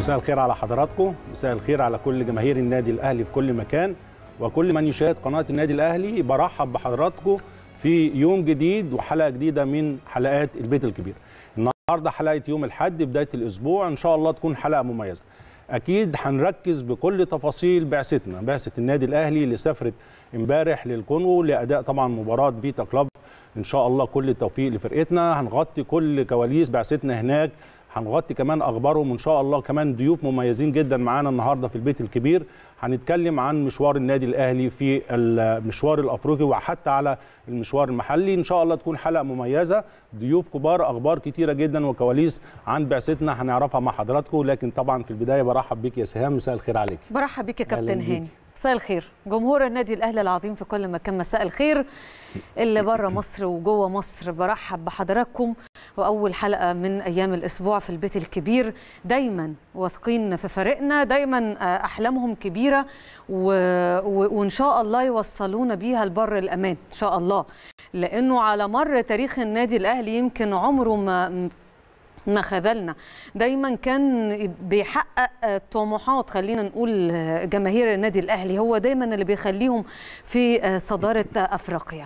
مساء الخير على حضراتكم مساء الخير على كل جماهير النادي الاهلي في كل مكان وكل من يشاهد قناه النادي الاهلي برحب بحضراتكم في يوم جديد وحلقه جديده من حلقات البيت الكبير النهارده حلقه يوم الاحد بدايه الاسبوع ان شاء الله تكون حلقه مميزه اكيد هنركز بكل تفاصيل بعثتنا بعثه النادي الاهلي اللي سافرت امبارح للكونغو لاداء طبعا مباراه فيتا كلوب ان شاء الله كل التوفيق لفرقتنا هنغطي كل كواليس بعثتنا هناك هنغطي كمان اخبارهم ان شاء الله كمان ضيوف مميزين جدا معانا النهارده في البيت الكبير هنتكلم عن مشوار النادي الاهلي في المشوار الافريقي وحتى على المشوار المحلي ان شاء الله تكون حلقه مميزه ضيوف كبار اخبار كتيره جدا وكواليس عن بعثتنا هنعرفها مع حضراتكم لكن طبعا في البدايه برحب بيك يا سهام مساء الخير عليك برحب بيك يا أهلاً كابتن بيك. هاني مساء الخير جمهور النادي الاهلي العظيم في كل مكان مساء الخير اللي بره مصر وجوه مصر برحب بحضراتكم واول حلقه من ايام الاسبوع في البيت الكبير دايما واثقين في فريقنا دايما آه، احلامهم كبيره و... و... وان شاء الله يوصلونا بيها لبر الامان ان شاء الله لانه على مر تاريخ النادي الاهلي يمكن عمره ما ما خذلنا دايما كان بيحقق آه، طموحات خلينا نقول آه، جماهير النادي الاهلي هو دايما اللي بيخليهم في آه، صداره آه، افريقيا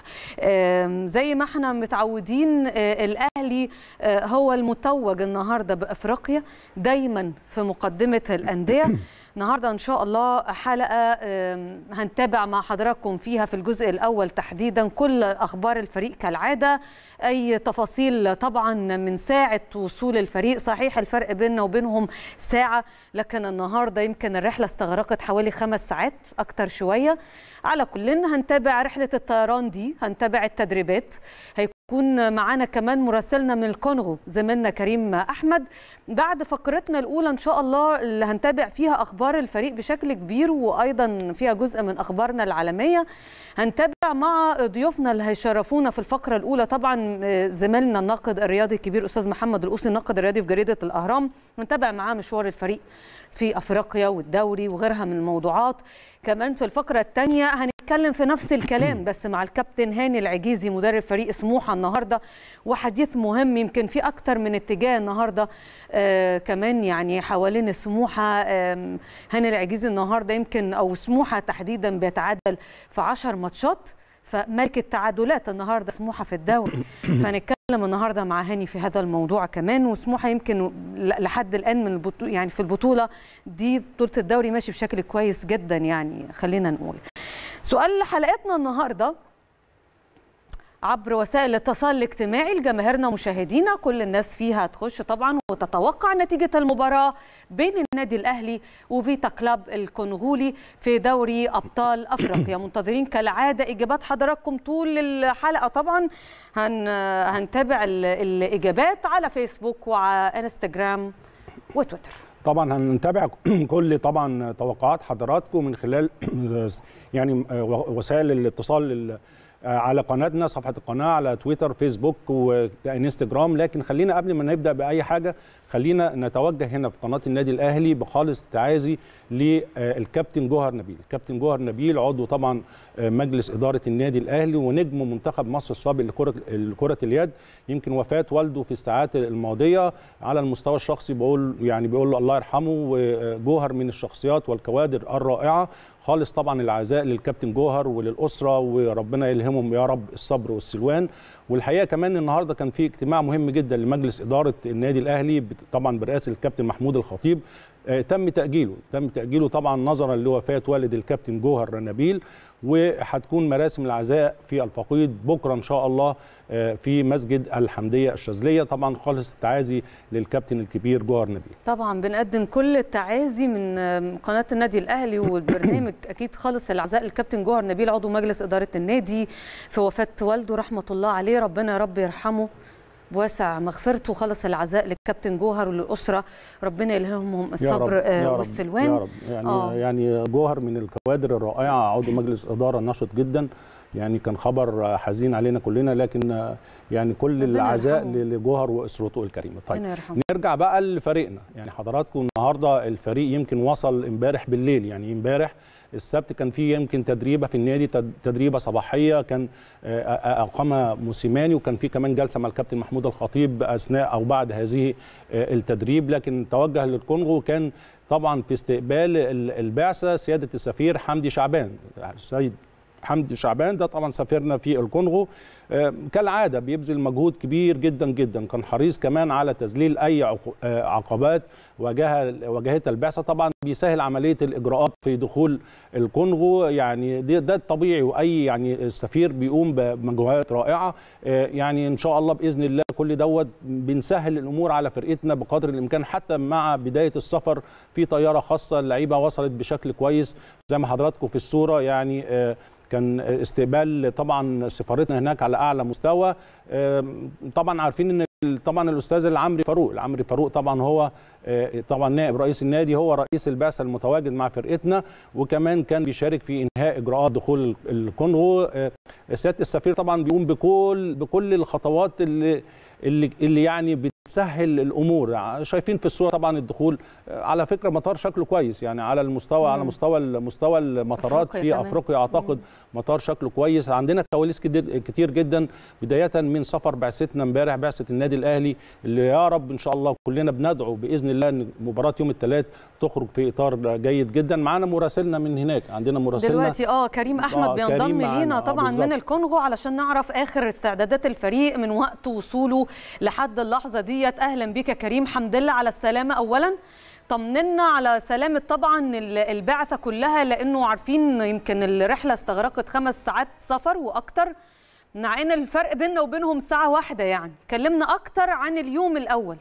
آم، زي ما احنا متعودين آه، الاهلي آه، هو المتوج النهارده بافريقيا دايما في مقدمه الانديه النهارده ان شاء الله حلقه آم، هنتابع مع حضراتكم فيها في الجزء الاول تحديدا كل اخبار الفريق كالعاده اي تفاصيل طبعا من ساعه وصول الفريق صحيح الفرق بيننا وبينهم ساعه لكن النهارده يمكن الرحله استغرقت حوالي خمس ساعات اكتر شويه على كلنا هنتابع رحله الطيران دي هنتابع التدريبات هيكون معانا كمان مراسلنا من الكونغو زميلنا كريم احمد بعد فقرتنا الاولى ان شاء الله اللي هنتابع فيها اخبار الفريق بشكل كبير وايضا فيها جزء من اخبارنا العالميه هنتابع مع ضيوفنا اللي هيشرفونا في الفقره الاولى طبعا آه، زميلنا الناقد الرياضي الكبير استاذ محمد القوسي الناقد الرياضي في جريده الاهرام هنتابع معاه مشوار الفريق في افريقيا والدوري وغيرها من الموضوعات كمان في الفقره الثانيه هنتكلم في نفس الكلام بس مع الكابتن هاني العجيزي مدرب فريق سموحه النهارده وحديث مهم يمكن في اكتر من اتجاه النهارده آه كمان يعني حوالين سموحه آم، هاني العجيزي النهارده يمكن او سموحه تحديدا بيتعادل في 10 ماتشات فملك التعادلات النهارده سموحه في الدوري فنتكلم النهارده مع هاني في هذا الموضوع كمان وسموحه يمكن ل- لحد الان من البطو يعني في البطوله دي بطوله الدوري ماشي بشكل كويس جدا يعني خلينا نقول سؤال حلقتنا النهارده عبر وسائل الاتصال الاجتماعي لجماهيرنا ومشاهدينا كل الناس فيها تخش طبعا وتتوقع نتيجة المباراة بين النادي الأهلي وفيتا كلاب الكونغولي في دوري أبطال أفريقيا منتظرين كالعادة إجابات حضراتكم طول الحلقة طبعا هن هنتابع ال- الإجابات على فيسبوك وعلى انستجرام وتويتر طبعا هنتابع كل طبعا توقعات حضراتكم من خلال يعني وسائل الاتصال ال- على قناتنا صفحه القناه على تويتر فيسبوك وانستجرام لكن خلينا قبل ما نبدا باي حاجه خلينا نتوجه هنا في قناه النادي الاهلي بخالص تعازي للكابتن جوهر نبيل الكابتن جوهر نبيل عضو طبعا مجلس اداره النادي الاهلي ونجم منتخب مصر السابق لكره لكره اليد يمكن وفاه والده في الساعات الماضيه على المستوى الشخصي بقول يعني بيقول له الله يرحمه وجوهر من الشخصيات والكوادر الرائعه خالص طبعا العزاء للكابتن جوهر وللاسره وربنا يلهمهم يا رب الصبر والسلوان والحقيقه كمان النهارده كان في اجتماع مهم جدا لمجلس اداره النادي الاهلي بت- طبعا برئاسه الكابتن محمود الخطيب آه، تم تاجيله تم تاجيله طبعا نظرا لوفاه والد الكابتن جوهر نبيل وهتكون مراسم العزاء في الفقيد بكره ان شاء الله آه، في مسجد الحمديه الشاذليه طبعا خالص التعازي للكابتن الكبير جوهر نبيل طبعا بنقدم كل التعازي من آم، قناه النادي الاهلي والبرنامج اكيد خالص العزاء للكابتن جوهر نبيل عضو مجلس اداره النادي في وفاه والده رحمه الله عليه ربنا يا رب يرحمه بواسع مغفرته خلص العزاء للكابتن جوهر وللاسره ربنا يلهمهم الصبر آه، يا رب والسلوان يا رب يعني آه. يعني جوهر من الكوادر الرائعه عضو مجلس اداره نشط جدا يعني كان خبر حزين علينا كلنا لكن يعني كل ربنا العزاء يرحمه. لجوهر واسرته الكريمه طيب ربنا يرحمه. نرجع بقى لفريقنا يعني حضراتكم النهارده الفريق يمكن وصل امبارح بالليل يعني امبارح السبت كان في يمكن تدريبه في النادي تد- تدريبه صباحيه كان آه، آه، اقامها موسيماني وكان في كمان جلسه مع الكابتن محمود الخطيب اثناء او بعد هذه آه، التدريب لكن توجه للكونغو كان طبعا في استقبال ال- البعثه سياده السفير حمدي شعبان السيد حمدي شعبان ده طبعا سفيرنا في الكونغو آه، كالعاده بيبذل مجهود كبير جدا جدا كان حريص كمان على تذليل اي عقو- آه، عقبات واجهها واجهتها البعثه طبعا بيسهل عمليه الاجراءات في دخول الكونغو يعني ده, ده الطبيعي واي يعني السفير بيقوم بمجهودات رائعه آه، يعني ان شاء الله باذن الله كل دوت بنسهل الامور على فرقتنا بقدر الامكان حتى مع بدايه السفر في طياره خاصه اللعيبه وصلت بشكل كويس زي ما حضراتكم في الصوره يعني آه، كان استقبال طبعا سفارتنا هناك على اعلى مستوى آم، طبعا عارفين ان ال- طبعا الاستاذ العمري فاروق العمري فاروق طبعا هو آه، طبعا نائب رئيس النادي هو رئيس البعثه المتواجد مع فرقتنا وكمان كان بيشارك في انهاء اجراءات دخول ال- الكونغو آه، سياده السفير طبعا بيقوم بكل بكل الخطوات اللي اللي اللي يعني بتسهل الامور شايفين في الصوره طبعا الدخول آه، على فكره مطار شكله كويس يعني على المستوى على مم. مستوى مستوى المطارات أفريقيا في كمان. افريقيا اعتقد مطار شكله كويس عندنا كواليس كتير كتير جدا بدايه من سفر بعثتنا امبارح بعثه النادي الاهلي اللي يا رب ان شاء الله كلنا بندعو باذن الله ان مباراه يوم الثلاث تخرج في اطار جيد جدا معانا مراسلنا من هناك عندنا مراسلنا دلوقتي اه كريم احمد آه، بينضم كريم معانا، لينا آه، طبعا من بالظبط. الكونغو علشان نعرف اخر استعدادات الفريق من وقت وصوله لحد اللحظه ديت اهلا بك يا كريم حمد لله على السلامه اولا طمنا على سلامة طبعا ال- البعثة كلها لأنه عارفين يمكن الرحلة استغرقت خمس ساعات سفر وأكتر مع إن الفرق بيننا وبينهم ساعة واحدة يعني كلمنا أكتر عن اليوم الأول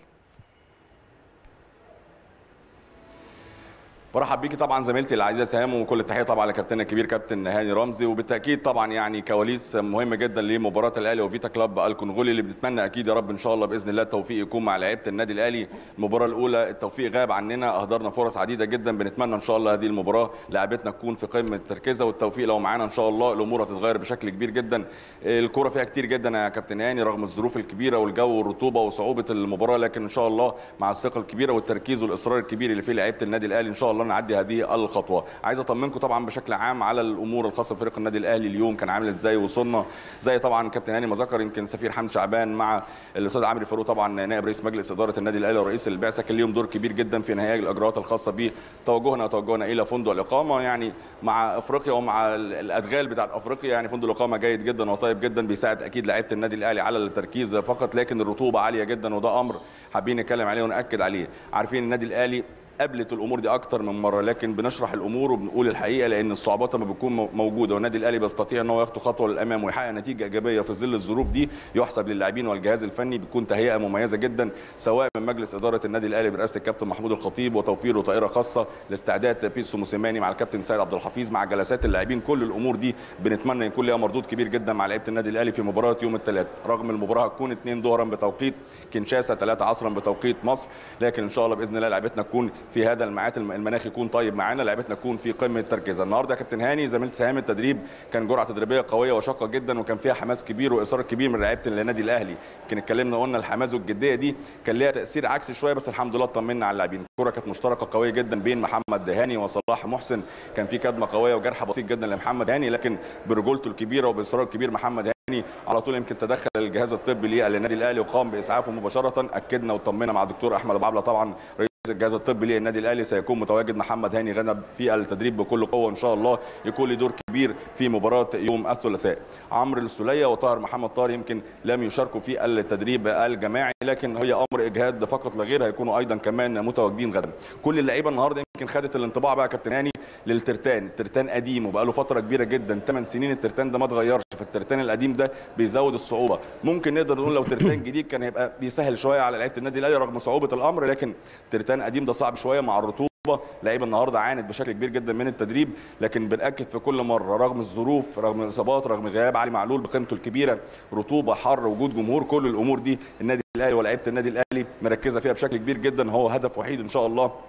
برحب بيكي طبعا زميلتي العزيزه سهام وكل التحيه طبعا لكابتننا الكبير كابتن هاني رمزي وبالتاكيد طبعا يعني كواليس مهمه جدا لمباراه الاهلي وفيتا كلاب الكونغولي اللي بنتمنى اكيد يا رب ان شاء الله باذن الله التوفيق يكون مع لعيبه النادي الاهلي المباراه الاولى التوفيق غاب عننا اهدرنا فرص عديده جدا بنتمنى ان شاء الله هذه المباراه لاعبتنا تكون في قمه تركيزها والتوفيق لو معانا ان شاء الله الامور هتتغير بشكل كبير جدا الكوره فيها كتير جدا يا كابتن هاني رغم الظروف الكبيره والجو والرطوبه وصعوبه المباراه لكن ان شاء الله مع الثقه الكبيره والتركيز والاصرار الكبير اللي فيه لعيبه النادي الاهلي ان شاء الله نعدي هذه الخطوه عايز اطمنكم طبعا بشكل عام على الامور الخاصه بفريق النادي الاهلي اليوم كان عامل ازاي وصلنا زي طبعا كابتن هاني ما ذكر يمكن سفير حمد شعبان مع الاستاذ عمرو فاروق طبعا نائب رئيس مجلس اداره النادي الاهلي ورئيس البعثه كان ليهم دور كبير جدا في انهاء الاجراءات الخاصه بتوجهنا وتوجهنا الى فندق الاقامه يعني مع افريقيا ومع ال- الادغال بتاعت افريقيا يعني فندق الاقامه جيد جدا وطيب جدا بيساعد اكيد لعيبه النادي الاهلي على التركيز فقط لكن الرطوبه عاليه جدا وده امر حابين نتكلم عليه وناكد عليه عارفين النادي الاهلي قابلت الامور دي اكتر من مره لكن بنشرح الامور وبنقول الحقيقه لان الصعوبات لما بتكون مو- موجوده والنادي الاهلي بيستطيع ان هو يخطو خطوه للامام ويحقق نتيجه ايجابيه في ظل الظروف دي يحسب للاعبين والجهاز الفني بتكون تهيئه مميزه جدا سواء من مجلس اداره النادي الاهلي برئاسه الكابتن محمود الخطيب وتوفيره طائره خاصه لاستعداد بيسو موسيماني مع الكابتن سيد عبد الحفيظ مع جلسات اللاعبين كل الامور دي بنتمنى يكون ليها مردود كبير جدا مع لعيبه النادي الاهلي في مباراه يوم الثلاث رغم المباراه هتكون 2 ظهرا بتوقيت كينشاسا 3 عصرا بتوقيت مصر لكن ان شاء الله باذن الله لعيبتنا تكون في هذا الميعاد الم- المناخ يكون طيب معانا لعيبتنا تكون في قمه تركيزها النهارده يا كابتن هاني زميلتي سهام التدريب كان جرعه تدريبيه قويه وشاقه جدا وكان فيها حماس كبير واصرار كبير من لعيبه النادي الاهلي يمكن اتكلمنا قلنا الحماس والجديه دي كان ليها تاثير عكسي شويه بس الحمد لله اطمنا على اللاعبين الكره كانت مشتركه قويه جدا بين محمد هاني وصلاح محسن كان في كدمه قويه وجرح بسيط جدا لمحمد هاني لكن برجولته الكبيره وباصراره الكبير محمد هاني على طول يمكن تدخل الجهاز الطبي للنادي الاهلي وقام باسعافه مباشره اكدنا وطمنا مع الدكتور احمد ابو عبله طبعا رئيس الجهاز الطبي للنادي الاهلي سيكون متواجد محمد هاني غنب في التدريب بكل قوه ان شاء الله يكون له دور كبير في مباراه يوم الثلاثاء عمرو السوليه وطاهر محمد طاهر يمكن لم يشاركوا في التدريب الجماعي لكن هي امر اجهاد فقط لا غير هيكونوا ايضا كمان متواجدين غدا كل اللعيبه النهارده يمكن خدت الانطباع بقى يا كابتن هاني للترتان الترتان قديم وبقى له فتره كبيره جدا 8 سنين الترتان ده ما اتغيرش فالترتان القديم ده بيزود الصعوبه ممكن نقدر نقول لو ترتان جديد كان هيبقى بيسهل شويه على لعيبه النادي الاهلي رغم صعوبه الامر لكن ترتان قديم ده صعب شويه مع الرطوبه لعيبه النهارده عانت بشكل كبير جدا من التدريب لكن بناكد في كل مره رغم الظروف رغم الاصابات رغم غياب علي معلول بقيمته الكبيره رطوبه حر وجود جمهور كل الامور دي النادي الاهلي ولاعيبه النادي الاهلي مركزه فيها بشكل كبير جدا هو هدف وحيد ان شاء الله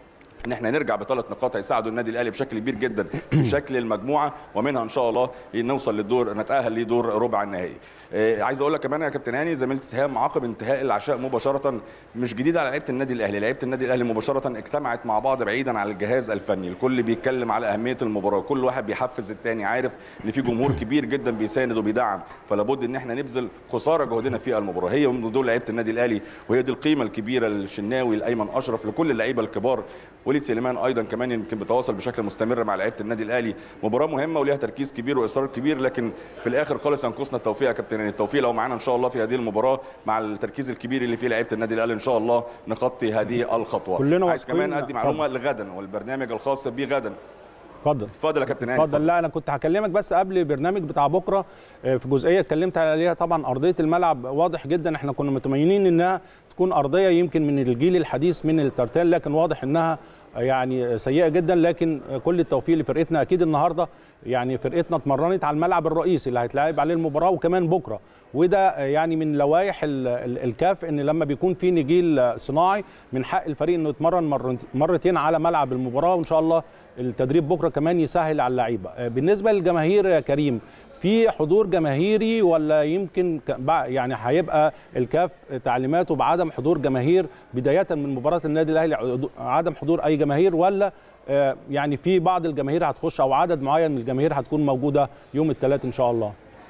ان احنا نرجع بثلاث نقاط هيساعدوا النادي الاهلي بشكل كبير جدا في شكل المجموعه ومنها ان شاء الله نوصل للدور نتاهل لدور ربع النهائي آه، عايز اقول لك كمان يا كابتن هاني زميلتي سهام عقب انتهاء العشاء مباشره مش جديد على لعيبه النادي الاهلي لعيبه النادي الاهلي مباشره اجتمعت مع بعض بعيدا عن الجهاز الفني الكل بيتكلم على اهميه المباراه كل واحد بيحفز الثاني عارف ان في جمهور كبير جدا بيساند وبيدعم فلا بد ان احنا نبذل قصارى جهدنا في المباراه هي من دول لعيبه النادي الاهلي وهي دي القيمه الكبيره للشناوي لايمن اشرف لكل اللعيبه الكبار وليد سليمان ايضا كمان يمكن بيتواصل بشكل مستمر مع لعيبه النادي الاهلي مباراه مهمه وليها تركيز كبير واصرار كبير لكن في الاخر خالص ينقصنا التوفيق يا كابتن يعني التوفيق لو معانا ان شاء الله في هذه المباراه مع التركيز الكبير اللي فيه لعيبه النادي الاهلي ان شاء الله نخطي هذه الخطوه كلنا عايز واثقين. كمان ادي معلومه لغدا والبرنامج الخاص بيه غدا اتفضل اتفضل يا كابتن هاني اتفضل لا انا كنت هكلمك بس قبل البرنامج بتاع بكره آه، في جزئيه اتكلمت عليها طبعا ارضيه الملعب واضح جدا احنا كنا متمينين انها تكون ارضيه يمكن من الجيل الحديث من الترتان لكن واضح انها يعني سيئه جدا لكن كل التوفيق لفرقتنا اكيد النهارده يعني فرقتنا اتمرنت على الملعب الرئيسي اللي هيتلعب عليه المباراه وكمان بكره وده يعني من لوائح ال- ال- الكاف ان لما بيكون في نجيل صناعي من حق الفريق انه يتمرن مرت- مرتين على ملعب المباراه وان شاء الله التدريب بكره كمان يسهل على اللعيبه بالنسبه للجماهير يا كريم في حضور جماهيري ولا يمكن ك- بع- يعني هيبقى الكاف تعليماته بعدم حضور جماهير بدايه من مباراه النادي الاهلي عدو- عدم حضور اي جماهير ولا آه، يعني في بعض الجماهير هتخش او عدد معين من الجماهير هتكون موجوده يوم الثلاث ان شاء الله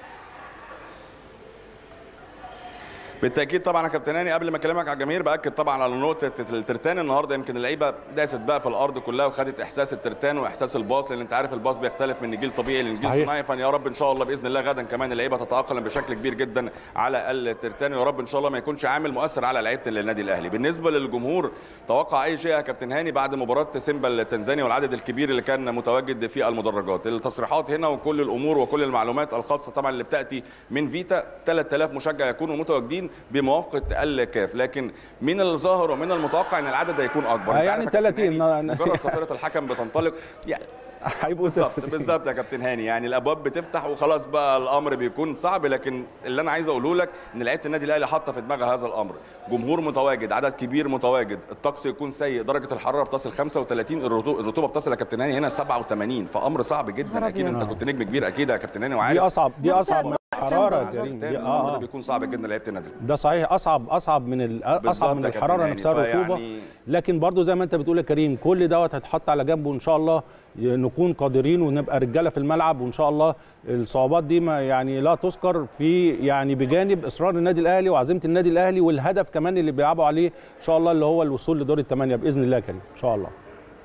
بالتاكيد طبعا يا كابتن هاني قبل ما اكلمك على الجماهير باكد طبعا على نقطه الترتان النهارده يمكن اللعيبه داست بقى في الارض كلها وخدت احساس الترتان واحساس الباص لان انت عارف الباص بيختلف من نجيل طبيعي لنجيل صحيح. صناعي فيا رب ان شاء الله باذن الله غدا كمان اللعيبه تتاقلم بشكل كبير جدا على الترتان ويا رب ان شاء الله ما يكونش عامل مؤثر على لعيبه النادي الاهلي بالنسبه للجمهور توقع اي شيء يا كابتن هاني بعد مباراه سيمبا التنزاني والعدد الكبير اللي كان متواجد في المدرجات التصريحات هنا وكل الامور وكل المعلومات الخاصه طبعا اللي بتاتي من فيتا 3000 مشجع يكونوا متواجدين بموافقه الكاف لكن من الظاهر ومن المتوقع ان العدد هيكون اكبر آه، أنت يعني عارف يا كابتن 30 هاني، ما- مجرد صفيره الحكم بتنطلق يعني هيبقوا بالظبط بالظبط يا كابتن هاني يعني الابواب بتفتح وخلاص بقى الامر بيكون صعب لكن اللي انا عايز اقوله لك ان لعيبه النادي الاهلي حاطه في دماغها هذا الامر جمهور متواجد عدد كبير متواجد الطقس يكون سيء درجه الحراره بتصل 35 الرطو- الرطوبه بتصل يا كابتن هاني هنا 87 فامر صعب جدا نهار اكيد أبيض. انت كنت نجم كبير اكيد يا كابتن هاني دي وعارف اصعب دي نفس اصعب من الوقت الحراره يا سنة. كريم دي الامر ده اه بيكون صعب جدا لعيبه النادي الأهلي. ده صحيح اصعب اصعب من ال- اصعب بالظبط من يا كابتن الحراره هاني. نفسها الرطوبه فيعني- لكن برضو زي ما انت بتقول يا كريم كل دوت هيتحط على جنبه وان شاء الله نكون قادرين ونبقى رجاله في الملعب وان شاء الله الصعوبات دي ما يعني لا تذكر في يعني بجانب اصرار النادي الاهلي وعزيمه النادي الاهلي والهدف كمان اللي بيلعبوا عليه ان شاء الله اللي هو الوصول لدور الثمانيه باذن الله يا كريم ان شاء الله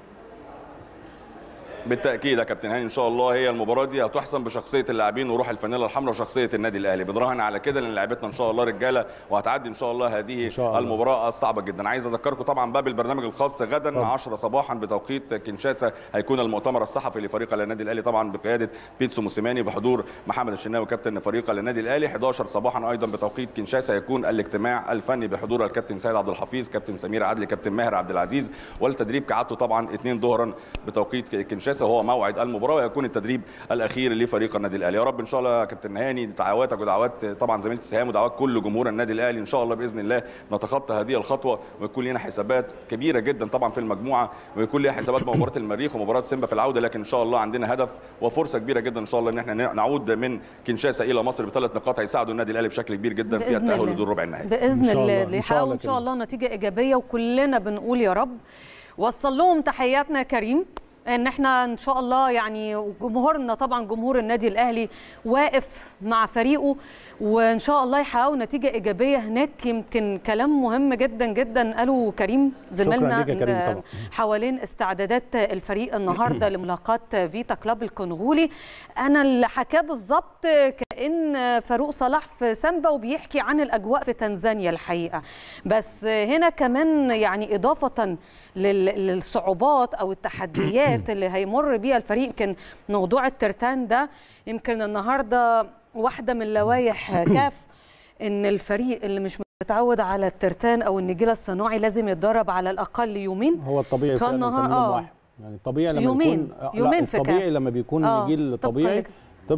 بالتاكيد يا كابتن هاني ان شاء الله هي المباراه دي هتحسم بشخصيه اللاعبين وروح الفانيلا الحمراء وشخصيه النادي الاهلي بنراهن على كده لان لعيبتنا ان شاء الله رجاله وهتعدي ان شاء الله هذه إن شاء الله. المباراه الصعبه جدا عايز اذكركم طبعا باب البرنامج الخاص غدا اتفضل. 10 صباحا بتوقيت كنشاسا هيكون المؤتمر الصحفي لفريق النادي الاهلي طبعا بقياده بيتسو موسيماني بحضور محمد الشناوي كابتن فريق النادي الاهلي 11 صباحا ايضا بتوقيت كنشاسا يكون الاجتماع الفني بحضور الكابتن سيد عبد الحفيظ كابتن سمير عدلي كابتن ماهر عبد العزيز والتدريب كعادته طبعا 2 ظهرا بتوقيت كنشاسا وهو موعد المباراه ويكون التدريب الاخير لفريق النادي الاهلي يا رب ان شاء الله يا كابتن هاني دعواتك ودعوات طبعا زميلتي سهام ودعوات كل جمهور النادي الاهلي ان شاء الله باذن الله نتخطى هذه الخطوه ويكون لنا حسابات كبيره جدا طبعا في المجموعه ويكون لنا حسابات مع مباراه المريخ ومباراه سيمبا في العوده لكن ان شاء الله عندنا هدف وفرصه كبيره جدا ان شاء الله ان احنا نعود من كنشاسا الى مصر بثلاث نقاط هيساعدوا النادي الاهلي بشكل كبير جدا في بإذن التاهل الله. لدور ربع النهائي باذن إن شاء الله الله. اللي إن شاء يحققوا الله ان شاء كريم. الله نتيجه ايجابيه وكلنا بنقول يا رب وصل لهم تحياتنا يا كريم ان احنا ان شاء الله يعني جمهورنا طبعا جمهور النادي الاهلي واقف مع فريقه وان شاء الله يحققوا نتيجه ايجابيه هناك يمكن كلام مهم جدا جدا قاله كريم زميلنا ليك يا كريم آه، طبعا. حوالين استعدادات الفريق النهارده لملاقاه فيتا كلاب الكونغولي انا اللي حكاه بالظبط كان فاروق صلاح في سامبا وبيحكي عن الاجواء في تنزانيا الحقيقه بس هنا كمان يعني اضافه لل- للصعوبات او التحديات اللي هيمر بيها الفريق يمكن موضوع الترتان ده يمكن النهارده واحده من لوائح كاف ان الفريق اللي مش متعود على الترتان او النجيل الصناعي لازم يتدرب على الاقل يومين هو الطبيعي إن شاء فعلاً الله، كان يوم آه. واحد يعني الطبيعي لما يومين. يكون آه، لا، يومين في الطبيعي كاف. لما بيكون آه، نجيل طبقاً طبيعي لك- طبقا يوم.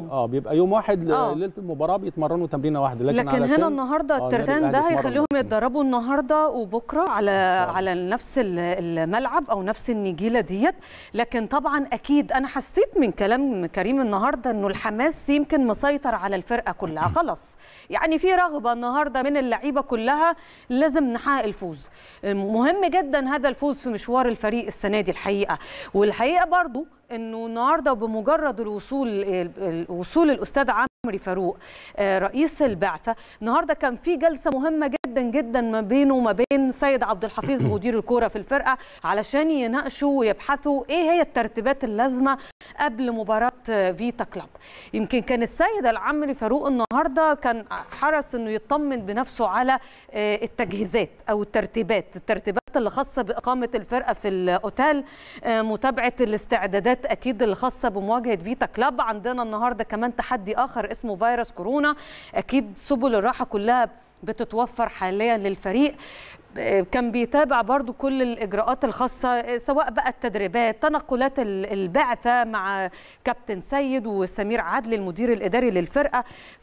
اه بيبقى يوم واحد آه. ليله المباراه بيتمرنوا تمرينه واحده لكن, لكن علشان هنا النهارده آه، النادي الترتان الأهلي ده اتمرن هيخليهم مرتين. يتدربوا النهارده وبكره على الله. على نفس ال- الملعب او نفس النجيله ديت لكن طبعا اكيد انا حسيت من كلام كريم النهارده انه الحماس يمكن مسيطر على الفرقه كلها خلاص يعني في رغبه النهارده من اللعيبه كلها لازم نحقق الفوز مهم جدا هذا الفوز في مشوار الفريق السنه دي الحقيقه والحقيقه برضو انه النهارده بمجرد الوصول ال- وصول الاستاذ عمرو فاروق آه، رئيس البعثه النهارده كان في جلسه مهمه جدا جدا ما بينه وما بين سيد عبد الحفيظ مدير الكوره في الفرقه علشان يناقشوا ويبحثوا ايه هي الترتيبات اللازمه قبل مباراه آه، فيتا كلاب يمكن كان السيد العمري فاروق النهارده كان حرص انه يطمن بنفسه على آه، التجهيزات او الترتيبات الترتيبات اللي خاصه باقامه الفرقه في الاوتيل آه، متابعه الاستعدادات اكيد اللي خاصه بمواجهه فيتا كلاب عندنا النهارده كمان تحدي اخر اسمه فيروس كورونا اكيد سبل الراحه كلها بتتوفر حاليا للفريق آه، كان بيتابع برضو كل الإجراءات الخاصة آه، سواء بقى التدريبات تنقلات ال- البعثة مع كابتن سيد وسمير عدلي المدير الإداري للفرقة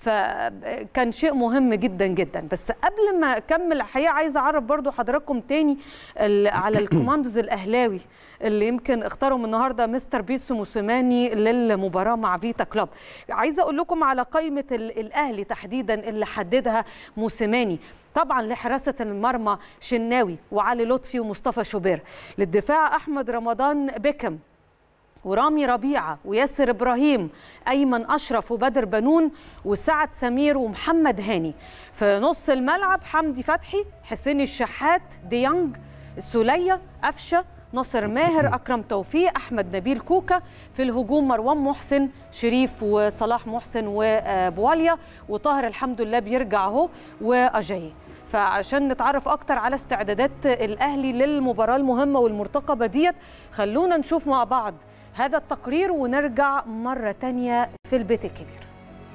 فكان شيء مهم جدا جدا بس قبل ما أكمل الحقيقة عايزة أعرف برضو حضراتكم تاني ال- على الكوماندوز الأهلاوي اللي يمكن اختارهم النهارده مستر بيسو موسيماني للمباراه مع فيتا كلوب عايزه اقول لكم على قائمه ال- الاهلي تحديدا اللي حددها موسيماني طبعا لحراسه المرمى شناوي وعلي لطفي ومصطفى شوبير للدفاع احمد رمضان بيكم ورامي ربيعه وياسر ابراهيم ايمن اشرف وبدر بنون وسعد سمير ومحمد هاني في نص الملعب حمدي فتحي حسين الشحات ديانج سوليه قفشه ناصر ماهر اكرم توفيق احمد نبيل كوكا في الهجوم مروان محسن شريف وصلاح محسن وبواليا وطاهر الحمد لله بيرجع اهو واجاي فعشان نتعرف اكتر على استعدادات الاهلي للمباراه المهمه والمرتقبه ديت خلونا نشوف مع بعض هذا التقرير ونرجع مره تانية في البيت الكبير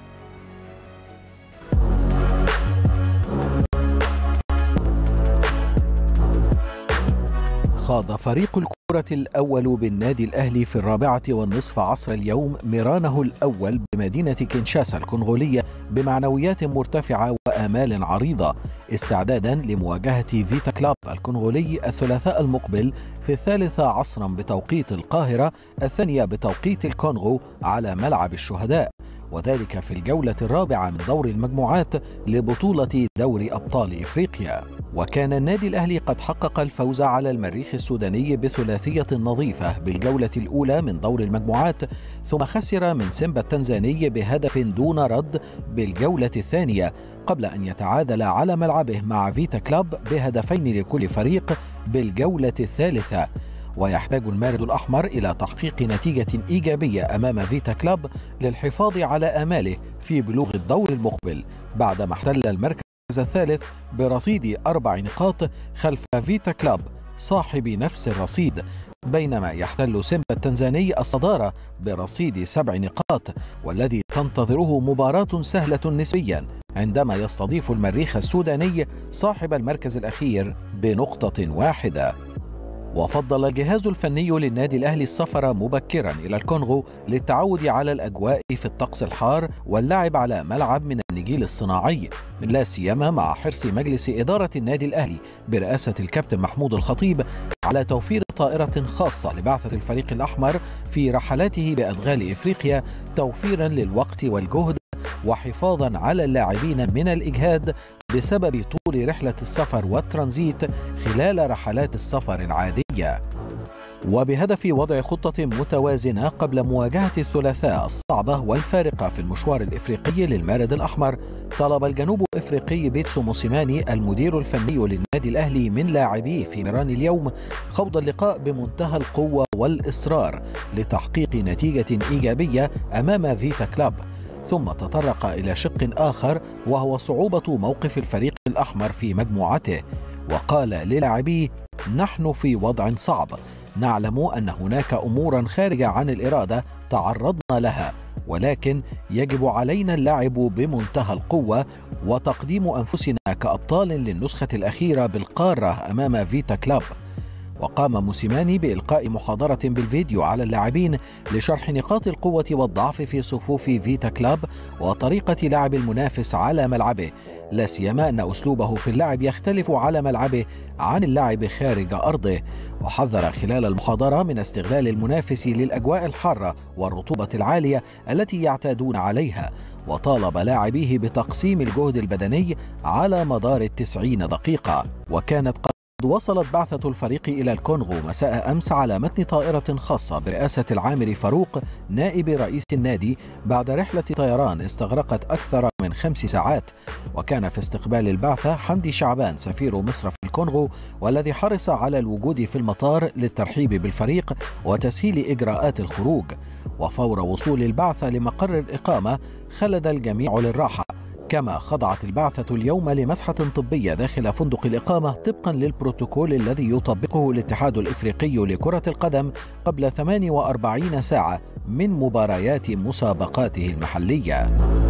خاض فريق الكرة الأول بالنادي الأهلي في الرابعة والنصف عصر اليوم ميرانه الأول بمدينة كينشاسا الكونغولية بمعنويات مرتفعة وآمال عريضة استعدادا لمواجهة فيتا كلاب الكونغولي الثلاثاء المقبل في الثالثة عصرا بتوقيت القاهرة الثانية بتوقيت الكونغو على ملعب الشهداء وذلك في الجولة الرابعة من دور المجموعات لبطولة دوري أبطال إفريقيا وكان النادي الأهلي قد حقق الفوز على المريخ السوداني بثلاثية نظيفة بالجولة الأولى من دور المجموعات ثم خسر من سيمبا التنزاني بهدف دون رد بالجولة الثانية قبل أن يتعادل على ملعبه مع فيتا كلاب بهدفين لكل فريق بالجولة الثالثة ويحتاج المارد الأحمر إلى تحقيق نتيجة إيجابية أمام فيتا كلاب للحفاظ على آماله في بلوغ الدور المقبل بعدما احتل المركز الثالث برصيد أربع نقاط خلف فيتا كلاب صاحب نفس الرصيد بينما يحتل سيمبا التنزاني الصدارة برصيد سبع نقاط والذي تنتظره مباراة سهلة نسبيا عندما يستضيف المريخ السوداني صاحب المركز الأخير بنقطة واحدة وفضل الجهاز الفني للنادي الأهلي السفر مبكرا إلى الكونغو للتعود على الأجواء في الطقس الحار واللعب على ملعب من النجيل الصناعي لا سيما مع حرص مجلس إدارة النادي الأهلي برئاسة الكابتن محمود الخطيب على توفير طائرة خاصة لبعثة الفريق الأحمر في رحلاته بأدغال إفريقيا توفيرا للوقت والجهد وحفاظا على اللاعبين من الإجهاد بسبب طول رحلة السفر والترانزيت خلال رحلات السفر العادية وبهدف وضع خطة متوازنة قبل مواجهة الثلاثاء الصعبة والفارقة في المشوار الإفريقي للمارد الأحمر طلب الجنوب إفريقي بيتسو موسيماني المدير الفني للنادي الأهلي من لاعبيه في ميران اليوم خوض اللقاء بمنتهى القوة والإصرار لتحقيق نتيجة إيجابية أمام فيتا كلاب ثم تطرق إلى شق آخر وهو صعوبة موقف الفريق الأحمر في مجموعته وقال للاعبيه نحن في وضع صعب نعلم ان هناك امورا خارجه عن الاراده تعرضنا لها ولكن يجب علينا اللعب بمنتهى القوه وتقديم انفسنا كابطال للنسخه الاخيره بالقاره امام فيتا كلاب وقام موسيماني بإلقاء محاضرة بالفيديو على اللاعبين لشرح نقاط القوة والضعف في صفوف فيتا كلاب وطريقة لعب المنافس على ملعبه لا سيما أن أسلوبه في اللعب يختلف على ملعبه عن اللعب خارج أرضه وحذر خلال المحاضرة من استغلال المنافس للأجواء الحارة والرطوبة العالية التي يعتادون عليها وطالب لاعبيه بتقسيم الجهد البدني على مدار التسعين دقيقة وكانت قد وصلت بعثة الفريق إلى الكونغو مساء أمس على متن طائرة خاصة برئاسة العامر فاروق نائب رئيس النادي بعد رحلة طيران استغرقت أكثر من خمس ساعات وكان في استقبال البعثة حمدي شعبان سفير مصر في الكونغو والذي حرص على الوجود في المطار للترحيب بالفريق وتسهيل إجراءات الخروج وفور وصول البعثة لمقر الإقامة خلد الجميع للراحة كما خضعت البعثة اليوم لمسحة طبية داخل فندق الإقامة طبقا للبروتوكول الذي يطبقه الاتحاد الإفريقي لكرة القدم قبل 48 ساعة من مباريات مسابقاته المحلية.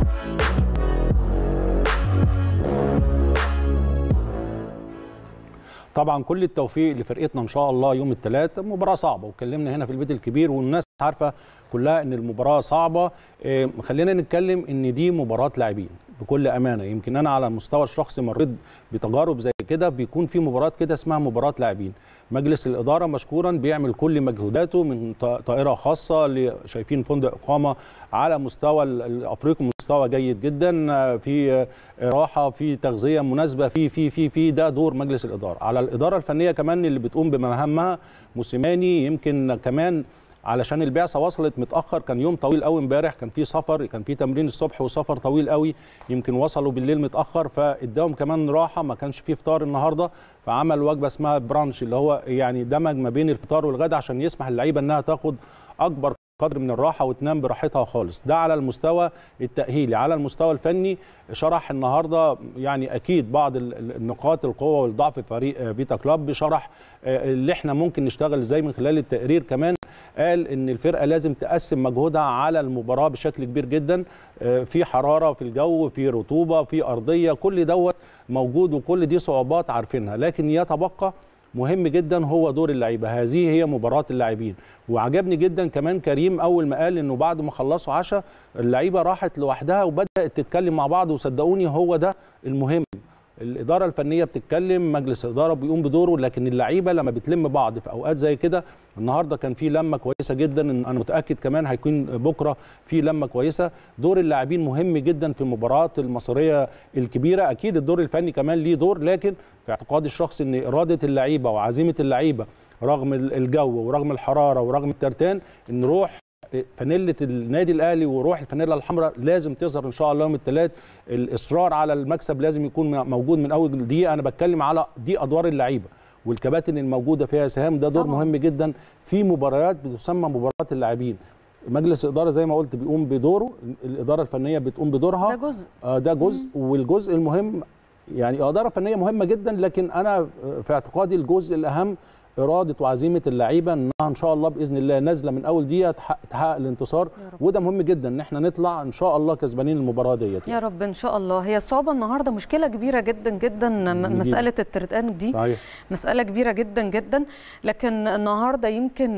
طبعا كل التوفيق لفرقتنا ان شاء الله يوم الثلاث مباراه صعبه واتكلمنا هنا في البيت الكبير والناس عارفه كلها ان المباراه صعبه إيه، خلينا نتكلم ان دي مباراه لاعبين بكل امانه يمكن انا على المستوى الشخصي مريت بتجارب زي كده بيكون في مباراه كده اسمها مباراه لاعبين مجلس الاداره مشكورا بيعمل كل مجهوداته من ط- طائره خاصه اللي شايفين فندق اقامه على مستوى ال- الافريقي مستوى جيد جدا آه، في آه، راحه في تغذيه مناسبه في في في في ده دور مجلس الاداره على الاداره الفنيه كمان اللي بتقوم بمهامها موسيماني يمكن كمان علشان البعثه وصلت متاخر كان يوم طويل قوي امبارح كان في سفر كان في تمرين الصبح وسفر طويل قوي يمكن وصلوا بالليل متاخر فاداهم كمان راحه ما كانش في فطار النهارده فعمل وجبه اسمها برانش اللي هو يعني دمج ما بين الفطار والغدا عشان يسمح للعيبه انها تاخد اكبر قدر من الراحه وتنام براحتها خالص ده على المستوى التاهيلي على المستوى الفني شرح النهارده يعني اكيد بعض ال- ال- النقاط القوه والضعف في فريق آه، فيتا كلاب شرح آه، اللي احنا ممكن نشتغل ازاي من خلال التقرير كمان قال ان الفرقه لازم تقسم مجهودها على المباراه بشكل كبير جدا آه، في حراره في الجو في رطوبه في ارضيه كل دوت موجود وكل دي صعوبات عارفينها لكن يتبقى مهم جدا هو دور اللعيبه هذه هي مباراه اللاعبين وعجبني جدا كمان كريم اول ما قال انه بعد ما خلصوا عشاء اللعيبه راحت لوحدها وبدات تتكلم مع بعض وصدقوني هو ده المهم الاداره الفنيه بتتكلم مجلس الاداره بيقوم بدوره لكن اللعيبه لما بتلم بعض في اوقات زي كده النهارده كان في لمه كويسه جدا إن انا متاكد كمان هيكون بكره في لمه كويسه دور اللاعبين مهم جدا في المباراه المصريه الكبيره اكيد الدور الفني كمان ليه دور لكن في اعتقادي الشخصي ان اراده اللعيبه وعزيمه اللعيبه رغم الجو ورغم الحراره ورغم الترتان ان روح فانيله النادي الاهلي وروح الفانيله الحمراء لازم تظهر ان شاء الله يوم الثلاث الاصرار على المكسب لازم يكون موجود من اول دقيقه انا بتكلم على دي ادوار اللعيبه والكباتن الموجوده فيها سهام ده دور طبعاً. مهم جدا في مباريات بتسمى مباريات اللاعبين مجلس الاداره زي ما قلت بيقوم بدوره الاداره الفنيه بتقوم بدورها ده جزء آه، ده جزء والجزء المهم يعني اداره فنيه مهمه جدا لكن انا في اعتقادي الجزء الاهم اراده وعزيمه اللعيبه انها ان شاء الله باذن الله نازله من اول دقيقه تحقق, تحقق الانتصار يا رب. وده مهم جدا ان احنا نطلع ان شاء الله كسبانين المباراه ديت يا رب ان شاء الله هي الصعوبه النهارده مشكله كبيره جدا جدا م- جداً. مساله الترتان دي صحيح مسألة كبيرة جدا جدا لكن النهارده يمكن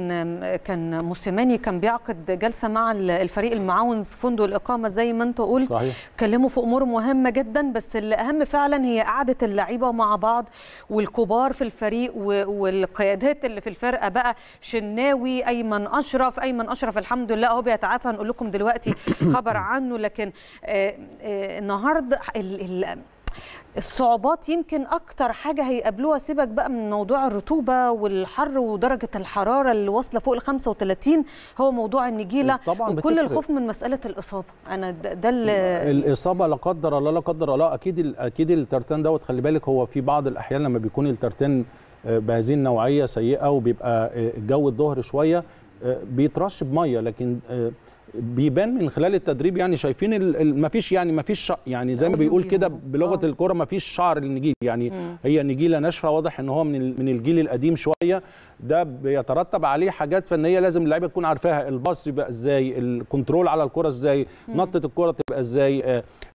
كان موسيماني كان بيعقد جلسة مع الفريق المعاون في فندق الإقامة زي ما أنت قلت صحيح اتكلموا في امور مهمه جدا بس اللي اهم فعلا هي قعده اللعيبه مع بعض والكبار في الفريق و- والقيادات اللي في الفرقه بقى شناوي ايمن اشرف ايمن اشرف الحمد لله اهو بيتعافى هنقول لكم دلوقتي خبر عنه لكن آه، آه، النهارده ال- ال- الصعوبات يمكن اكتر حاجه هيقابلوها سيبك بقى من موضوع الرطوبه والحر ودرجه الحراره اللي واصله فوق ال 35 هو موضوع النجيله طبعاً وكل بتفرق. الخوف من مساله الاصابه انا ده, ده اللي الاصابه لا قدر الله لا قدر الله اكيد ال- اكيد الترتان دوت خلي بالك هو في بعض الاحيان لما بيكون الترتان آه، بهذه النوعيه سيئه وبيبقى آه، الجو الظهر شويه آه، بيترش بميه لكن آه، بيبان من خلال التدريب يعني شايفين ما فيش يعني ما فيش يعني زي ما أيوة بيقول كده بيهم. بلغه آه. الكره ما فيش شعر النجيل يعني مم. هي نجيله ناشفه واضح ان هو من ال- من الجيل القديم شويه ده بيترتب عليه حاجات فنيه لازم اللعيبه تكون عارفاها الباص يبقى ازاي الكنترول على الكره ازاي نطه الكره تبقى ازاي آه،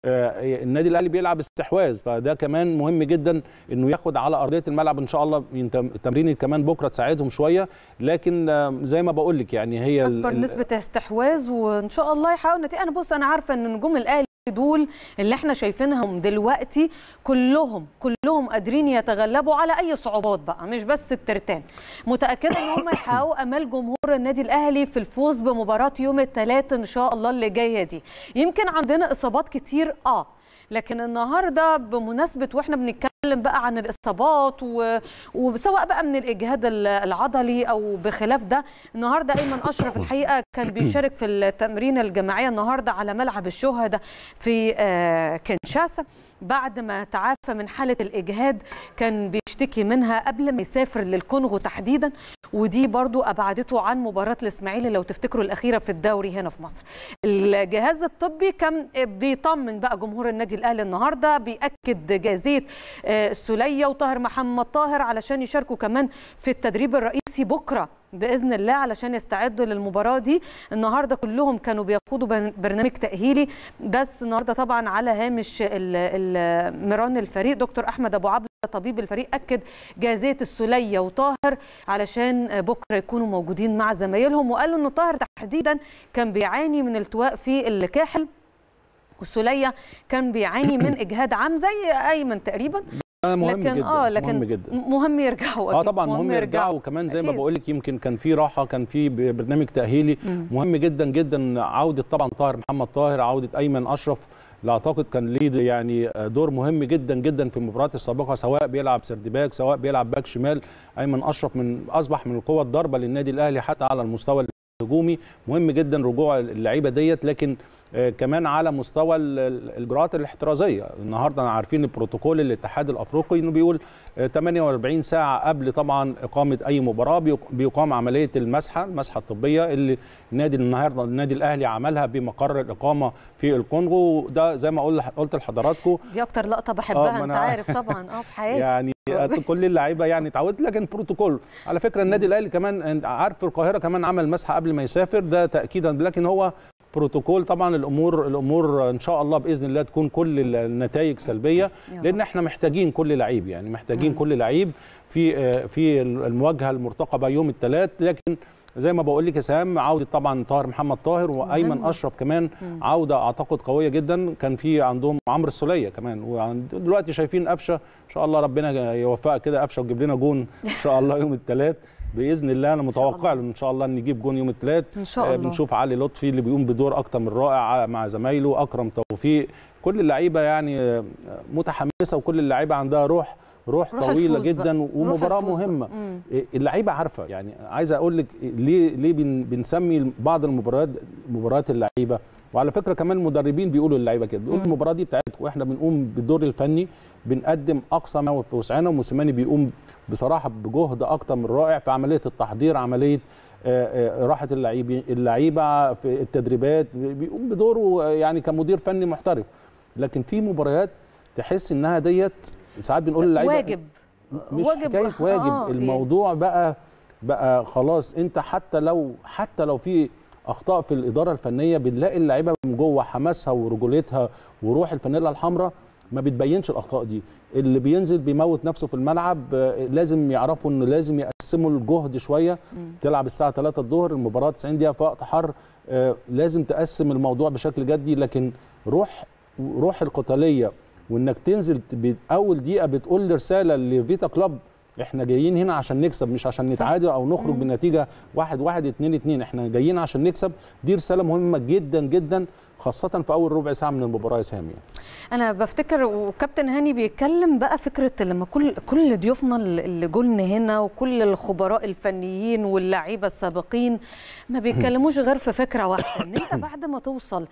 آه، النادي الاهلي بيلعب استحواذ فده كمان مهم جدا انه ياخد على ارضيه الملعب ان شاء الله ينت- التمرين كمان بكره تساعدهم شويه لكن آه، زي ما بقول لك يعني هي ال- اكبر ال- نسبه استحواذ وان شاء الله يحققوا نتيجه انا بص انا عارفه ان نجوم الاهلي دول اللي احنا شايفينهم دلوقتي كلهم كلهم قادرين يتغلبوا على اي صعوبات بقى مش بس الترتان متاكده ان هم يحققوا امال جمهور النادي الاهلي في الفوز بمباراه يوم الثلاث ان شاء الله اللي جايه دي يمكن عندنا اصابات كتير اه لكن النهارده بمناسبه واحنا بنتكلم بقى عن الاصابات و... وسواء بقى من الاجهاد ال- العضلي او بخلاف ده النهارده ايمن اشرف الحقيقه كان بيشارك في التمرين الجماعيه النهارده على ملعب الشهداء في آه، كنشاسا بعد ما تعافى من حاله الاجهاد كان بيشتكي منها قبل ما يسافر للكونغو تحديدا ودي برضو ابعدته عن مباراه الاسماعيلي لو تفتكروا الاخيره في الدوري هنا في مصر الجهاز الطبي كان بيطمن بقى جمهور النادي الاهلي النهارده بياكد جاهزيه آه، السوليه وطاهر محمد طاهر علشان يشاركوا كمان في التدريب الرئيسي بكره باذن الله علشان يستعدوا للمباراه دي النهارده كلهم كانوا بيخوضوا بر- برنامج تاهيلي بس النهارده طبعا على هامش ال- ال- ميران الفريق دكتور احمد ابو عبله طبيب الفريق اكد جاهزيه السوليه وطاهر علشان بكره يكونوا موجودين مع زمايلهم وقالوا ان طاهر تحديدا كان بيعاني من التواء في الكاحل والسوليه كان بيعاني من اجهاد عام زي ايمن تقريبا آه، مهم لكن جدا اه لكن مهم جدا مهم يرجعوا اه أكيد، طبعا مهم يرجعوا وكمان زي ما أكيد. بقول لك يمكن كان في راحه كان في ب- برنامج تاهيلي مم. مهم جدا جدا عوده طبعا طاهر محمد طاهر عوده ايمن اشرف اللي اعتقد كان ليه يعني دور مهم جدا جدا في المباريات السابقه سواء بيلعب سيرد باك سواء بيلعب باك شمال ايمن اشرف من اصبح من القوه الضاربه للنادي الاهلي حتى على المستوى الهجومي مهم جدا رجوع اللعيبه ديت لكن آه، كمان على مستوى ال- ال- الاجراءات الاحترازيه النهارده عارفين البروتوكول الاتحاد الافريقي انه بيقول آه، 48 ساعه قبل طبعا اقامه اي مباراه بيق- بيقام عمليه المسحه المسحه الطبيه اللي النادي النهارده النادي الاهلي عملها بمقر الاقامه في الكونغو ده زي ما قلت قلت لحضراتكم دي اكتر لقطه آه، بحبها ما انت أنا- عارف طبعا اه في حياتي يعني كل اللعيبه يعني اتعودت لكن بروتوكول على فكره النادي الاهلي كمان أنت عارف في القاهره كمان عمل مسحه قبل ما يسافر ده تاكيدا لكن هو بروتوكول طبعا الامور الامور ان شاء الله باذن الله تكون كل النتائج سلبيه يا لان احنا محتاجين كل لعيب يعني محتاجين مم. كل لعيب في آه، في المواجهه المرتقبه يوم الثلاث لكن زي ما بقول لك يا سام عوده طبعا طاهر محمد طاهر وايمن مهمة. اشرف كمان مم. عوده اعتقد قويه جدا كان في عندهم عمرو السوليه كمان ودلوقتي شايفين قفشه ان شاء الله ربنا يوفقها كده قفشه وتجيب لنا جون ان شاء الله يوم الثلاث باذن الله انا متوقع له ان شاء الله ان نجيب جون يوم الثلاث ان شاء الله بنشوف علي لطفي اللي بيقوم بدور اكتر من رائع مع زمايله اكرم توفيق كل اللعيبه يعني آه، متحمسه وكل اللعيبه عندها روح روح روح طويله الفوز جدا بقى. ومباراه روح الفوز بقى. مهمه مم. اللعيبه عارفه يعني عايز اقول لك ليه ليه بن بنسمي بعض المباريات مباريات اللعيبه وعلى فكره كمان المدربين بيقولوا للعيبه كده بيقولوا مم. المباراه دي بتاعتكم واحنا بنقوم بالدور الفني بنقدم اقصى ما في وسعنا وموسيماني بيقوم بصراحه بجهد اكتر من رائع في عمليه التحضير عمليه آه، آه، راحه اللعيبه اللعيبه في التدريبات بيقوم بدوره آه، يعني كمدير فني محترف لكن في مباريات تحس انها ديت ساعات بنقول للعيبه واجب مش واجب. حكايه واجب آه، الموضوع بقى بقى خلاص انت حتى لو حتى لو في اخطاء في الاداره الفنيه بنلاقي اللعيبه من جوه حماسها ورجولتها وروح الفانيلا الحمراء ما بتبينش الاخطاء دي اللي بينزل بيموت نفسه في الملعب آه، لازم يعرفوا انه لازم يقسموا الجهد شويه مم. تلعب الساعه 3 الظهر المباراه 90 دقيقه في وقت حر آه، لازم تقسم الموضوع بشكل جدي لكن روح روح القتاليه وانك تنزل ت- اول دقيقه بتقول رساله لفيتا كلوب احنا جايين هنا عشان نكسب مش عشان صح. نتعادل او نخرج مم. بنتيجه واحد واحد اتنين اتنين احنا جايين عشان نكسب دي رساله مهمه جدا جدا خاصه في اول ربع ساعه من المباراه يا سامي انا بفتكر وكابتن هاني بيتكلم بقى فكره لما كل كل ضيوفنا اللي جولنا هنا وكل الخبراء الفنيين واللعيبه السابقين ما بيتكلموش غير في فكره واحده ان انت بعد ما توصل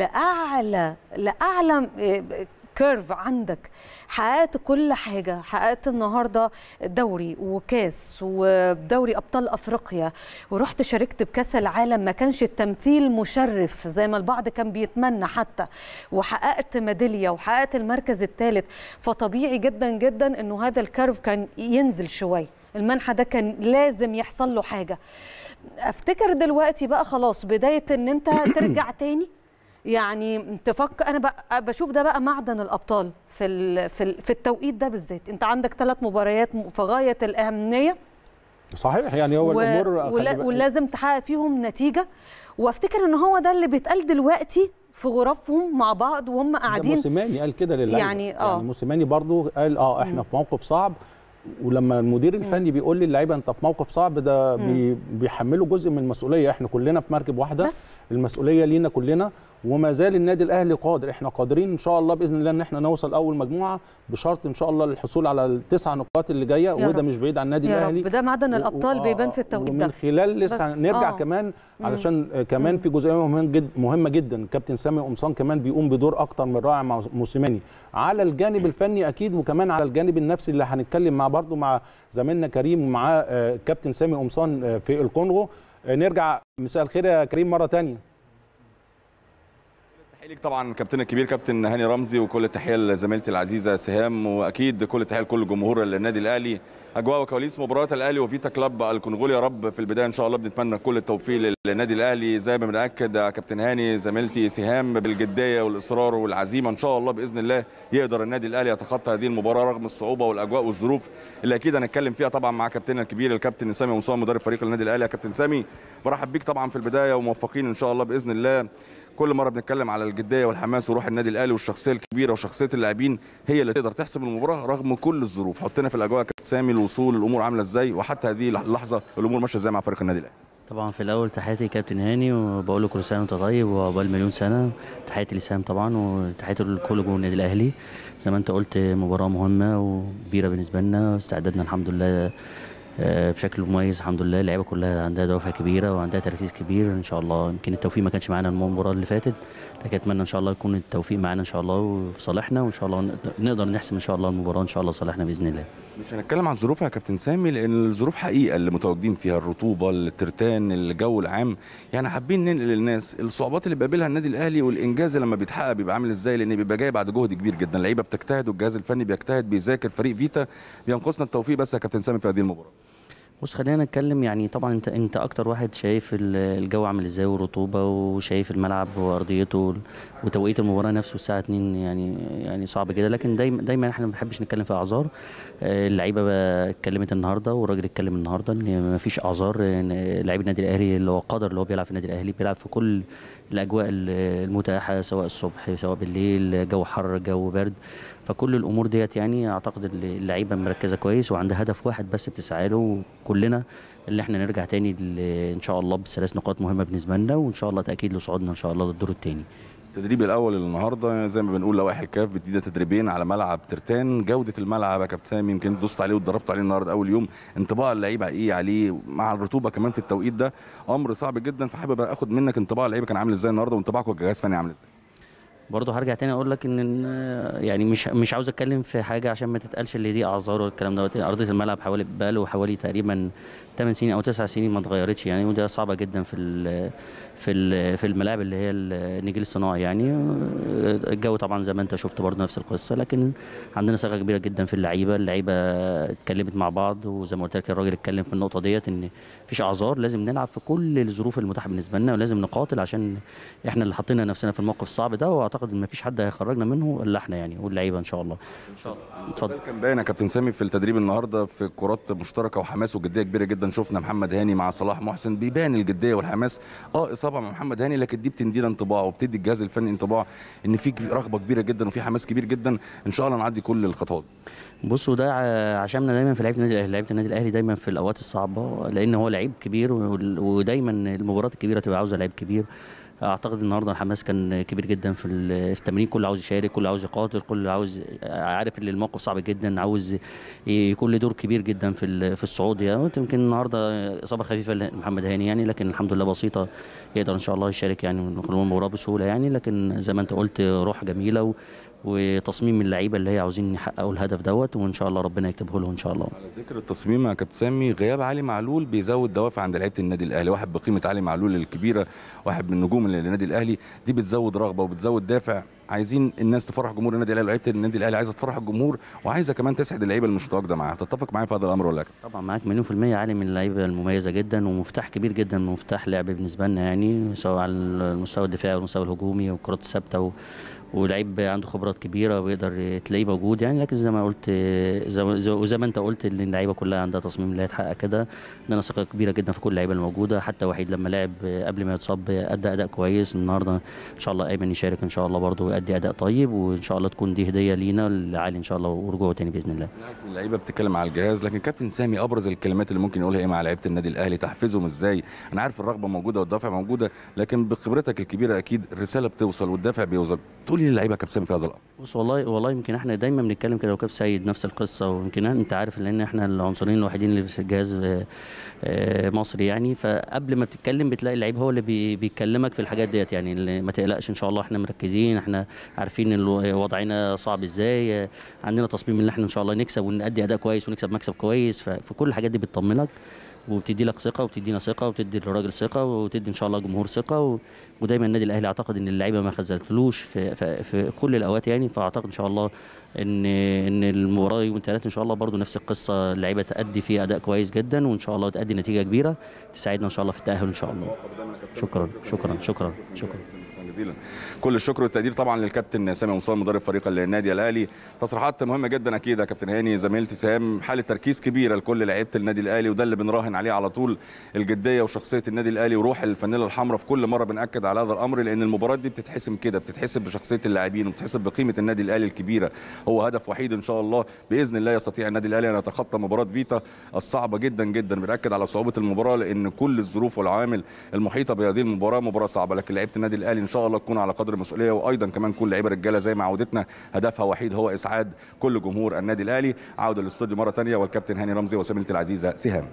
لاعلى لاعلى كيرف عندك حققت كل حاجه حققت النهارده دوري وكاس ودوري ابطال افريقيا ورحت شاركت بكاس العالم ما كانش التمثيل مشرف زي ما البعض كان بيتمنى حتى وحققت ميداليه وحققت المركز الثالث فطبيعي جدا جدا انه هذا الكيرف كان ينزل شويه المنحى ده كان لازم يحصل له حاجه افتكر دلوقتي بقى خلاص بدايه ان انت ترجع تاني يعني تفكر انا بقى بشوف ده بقى معدن الابطال في ال- في ال- في التوقيت ده بالذات انت عندك ثلاث مباريات م- في غايه الاهميه صحيح يعني هو و- الامور خلي ولا- بالك- ولازم تحقق فيهم نتيجه وافتكر ان هو ده اللي بيتقال دلوقتي في غرفهم مع بعض وهم ده قاعدين موسيماني قال كده للعيبه يعني آه. يعني موسيماني برضو قال اه احنا في موقف صعب ولما المدير الفني بيقول للعيبه انت في موقف صعب ده بي بيحمله جزء من المسؤوليه احنا كلنا في مركب واحده بس المسؤوليه لينا كلنا وما زال النادي الاهلي قادر احنا قادرين ان شاء الله باذن الله ان احنا نوصل اول مجموعه بشرط ان شاء الله للحصول على التسع نقاط اللي جايه يا وده رب. مش بعيد عن النادي يا الاهلي رب ده معدن و- الابطال و- بيبان آه، في التوقيت ومن ده خلال لسه بس- نرجع آه. كمان علشان آه، كمان في جزئيه مهمه جدا مهمه جدا كابتن سامي قمصان كمان بيقوم بدور اكتر من رائع مع موسيماني على الجانب الفني اكيد وكمان على الجانب النفسي اللي هنتكلم مع برضو مع زميلنا كريم ومعاه آه، كابتن سامي قمصان آه، في الكونغو آه، نرجع مساء الخير يا كريم مره تانية تحية ليك طبعا كابتن الكبير كابتن هاني رمزي وكل التحيه لزميلتي العزيزه سهام واكيد كل التحيه لكل جمهور النادي الاهلي اجواء وكواليس مباراه الاهلي وفيتا كلاب الكونغولي يا رب في البدايه ان شاء الله بنتمنى كل التوفيق للنادي الاهلي زي ما بناكد يا كابتن هاني زميلتي سهام بالجديه والاصرار والعزيمه ان شاء الله باذن الله يقدر النادي الاهلي يتخطى هذه المباراه رغم الصعوبه والاجواء والظروف اللي اكيد هنتكلم فيها طبعا مع كابتننا الكبير الكابتن سامي مصطفى مدرب فريق النادي الاهلي يا كابتن سامي برحب بيك طبعا في البدايه وموفقين ان شاء الله باذن الله كل مره بنتكلم على الجديه والحماس وروح النادي الاهلي والشخصيه الكبيره وشخصيه اللاعبين هي اللي تقدر تحسم المباراه رغم كل الظروف حطنا في الاجواء يا كابتن سامي الوصول الامور عامله ازاي وحتى هذه اللحظه الامور ماشيه ازاي مع فريق النادي الاهلي طبعا في الاول تحياتي كابتن هاني وبقول له كل سنه وانت طيب وعقبال مليون سنه تحياتي لسام طبعا وتحياتي لكل جمهور النادي الاهلي زي ما انت قلت مباراه مهمه وكبيره بالنسبه لنا استعدادنا الحمد لله آه، بشكل مميز الحمد لله اللعيبه كلها عندها دوافع كبيره وعندها تركيز كبير ان شاء الله يمكن التوفيق ما كانش معانا المباراه اللي فاتت لكن اتمنى ان شاء الله يكون التوفيق معانا ان شاء الله وفي صالحنا وان شاء الله نقدر- نقدر نحسم ان شاء الله المباراه ان شاء الله صالحنا باذن الله مش هنتكلم عن ظروفها يا كابتن سامي لان الظروف حقيقه اللي متواجدين فيها الرطوبه الترتان الجو العام يعني حابين ننقل للناس الصعوبات اللي بيقابلها النادي الاهلي والانجاز لما بيتحقق بيبقى عامل ازاي لان بيبقى جاي بعد جهد كبير جدا اللعيبه بتجتهد والجهاز الفني بيجتهد بيذاكر فريق فيتا بينقصنا التوفيق بس يا كابتن سامي في هذه المباراه بص خلينا نتكلم يعني طبعا انت انت اكتر واحد شايف ال- الجو عامل ازاي والرطوبه وشايف الملعب وارضيته وتوقيت المباراه نفسه الساعه 2 يعني يعني صعب جدا لكن دايما دايما احنا ما بنحبش نتكلم في اعذار آه، اللعيبه بقى اتكلمت النهارده والراجل اتكلم النهارده ان ما فيش اعذار ان لعيب النادي الاهلي اللي هو قادر اللي هو بيلعب في النادي الاهلي بيلعب في كل الاجواء ال- المتاحه سواء الصبح سواء بالليل جو حر جو برد فكل الامور ديت يعني اعتقد ال- اللعيبه مركزه كويس وعندها هدف واحد بس بتسعى له كلنا اللي احنا نرجع تاني ل- ان شاء الله بثلاث نقاط مهمه بالنسبه لنا وان شاء الله تاكيد لصعودنا ان شاء الله للدور الثاني التدريب الاول النهارده زي ما بنقول لوائح الكاف بتدينا تدريبين على ملعب ترتان جوده الملعب يا كابتن سامي يمكن دوست عليه واتدربت عليه النهارده اول يوم انطباع اللعيبه ايه عليه مع الرطوبه كمان في التوقيت ده امر صعب جدا فحابب اخد منك انطباع اللعيبه كان عامل ازاي النهارده وانطباعكم كجهاز فني عامل ازاي برضه هرجع تاني اقول لك ان إن- يعني مش مش عاوز اتكلم في حاجه عشان ما تتقالش اللي دي اعذار والكلام دوت ارضيه الملعب حوالي بقاله حوالي تقريبا 8 سنين او 9 سنين ما اتغيرتش يعني وده صعبه جدا في ال في ال في الملاعب اللي هي النجيل الصناعي يعني الجو طبعا زي ما انت شفت برضه نفس القصه لكن عندنا ثقه كبيره جدا في اللعيبه اللعيبه اتكلمت مع بعض وزي ما قلت لك الراجل اتكلم في النقطه ديت ان مفيش اعذار لازم نلعب في كل الظروف المتاحه بالنسبه لنا ولازم نقاتل عشان احنا اللي حطينا نفسنا في الموقف الصعب ده واعتقد ان مفيش حد هيخرجنا منه الا احنا يعني واللعيبه ان شاء الله ان شاء الله اتفضل ده كان باين يا كابتن سامي في التدريب النهارده في كرات مشتركه وحماس وجديه كبيره جدا شفنا محمد هاني مع صلاح محسن بيبان الجديه والحماس اه اصابه مع محمد هاني لكن دي بتدينا انطباع وبتدي الجهاز الفني انطباع ان في رغبه كبيره جدا وفي حماس كبير جدا ان شاء الله نعدي كل الخطوات بصوا ده ع- عشاننا دايما في لعيبه النادي الاهلي لعيبه النادي الاهلي دايما في الاوقات الصعبه لان هو لعيب كبير وال- ودايما المباريات الكبيره تبقى عاوزه لعيب كبير اعتقد النهارده الحماس كان كبير جدا في ال- في التمرين كله عاوز يشارك كله عاوز يقاتل كله عاوز عارف ان الموقف صعب جدا عاوز يكون له دور كبير جدا في ال- في الصعود يعني يمكن النهارده اصابه خفيفه لمحمد هاني يعني لكن الحمد لله بسيطه يقدر ان شاء الله يشارك يعني ونخلو المباراه بسهوله يعني لكن زي ما انت قلت روح جميله و وتصميم اللعيبه اللي هي عاوزين يحققوا الهدف دوت وان شاء الله ربنا يكتبه له ان شاء الله على ذكر التصميم يا كابتن سامي غياب علي معلول بيزود دوافع عند لعيبه النادي الاهلي واحد بقيمه علي معلول الكبيره واحد من نجوم النادي الاهلي دي بتزود رغبه وبتزود دافع عايزين الناس تفرح جمهور النادي الاهلي ولاعيبه النادي الاهلي عايزه تفرح الجمهور وعايزه كمان تسعد اللعيبه اللي مش متواجده معاها تتفق معايا في هذا الامر ولا لا طبعا معاك مليون في المية علي من اللعيبة المميزة جدا ومفتاح كبير جدا ومفتاح لعب بالنسبة لنا يعني سواء على المستوى الدفاعي والمستوى الهجومي والكرات الثابتة و... ولعيب عنده خبرات كبيره ويقدر تلاقيه موجود يعني لكن زي ما قلت زي زي- وزي ما انت قلت ان اللعيبه كلها عندها تصميم اللي هيتحقق كده عندنا ثقه كبيره جدا في كل اللعيبه الموجوده حتى وحيد لما لعب قبل ما يتصاب ادى اداء كويس النهارده ان شاء الله ايمن يشارك ان شاء الله برضه ويؤدي اداء طيب وان شاء الله تكون دي هديه لينا لعلي ان شاء الله ورجوعه تاني باذن الله اللعيبه بتتكلم على الجهاز لكن كابتن سامي ابرز الكلمات اللي ممكن يقولها ايه مع لعيبه النادي الاهلي تحفزهم ازاي انا عارف الرغبه موجوده والدافع موجوده لكن بخبرتك الكبيره اكيد الرساله بتوصل والدافع بيوصل تقولي للعيبه كابتن سامي في هذا الامر بص والله والله يمكن احنا دايما بنتكلم كده وكاب سيد نفس القصه ويمكن انت عارف لان احنا العنصرين الوحيدين اللي في الجهاز آه، آه، مصري يعني فقبل ما بتتكلم بتلاقي اللعيب هو اللي بي- بيكلمك في الحاجات ديت يعني اللي ما تقلقش ان شاء الله احنا مركزين احنا عارفين الو- وضعنا صعب ازاي آه، عندنا تصميم ان احنا ان شاء الله نكسب ونأدي اداء كويس ونكسب مكسب كويس ف- فكل الحاجات دي بتطمنك وبتدي لك ثقه وبتدينا ثقه وبتدي للراجل ثقه وتدي ان شاء الله جمهور ثقه و... ودايما النادي الاهلي اعتقد ان اللعيبه ما خذلتلوش في, في, في كل الاوقات يعني فاعتقد ان شاء الله ان ان المباراه يوم الثلاث ان شاء الله برضو نفس القصه اللعيبه تادي فيه اداء كويس جدا وان شاء الله تادي نتيجه كبيره تساعدنا ان شاء الله في التاهل ان شاء الله شكرا شكرا شكرا شكرا جزيلا كل الشكر والتقدير طبعا للكابتن سامي مصطفى مدرب فريق النادي الاهلي تصريحات مهمه جدا اكيد يا كابتن هاني زميلتي سهام حاله تركيز كبيره لكل لعيبه النادي الاهلي وده اللي بنراهن عليه على طول الجديه وشخصيه النادي الاهلي وروح الفانيلا الحمراء في كل مره بناكد على هذا الامر لان المباراه دي بتتحسم كده بتتحسب بشخصيه اللاعبين وبتتحسب بقيمه النادي الاهلي الكبيره هو هدف وحيد ان شاء الله باذن الله يستطيع النادي الاهلي ان يتخطى مباراه فيتا الصعبه جدا جدا بنأكد على صعوبه المباراه لان كل الظروف والعوامل المحيطه بهذه المباراه مباراه صعبه لكن لعيبه النادي الاهلي ان شاء الله تكون على قدر المسؤوليه وايضا كمان كل لعيبه رجاله زي ما عودتنا هدفها وحيد هو اسعاد كل جمهور النادي الاهلي عوده للاستوديو مره ثانيه والكابتن هاني رمزي وزميلتي العزيزه سهام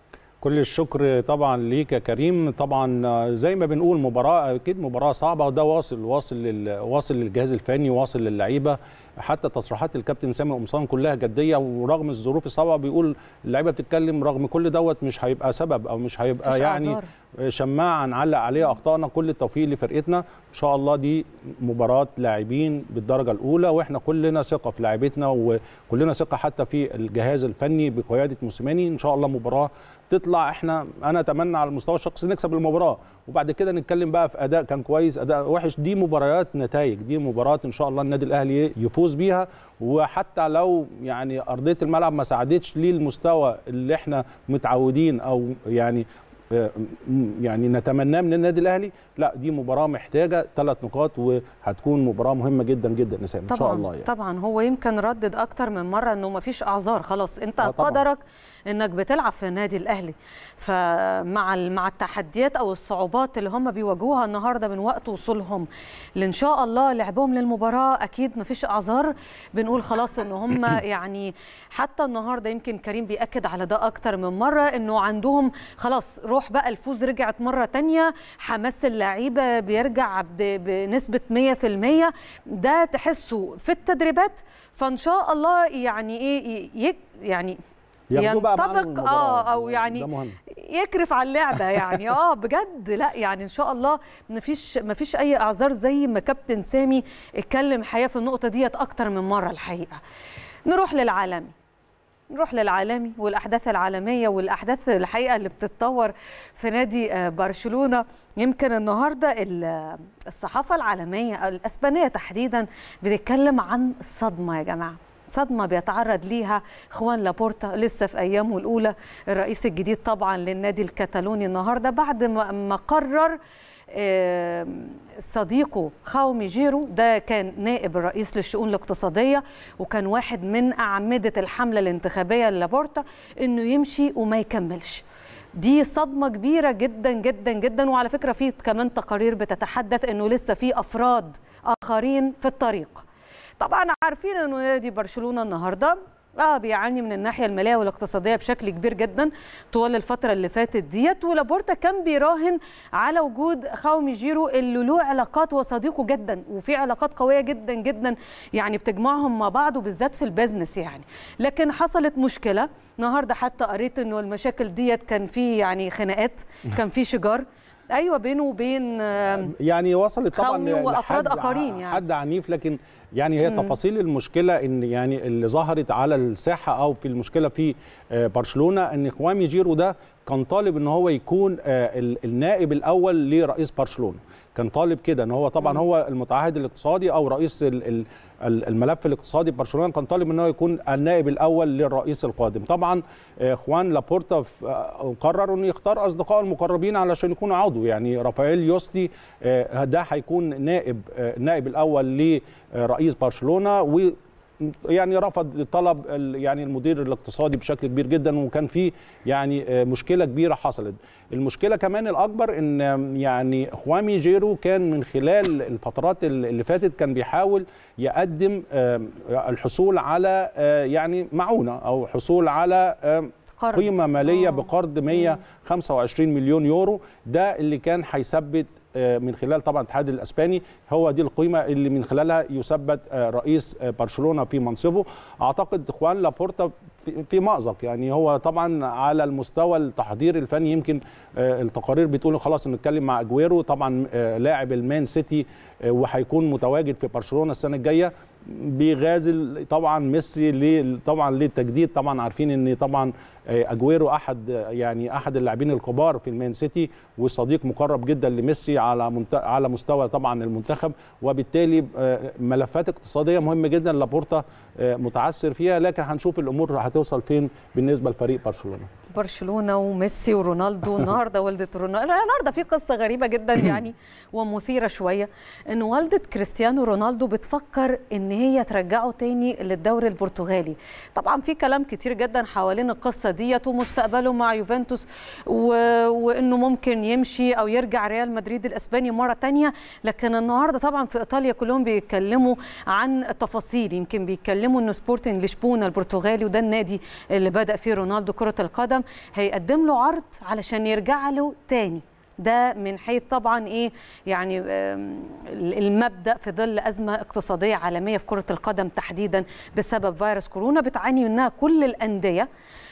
كل الشكر طبعا ليك يا كريم طبعا زي ما بنقول مباراه اكيد مباراه صعبه وده واصل واصل لل... واصل للجهاز الفني واصل للعيبه حتى تصريحات الكابتن سامي قمصان كلها جديه ورغم الظروف الصعبه بيقول اللعيبه بتتكلم رغم كل دوت مش هيبقى سبب او مش هيبقى مفيش يعني أعذار. شماعه نعلق عليها اخطائنا كل التوفيق لفرقتنا ان شاء الله دي مباراه لاعبين بالدرجه الاولى واحنا كلنا ثقه في لاعبتنا وكلنا ثقه حتى في الجهاز الفني بقياده موسيماني ان شاء الله مباراه تطلع احنا انا اتمنى على المستوى الشخصي نكسب المباراه وبعد كده نتكلم بقى في اداء كان كويس اداء وحش دي مباريات نتائج دي مباراه ان شاء الله النادي الاهلي يفوز بيها وحتى لو يعني ارضيه الملعب ما ساعدتش ليه المستوى اللي احنا متعودين او يعني يعني نتمناه من النادي الاهلي لا دي مباراه محتاجه ثلاث نقاط وهتكون مباراه مهمه جدا جدا نسام ان شاء الله يعني. طبعا هو يمكن ردد اكتر من مره انه ما فيش اعذار خلاص انت آه طبعاً. قدرك انك بتلعب في النادي الاهلي فمع ال- مع التحديات او الصعوبات اللي هم بيواجهوها النهارده من وقت وصولهم لان شاء الله لعبهم للمباراه اكيد ما فيش اعذار بنقول خلاص ان هم يعني حتى النهارده يمكن كريم بياكد على ده اكتر من مره انه عندهم خلاص روح بقى الفوز رجعت مره تانية حماس اللعيبه بيرجع ب- بنسبه 100% ده تحسه في التدريبات فان شاء الله يعني ايه ي- يك يعني ياخدوه بقى معاهم ينطبق المباراة. اه او يعني ده مهم يكرف على اللعبه يعني اه بجد لا يعني ان شاء الله مفيش مفيش اي اعذار زي ما كابتن سامي اتكلم حقيقه في النقطه ديت اكتر من مره الحقيقه نروح للعالمي نروح للعالمي والاحداث العالميه والاحداث الحقيقه اللي بتتطور في نادي آه، برشلونه يمكن النهارده ال- الصحافه العالميه الاسبانيه تحديدا بتتكلم عن صدمه يا جماعه صدمه بيتعرض ليها خوان لابورتا لسه في ايامه الاولى الرئيس الجديد طبعا للنادي الكتالوني النهارده بعد ما ما قرر آه، صديقه خاومي جيرو ده كان نائب الرئيس للشؤون الاقتصاديه وكان واحد من اعمده الحمله الانتخابيه للابورتا انه يمشي وما يكملش دي صدمة كبيرة جدا جدا جدا وعلى فكرة في كمان تقارير بتتحدث انه لسه في افراد اخرين في الطريق طبعا عارفين انه نادي برشلونه النهارده اه بيعاني من الناحيه الماليه والاقتصاديه بشكل كبير جدا طوال الفتره اللي فاتت ديت ولابورتا كان بيراهن على وجود خاومي جيرو اللي له علاقات وصديقه جدا وفي علاقات قويه جدا جدا يعني بتجمعهم مع بعض وبالذات في البيزنس يعني لكن حصلت مشكله النهارده حتى قريت انه المشاكل ديت كان في يعني خناقات كان في شجار ايوه بينه وبين آه، يعني وصلت طبعا خوي وأفراد لحد- آخرين يعني. حد عنيف لكن يعني هي تفاصيل المشكله ان يعني اللي ظهرت على الساحه او في المشكله في آه، برشلونه ان خوامي جيرو ده كان طالب ان هو يكون آه، ال- النائب الاول لرئيس برشلونه كان طالب كده ان هو طبعا هو المتعهد الاقتصادي او رئيس ال- ال- ال- الملف الاقتصادي ببرشلونه كان طالب ان هو يكون النائب الاول للرئيس القادم طبعا آه، خوان لابورتا ف- آه، قرر انه يختار اصدقائه المقربين علشان يكونوا عضو يعني رافائيل يوستي آه، ده هيكون نائب آه، النائب الاول لرئيس برشلونه و يعني رفض طلب ال- يعني المدير الاقتصادي بشكل كبير جدا وكان في يعني آه، مشكله كبيره حصلت المشكله كمان الاكبر ان آم، يعني خوامي جيرو كان من خلال الفترات ال- اللي فاتت كان بيحاول يقدم آم، الحصول على آه، يعني معونه او حصول على آم، قرض. قيمه ماليه آه. بقرض 125 مليون يورو ده اللي كان هيثبت آه، من خلال طبعا الاتحاد الاسباني هو دي القيمه اللي من خلالها يثبت آه، رئيس آه، برشلونه في منصبه اعتقد خوان لابورتا في- في مأزق يعني هو طبعا على المستوى التحضير الفني يمكن آه، التقارير بتقول خلاص نتكلم مع اجويرو طبعا آه، لاعب المان سيتي آه، وهيكون متواجد في برشلونه السنه الجايه بيغازل طبعا ميسي ليه- طبعا للتجديد طبعا عارفين ان طبعا آه، اجويرو احد آه، يعني احد اللاعبين الكبار في المان سيتي وصديق مقرب جدا لميسي على منت... على مستوى طبعا المنتخب وبالتالي آه، ملفات اقتصاديه مهمه جدا لابورتا آه، متعثر فيها لكن هنشوف الامور هتوصل فين بالنسبه لفريق برشلونه برشلونه وميسي ورونالدو النهارده والده رونالدو النهارده في قصه غريبه جدا يعني ومثيره شويه ان والده كريستيانو رونالدو بتفكر ان هي ترجعه تاني للدوري البرتغالي طبعا في كلام كتير جدا حوالين القصه ديت ومستقبله مع يوفنتوس و... وانه ممكن يمشي او يرجع ريال مدريد الاسباني مره تانية لكن النهارده طبعا في ايطاليا كلهم بيتكلموا عن تفاصيل يمكن بيتكلموا انه سبورتنج لشبونه البرتغالي وده النادي اللي بدا فيه رونالدو كره القدم هيقدم له عرض علشان يرجع له تاني ده من حيث طبعا ايه يعني آم، المبدا في ظل ازمه اقتصاديه عالميه في كره القدم تحديدا بسبب فيروس كورونا بتعاني منها كل الانديه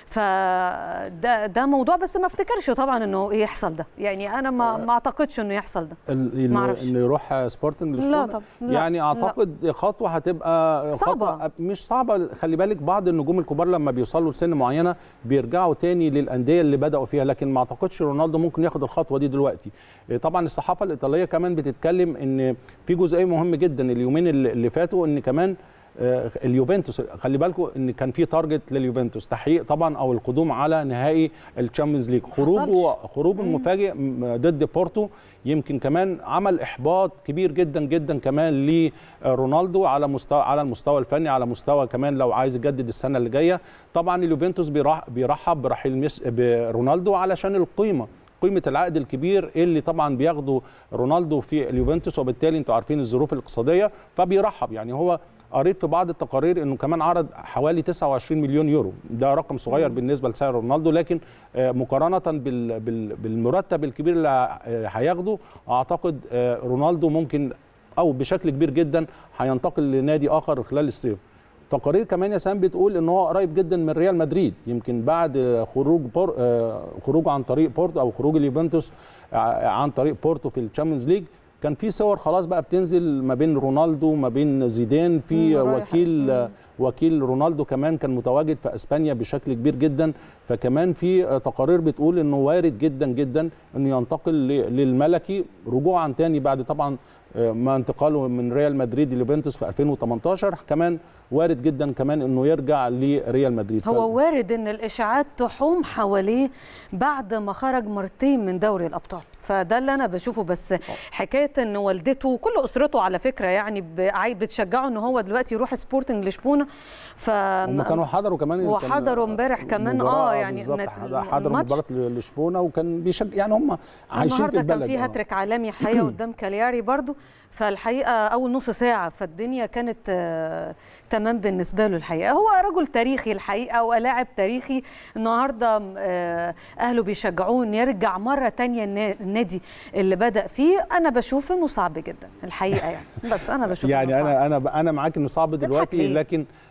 فده ده موضوع بس ما افتكرش طبعا انه يحصل ده يعني انا ما ما اعتقدش انه يحصل ده ال- معرفش. انه يروح سبورتنج لا لشبونة؟ طب لا، يعني لا. اعتقد خطوه هتبقى صعبة. خطوة مش صعبه خلي بالك بعض النجوم الكبار لما بيوصلوا لسن معينه بيرجعوا تاني للانديه اللي بداوا فيها لكن ما اعتقدش رونالدو ممكن ياخد الخطوه دي دلوقتي إيه، طبعا الصحافه الايطاليه كمان بتتكلم ان في جزئيه مهم جدا اليومين اللي اللي فاتوا ان كمان آه، اليوفنتوس خلي بالكم ان كان في تارجت لليوفنتوس تحقيق طبعا او القدوم على نهائي الشامبيونز ليج خروجه خروجه المفاجئ م- ضد بورتو يمكن كمان عمل احباط كبير جدا جدا كمان لرونالدو على مستوى على المستوى الفني على مستوى كمان لو عايز يجدد السنه اللي جايه طبعا اليوفنتوس بيرح- بيرحب برحيل ميس برونالدو علشان القيمه قيمه العقد الكبير اللي طبعا بياخده رونالدو في اليوفنتوس وبالتالي انتوا عارفين الظروف الاقتصاديه فبيرحب يعني هو قريت في بعض التقارير انه كمان عرض حوالي 29 مليون يورو ده رقم صغير بالنسبه لسعر رونالدو لكن آه، مقارنه بال- بال- بالمرتب الكبير اللي آه، هياخده اعتقد آه، رونالدو ممكن او بشكل كبير جدا هينتقل لنادي اخر خلال الصيف تقارير كمان يا سام بتقول ان هو قريب جدا من ريال مدريد يمكن بعد خروج بور آه، خروجه عن طريق بورتو او خروج اليوفنتوس ع- عن طريق بورتو في الشامبيونز ليج كان في صور خلاص بقى بتنزل ما بين رونالدو ما بين زيدان في مم، رايح. وكيل مم. وكيل رونالدو كمان كان متواجد في اسبانيا بشكل كبير جدا فكمان في آه، تقارير بتقول انه وارد جدا جدا انه ينتقل ل- للملكي رجوعا تاني بعد طبعا آه، ما انتقاله من ريال مدريد ليوفنتوس في 2018 كمان وارد جدا كمان انه يرجع لريال مدريد هو وارد ان الاشاعات تحوم حواليه بعد ما خرج مرتين من دوري الابطال فده اللي انا بشوفه بس حكايه ان والدته وكل اسرته على فكره يعني ب- عاي- بتشجعه ان هو دلوقتي يروح سبورتنج لشبونه ف هم كانوا حضروا كمان كان وحضروا امبارح كمان مباراة اه يعني بالظبط، نت- حضروا الماتش. مباراه لشبونه وكان بيشجع يعني هم عايشين في النهارده البلد كان في آه. هاتريك عالمي حقيقه قدام كالياري برضو فالحقيقه اول نص ساعه فالدنيا كانت آه، تمام بالنسبه له الحقيقه هو رجل تاريخي الحقيقه ولاعب تاريخي النهارده آه، اهله بيشجعوه انه يرجع مره تانية النا- النادي اللي بدا فيه انا بشوف انه صعب جدا الحقيقه يعني بس انا بشوف يعني إنه صعب. انا انا انا معاك انه صعب دلوقتي ليه؟ لكن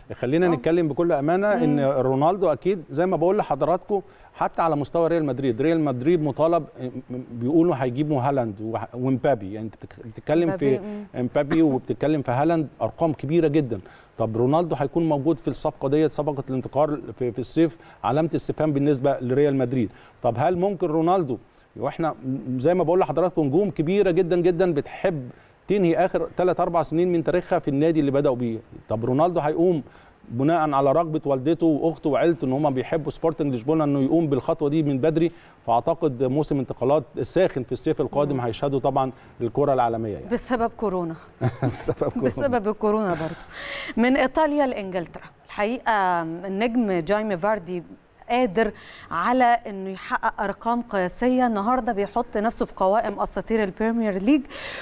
خلينا آه. نتكلم بكل امانه ان رونالدو اكيد زي ما بقول لحضراتكم حتى على مستوى ريال مدريد ريال مدريد مطالب بيقولوا هيجيبوا هالاند وح- ومبابي يعني انت بتك- بتتكلم في مبابي، مبابي وبتتكلم في هالاند ارقام كبيره جدا طب رونالدو هيكون موجود في الصفقه ديت صفقه الانتقال في, في الصيف علامه استفهام بالنسبه لريال مدريد طب هل ممكن رونالدو واحنا زي ما بقول لحضراتكم نجوم كبيره جدا جدا بتحب تنهي اخر 3 4 سنين من تاريخها في النادي اللي بداوا بيه طب رونالدو هيقوم بناء على رغبه والدته واخته وعيلته ان هم بيحبوا سبورتنج لشبونه انه يقوم بالخطوه دي من بدري فاعتقد موسم انتقالات الساخن في الصيف القادم هيشهدوا طبعا الكره العالميه يعني بسبب كورونا بسبب كورونا. بسبب الكورونا برضه من ايطاليا لانجلترا الحقيقه النجم جايمي فاردي قادر على انه يحقق ارقام قياسيه النهارده بيحط نفسه في قوائم اساطير البريمير ليج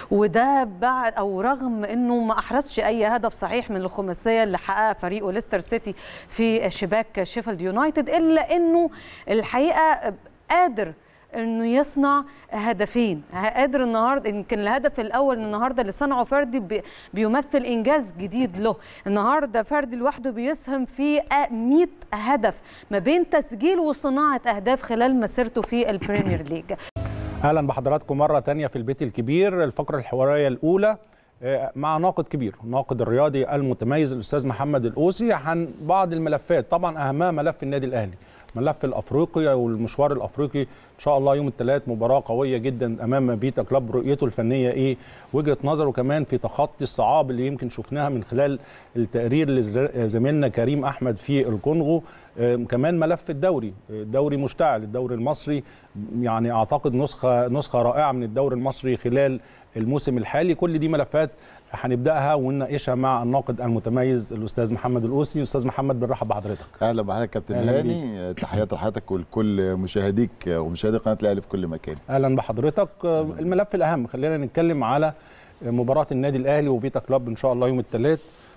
وده بعد او رغم انه ما احرزش اي هدف صحيح من الخماسيه اللي حققها فريقه ليستر سيتي في شباك شيفيلد يونايتد الا انه الحقيقه قادر انه يصنع هدفين قادر النهارده يمكن الهدف الاول النهارده اللي صنعه فردي بي- بيمثل انجاز جديد له النهارده فردي لوحده بيسهم في 100 هدف ما بين تسجيل وصناعه اهداف خلال مسيرته في البريمير ليج اهلا بحضراتكم مره تانية في البيت الكبير الفقره الحواريه الاولى آه، مع ناقد كبير الناقد الرياضي المتميز الاستاذ محمد الاوسي عن بعض الملفات طبعا اهمها ملف النادي الاهلي ملف الافريقي والمشوار الافريقي ان شاء الله يوم الثلاث مباراه قويه جدا امام بيتا كلاب رؤيته الفنيه ايه وجهه نظره كمان في تخطي الصعاب اللي يمكن شفناها من خلال التقرير لزميلنا كريم احمد في الكونغو آه، كمان ملف الدوري الدوري مشتعل الدوري المصري يعني اعتقد نسخه نسخه رائعه من الدوري المصري خلال الموسم الحالي كل دي ملفات هنبداها ونناقشها مع الناقد المتميز الاستاذ محمد الاوسي استاذ محمد بنرحب بحضرتك اهلا بحضرتك كابتن أهلا هاني تحياتي لحضرتك ولكل مشاهديك ومشاهدي قناه الاهلي في كل مكان اهلا بحضرتك الملف الاهم خلينا نتكلم على مباراه النادي الاهلي وفيتا كلاب ان شاء الله يوم الثلاث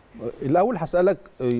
الاول هسالك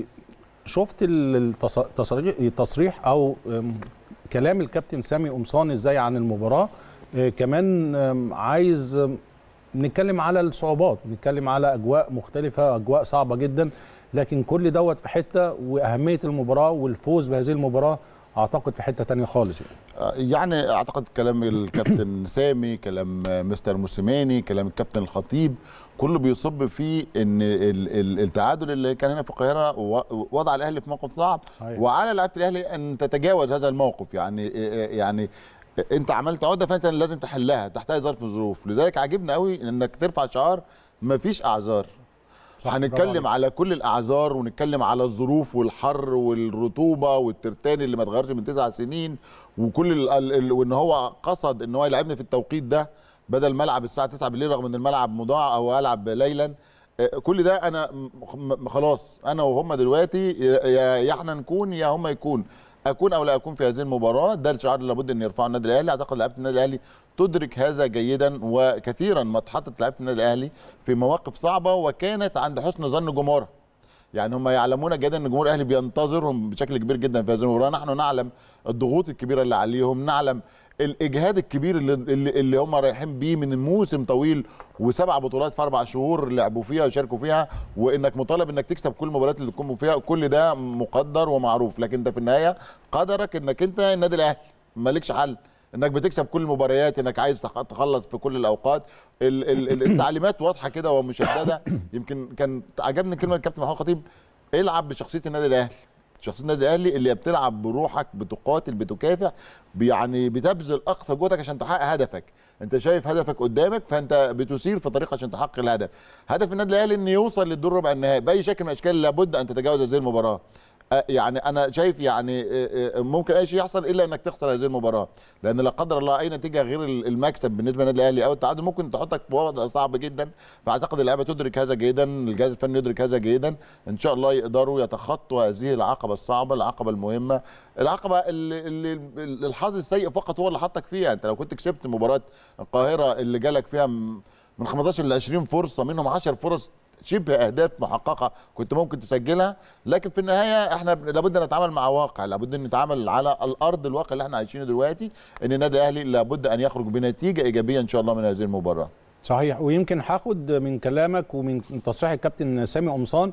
شفت التص- التصريح التصريح او أم، كلام الكابتن سامي قمصان ازاي عن المباراه أه، كمان أم، عايز أم، نتكلم على الصعوبات نتكلم على اجواء مختلفه اجواء صعبه جدا لكن كل دوت في حته واهميه المباراه والفوز بهذه المباراه اعتقد في حته تانية خالص يعني. يعني اعتقد كلام الكابتن سامي كلام مستر موسيماني كلام الكابتن الخطيب كله بيصب في ان ال- ال- التعادل اللي كان هنا في القاهره و- وضع الاهلي في موقف صعب صحيح. وعلى لعيبه الاهلي ان تتجاوز هذا الموقف يعني يعني انت عملت عقده فانت لازم تحلها تحتها ظرف ظروف لذلك عاجبني قوي انك ترفع شعار مفيش اعذار صح، برافو هنتكلم عليك. على كل الاعذار ونتكلم على الظروف والحر والرطوبه والترتان اللي ما اتغيرش من تسع سنين وكل ال ال ال وان هو قصد ان هو يلعبني في التوقيت ده بدل ما العب الساعه 9 بالليل رغم ان الملعب مضاع او العب ليلا آه، كل ده انا م- م- خلاص انا وهم دلوقتي يا- يا يا احنا نكون يا هم يكون اكون او لا اكون في هذه المباراه ده الشعار اللي لابد ان يرفعه النادي الاهلي اعتقد لعيبه النادي الاهلي تدرك هذا جيدا وكثيرا ما اتحطت لعيبه النادي الاهلي في مواقف صعبه وكانت عند حسن ظن جمهورها يعني هم يعلمون جدا ان جمهور الاهلي بينتظرهم بشكل كبير جدا في هذه المباراه نحن نعلم الضغوط الكبيره اللي عليهم نعلم الاجهاد الكبير اللي اللي, اللي هم رايحين بيه من موسم طويل وسبع بطولات في اربع شهور لعبوا فيها وشاركوا فيها وانك مطالب انك تكسب كل المباريات اللي تكون فيها كل ده مقدر ومعروف لكن انت في النهايه قدرك انك انت النادي الاهلي مالكش حل انك بتكسب كل المباريات انك عايز تخ- تخلص في كل الاوقات ال- ال- ال- التعليمات واضحه كده ومشدده يمكن كان عجبني كلمه الكابتن محمود خطيب العب بشخصيه النادي الاهلي شخصيه النادي الاهلي اللي بتلعب بروحك بتقاتل بتكافح يعني بتبذل اقصى جهدك عشان تحقق هدفك انت شايف هدفك قدامك فانت بتسير في طريق عشان تحقق الهدف هدف النادي الاهلي انه يوصل للدور ربع النهائي باي شكل من الاشكال لابد ان تتجاوز هذه المباراه آه، يعني انا شايف يعني آه، آه، ممكن اي شيء يحصل الا انك تخسر هذه المباراه لان لا قدر الله اي نتيجه غير ال- المكسب بالنسبه للنادي الاهلي او التعادل ممكن تحطك في وضع صعب جدا فاعتقد اللعيبه تدرك هذا جيدا الجهاز الفني يدرك هذا جيدا ان شاء الله يقدروا يتخطوا هذه العقبه الصعبه العقبه المهمه العقبه اللي, اللي اللي الحظ السيء فقط هو اللي حطك فيها انت لو كنت كسبت مباراه القاهره اللي جالك فيها م- من 15 ل 20 فرصه منهم 10 فرص شبه اهداف محققه كنت ممكن تسجلها لكن في النهايه احنا لابد ان نتعامل مع واقع لابد ان نتعامل على الارض الواقع اللي احنا عايشينه دلوقتي ان النادي الاهلي لابد ان يخرج بنتيجه ايجابيه ان شاء الله من هذه المباراه صحيح ويمكن هاخد من كلامك ومن تصريح الكابتن سامي قمصان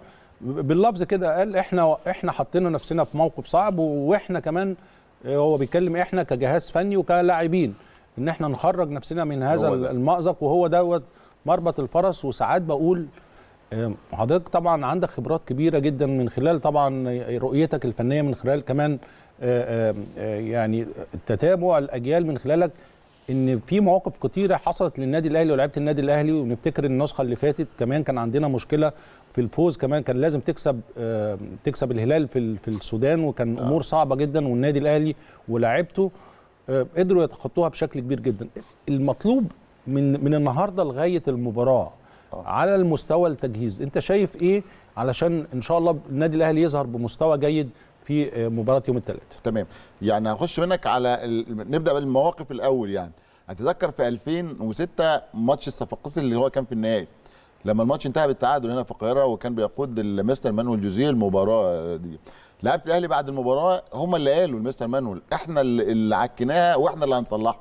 باللفظ كده قال احنا احنا حطينا نفسنا في موقف صعب واحنا كمان هو بيتكلم احنا كجهاز فني وكلاعبين ان احنا نخرج نفسنا من هذا هو ده. المأزق وهو دوت مربط الفرس وساعات بقول آه، حضرتك طبعا عندك خبرات كبيره جدا من خلال طبعا رؤيتك الفنيه من خلال كمان آه، آه، آه، يعني تتابع الاجيال من خلالك ان في مواقف كتيره حصلت للنادي الاهلي ولاعيبه النادي الاهلي ونفتكر النسخه اللي فاتت كمان كان عندنا مشكله في الفوز كمان كان لازم تكسب آه، تكسب الهلال في ال- في السودان وكان امور صعبه جدا والنادي الاهلي ولاعيبته آه، قدروا يتخطوها بشكل كبير جدا المطلوب من من النهارده لغايه المباراه على المستوى التجهيز انت شايف ايه علشان ان شاء الله النادي الاهلي يظهر بمستوى جيد في آه، مباراه يوم الثلاث تمام يعني هخش منك على ال... نبدا بالمواقف الاول يعني اتذكر في 2006 ماتش الصفاقسي اللي هو كان في النهائي لما الماتش انتهى بالتعادل هنا في القاهره وكان بيقود المستر مانويل جوزيه المباراه دي لعيبه الاهلي بعد المباراه هم اللي قالوا المستر مانويل احنا اللي اللي عكيناها واحنا اللي هنصلحها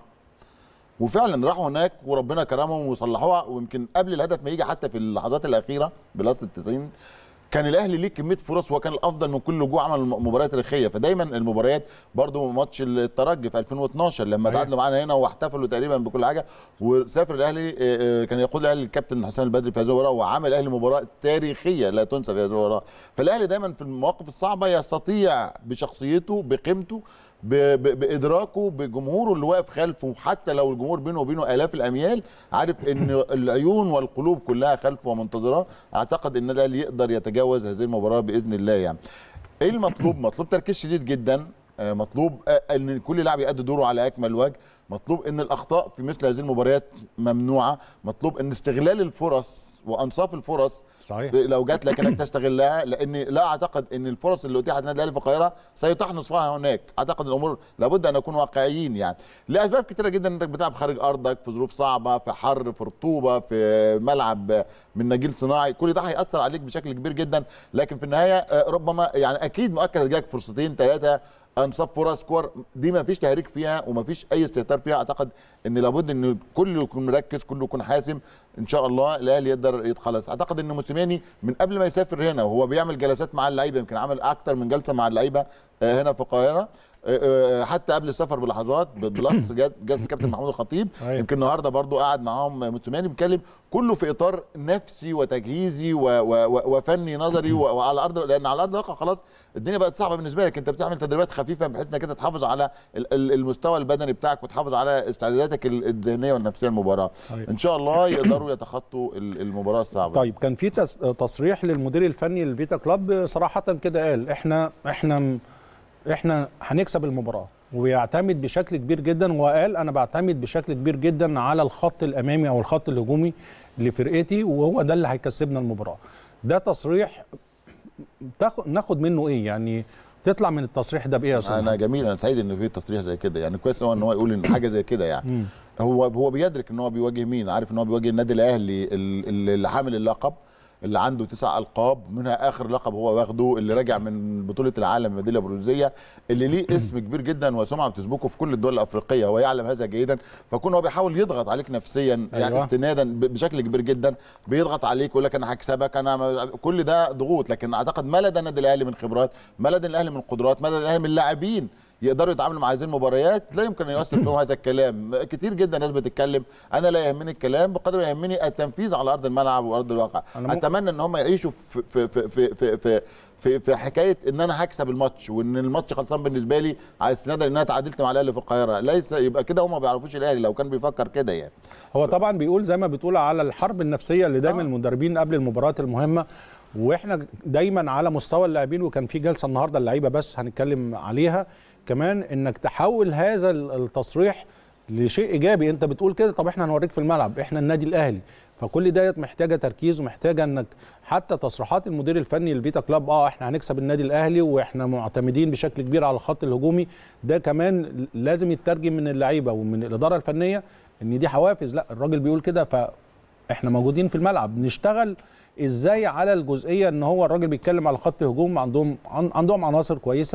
وفعلا راحوا هناك وربنا كرمهم وصلحوها ويمكن قبل الهدف ما يجي حتى في اللحظات الاخيره بلحظه ال 90 كان الاهلي ليه كميه فرص وكان الافضل من كل رجوع عمل مباريات تاريخيه فدايما المباريات برضو ماتش الترجي في 2012 لما صحيح. تعادلوا معانا هنا واحتفلوا تقريبا بكل حاجه وسافر الاهلي آه، آه، كان يقود الاهلي الكابتن حسام البدري في هذه المباراه وعمل الاهلي مباراه تاريخيه لا تنسى في هذه المباراه فالاهلي دايما في المواقف الصعبه يستطيع بشخصيته بقيمته ب- ب- بادراكه بجمهوره اللي واقف خلفه حتى لو الجمهور بينه وبينه الاف الاميال عارف ان العيون والقلوب كلها خلفه ومنتظراه اعتقد ان الاهلي يقدر يتجاوز هذه المباراه باذن الله يعني ايه المطلوب مطلوب تركيز شديد جدا آه، مطلوب آه، ان كل لاعب يأدي دوره على اكمل وجه مطلوب ان الاخطاء في مثل هذه المباريات ممنوعه مطلوب ان استغلال الفرص وانصاف الفرص صحيح لو جات لك انك تستغلها لان لا اعتقد ان الفرص اللي اتيحت للنادي الاهلي في القاهره سيتاح نصفها هناك اعتقد الامور لابد ان نكون واقعيين يعني لاسباب كثيره جدا انك بتلعب خارج ارضك في ظروف صعبه في حر في رطوبه في ملعب من نجيل صناعي كل ده هياثر عليك بشكل كبير جدا لكن في النهايه آه، ربما يعني اكيد مؤكد هتجيلك فرصتين ثلاثه انصاف فرص كور دي ما فيش تهريج فيها وما فيش اي استهتار فيها اعتقد ان لابد ان كله يكون مركز كله يكون حاسم ان شاء الله الاهلي يقدر يتخلص اعتقد ان موسيماني من قبل ما يسافر هنا وهو بيعمل جلسات مع اللعيبه يمكن عمل اكتر من جلسه مع اللعيبه آه، هنا في القاهره آه، آه، حتى قبل السفر بلحظات بلس جت- جلسه الكابتن محمود الخطيب أيوة. يمكن النهارده برضو قاعد معاهم موسيماني بيتكلم كله في اطار نفسي وتجهيزي و و و وفني نظري و وعلى ارض لان على ارض الواقع خلاص الدنيا بقت صعبه بالنسبه لك انت بتعمل تدريبات خفيفه بحيث انك انت تحافظ على ال- ال- المستوى البدني بتاعك وتحافظ على استعداداتك ال- الذهنيه والنفسيه للمباراه صحيح. ان شاء الله يقدروا يتخطوا ال- المباراه الصعبه طيب كان في تس- تصريح للمدير الفني للفيتا كلاب صراحه كده قال احنا احنا احنا هنكسب المباراه ويعتمد بشكل كبير جدا وقال انا بعتمد بشكل كبير جدا على الخط الامامي او الخط الهجومي لفرقتي وهو ده اللي هيكسبنا المباراه ده تصريح تاخد ناخد منه ايه يعني تطلع من التصريح ده بايه يا استاذ انا محمد؟ جميل انا سعيد ان في تصريح زي كده يعني كويس هو ان هو يقول ان حاجه زي كده يعني هو هو بيدرك ان هو بيواجه مين عارف ان هو بيواجه النادي الاهلي ال- ال- اللي حامل اللقب اللي عنده تسع القاب منها اخر لقب هو واخده اللي راجع من بطوله العالم ميداليه برونزيه اللي ليه اسم كبير جدا وسمعه بتسبقه في كل الدول الافريقيه هو يعلم هذا جيدا فكون هو بيحاول يضغط عليك نفسيا يعني أيوة. استنادا ب- بشكل كبير جدا بيضغط عليك يقول لك انا هكسبك انا ما- كل ده ضغوط لكن اعتقد ما لدى النادي الاهلي من خبرات ما لدى الاهلي من قدرات ما لدى الاهلي من لاعبين يقدروا يتعاملوا مع هذه المباريات لا يمكن ان يؤثر فيهم هذا الكلام كتير جدا ناس بتتكلم انا لا يهمني الكلام بقدر ما يهمني التنفيذ على ارض الملعب وارض الواقع أنا ممكن- اتمنى ان هم يعيشوا في في في في في, في في, في حكايه ان انا هكسب الماتش وان الماتش خلصان بالنسبه لي على استنادا ان انا تعادلت مع الاهلي في القاهره ليس يبقى كده هم ما بيعرفوش الاهلي لو كان بيفكر كده يعني هو طبعا بيقول زي ما بتقول على الحرب النفسيه اللي دايما آه. المدربين قبل المباريات المهمه واحنا دايما على مستوى اللاعبين وكان في جلسه النهارده اللعيبه بس هنتكلم عليها كمان انك تحول هذا التصريح لشيء ايجابي انت بتقول كده طب احنا هنوريك في الملعب احنا النادي الاهلي فكل ديت محتاجه تركيز ومحتاجه انك حتى تصريحات المدير الفني للفيتا كلاب اه احنا هنكسب النادي الاهلي واحنا معتمدين بشكل كبير على الخط الهجومي ده كمان لازم يترجم من اللعيبه ومن الاداره الفنيه ان دي حوافز لا الراجل بيقول كده فاحنا موجودين في الملعب نشتغل ازاي على الجزئيه ان هو الراجل بيتكلم على خط هجوم عندهم عن- عندهم عناصر كويسه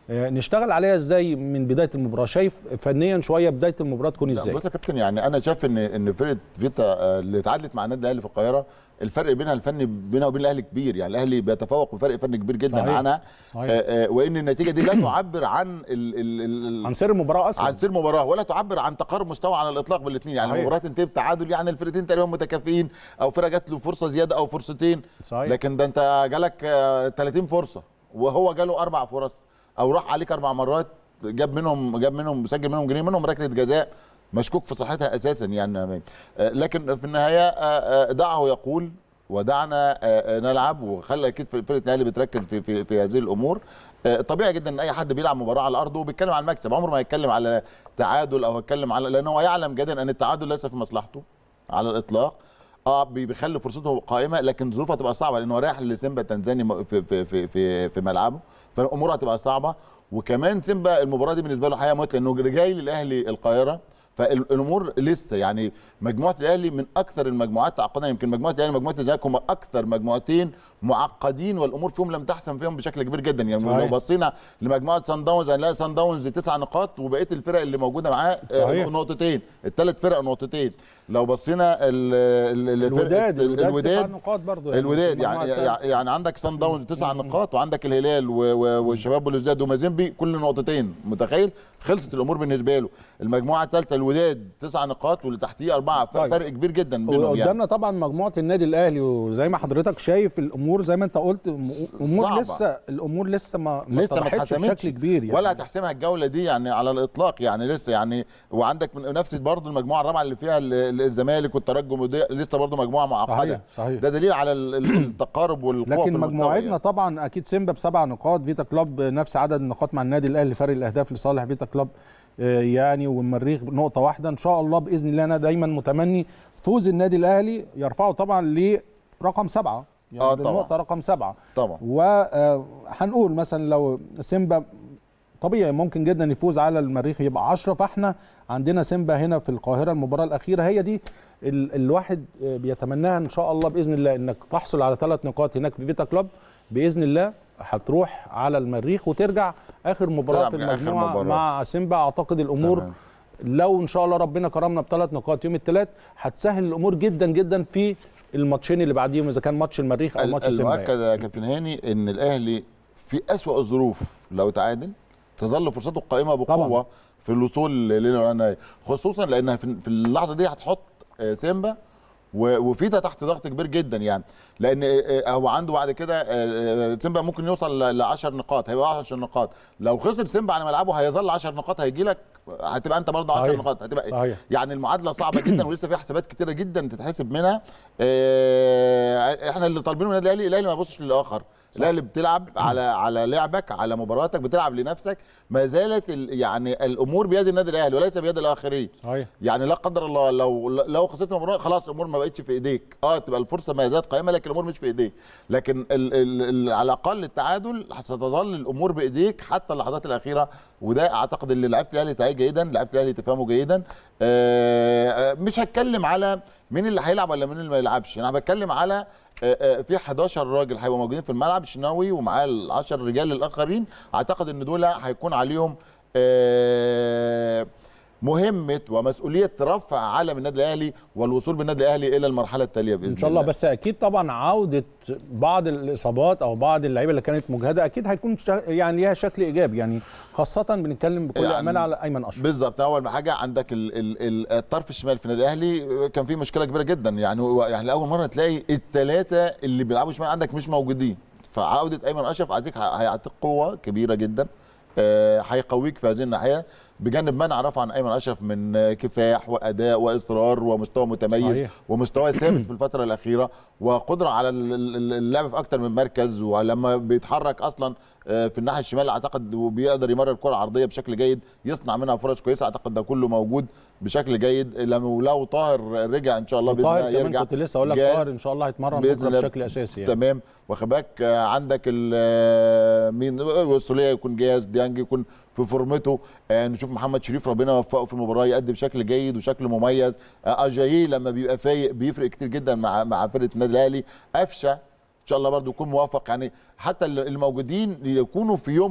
آه، نشتغل عليها ازاي من بدايه المباراه شايف فنيا شويه بدايه المباراه تكون لا، ازاي بص يا كابتن يعني انا شايف ان ان فرقه فيتا آه، اللي اتعادلت مع النادي الاهلي في القاهره الفرق بينها الفني بينها وبين الاهلي كبير يعني الاهلي بيتفوق بفرق فني كبير جدا صحيح. عنها صحيح. آه، آه، وان النتيجه دي لا تعبر عن ال ال ال عن سير المباراه اصلا عن سير المباراه ولا تعبر عن تقارب مستوى على الاطلاق بالاثنين يعني صحيح. المباراه تنتهي بتعادل يعني الفرقتين تقريبا متكافئين او فرقه جات له فرصه زياده او فرصتين صحيح. لكن ده انت جالك آه، 30 فرصه وهو جاله اربع فرص او راح عليك اربع مرات جاب منهم جاب منهم سجل منهم جنيه منهم ركله جزاء مشكوك في صحتها اساسا يعني آه، لكن في النهايه آه، آه، دعه يقول ودعنا آه، آه، نلعب وخلى اكيد فرقه الاهلي بتركز في في, في هذه الامور آه، طبيعي جدا ان اي حد بيلعب مباراه على ارضه بيتكلم على المكسب عمره ما هيتكلم على تعادل او هيتكلم على لان هو يعلم جدا ان التعادل ليس في مصلحته على الاطلاق اه بي- بيخلي فرصته قائمه لكن ظروفها هتبقى صعبه لانه رايح لسيمبا تنزاني م- في في في في, في ملعبه فالامور هتبقى صعبه وكمان سيمبا المباراه دي بالنسبه له حياه موت لانه جاي للاهلي القاهره فالامور لسه يعني مجموعه الاهلي من اكثر المجموعات تعقدا يمكن مجموعه الاهلي ومجموعه الزمالك هم اكثر مجموعتين معقدين والامور فيهم لم تحسم فيهم بشكل كبير جدا يعني صحيح. لو بصينا لمجموعه سان داونز هنلاقي سان داونز تسع نقاط وبقيه الفرق اللي موجوده معاه آه، صحيح. نقطتين الثلاث فرق نقطتين لو بصينا ال- ال- الفرق- الوداد الوداد, الوداد تسع نقاط برضه الوداد المجموعة يعني التالتة. يعني عندك سان داونز تسع نقاط وعندك الهلال و- و- والشباب والازداد ومازيمبي كل نقطتين متخيل خلصت الامور بالنسبه له المجموعه الثالثه الوداد تسع نقاط واللي تحتيه اربعه ف- طيب. فرق كبير جدا بينهم يعني وقدامنا طبعا مجموعه النادي الاهلي وزي ما حضرتك شايف الامور زي ما انت قلت م- امور صعبة. لسه الامور لسه ما ما لسه ما اتضحتش اتحسمتش بشكل كبير يعني ولا هتحسمها الجوله دي يعني على الاطلاق يعني لسه يعني وعندك من نفس برضه المجموعه الرابعه اللي فيها ال- ال- الزمالك والترجي ودي لسه برضه مجموعه معقده صحيح صحيح ده دليل على ال- ال- التقارب والقوه في لكن المستوى مجموعتنا يعني. طبعا اكيد سيمبا بسبع نقاط فيتا كلوب نفس عدد النقاط مع النادي الاهلي فرق الاهداف لصالح فيتا كلوب آه، يعني والمريخ نقطه واحده ان شاء الله باذن الله انا دايما متمني فوز النادي الاهلي يرفعه طبعا لرقم سبعه يعني آه، طبعاً. بالنقطه رقم سبعه طبعا وهنقول مثلا لو سيمبا طبيعي ممكن جدا يفوز على المريخ يبقى 10 فاحنا عندنا سيمبا هنا في القاهره المباراه الاخيره هي دي ال الواحد آه، بيتمناها ان شاء الله باذن الله انك تحصل على ثلاث نقاط هناك في فيتا كلوب باذن الله هتروح على المريخ وترجع اخر مباراه في تلعب آخر المجموعه مباراة. مع سيمبا اعتقد الامور تمام. لو ان شاء الله ربنا كرمنا بثلاث نقاط يوم الثلاث هتسهل الامور جدا جدا في الماتشين اللي بعديهم اذا كان ماتش المريخ او ال- ماتش سيمبا المؤكد يعني. يا كابتن هاني ان الاهلي في اسوأ الظروف لو تعادل تظل فرصته قائمه بقوه طبعاً. في الوصول للنهائي خصوصا لانها في في اللحظه دي هتحط آه، سيمبا و- وفيتا تحت ضغط كبير جدا يعني لان آه، آه، هو عنده بعد كده آه، آه، سيمبا ممكن يوصل ل 10 نقاط هيبقى 10 نقاط لو خسر سيمبا على ملعبه هيظل 10 نقاط هيجي لك هتبقى انت برضه 10 صحيح. نقاط هتبقى صحيح. يعني المعادله صعبه جدا ولسه فيها حسابات كتيره جدا تتحسب منها آه، احنا اللي طالبينه من النادي الاهلي الاهلي ما يبصش للاخر الاهلي بتلعب على على لعبك على مباراتك بتلعب لنفسك ما زالت ال- يعني الامور بيد النادي الاهلي وليس بيد الاخرين صحيح يعني لا قدر الله لو لو خسرت المباراه خلاص الامور ما بقتش في ايديك اه تبقى الفرصه ما زالت قائمه لكن الامور مش في ايديك لكن ال ال ال على الاقل التعادل ستظل الامور بايديك حتى اللحظات الاخيره وده اعتقد اللي لعيبه الاهلي تعيه جيدا لعيبه الاهلي تفهمه جيدا آه آه، مش هتكلم على مين اللي هيلعب ولا مين اللي ما يلعبش انا بتكلم على آه، آه، في 11 راجل هيبقوا موجودين في الملعب الشناوي ومعاه ال 10 رجال الاخرين اعتقد ان دول هيكون عليهم آه، مهمه ومسؤوليه رفع علم النادي الاهلي والوصول بالنادي الاهلي الى المرحله التاليه باذن ان شاء الله بس اكيد طبعا عوده بعض الاصابات او بعض اللعيبه اللي كانت مجهده اكيد هيكون شا- يعني ليها شكل ايجابي يعني خاصه بنتكلم بكل يعني امانه على ايمن اشرف بالظبط اول حاجه عندك ال ال ال الطرف الشمال في النادي الاهلي كان في مشكله كبيره جدا يعني هو- يعني لاول مره تلاقي الثلاثه اللي بيلعبوا شمال عندك مش موجودين فعوده ايمن اشرف هيعطيك هيعطيك قوه كبيره جدا آه، هيقويك في هذه الناحيه بجانب ما نعرفه عن ايمن اشرف من آه، كفاح واداء واصرار ومستوى متميز صحيح. ومستوى ثابت في الفتره الاخيره وقدره على ال- ال- اللعب في اكتر من مركز ولما بيتحرك اصلا آه، في الناحيه الشمال اعتقد وبيقدر يمرر الكره عرضيه بشكل جيد يصنع منها فرص كويسه اعتقد ده كله موجود بشكل جيد لو لو طاهر رجع ان شاء الله باذن طاهر الله كمان يرجع كنت لسه اقول لك جاهز طاهر ان شاء الله هيتمرن بإذن بكره الله. بشكل اساسي يعني تمام واخد بالك آه، عندك ال- آه، مين والسوليه يكون جاهز ديانج يكون في فورمته آه، نشوف محمد شريف ربنا يوفقه في المباراه يأدي بشكل جيد وشكل مميز آه، اجاييه لما بيبقى فايق بيفرق كتير جدا مع مع فرقه النادي الاهلي قفشه ان شاء الله برضو يكون موفق يعني حتى ال- الموجودين يكونوا في يومهم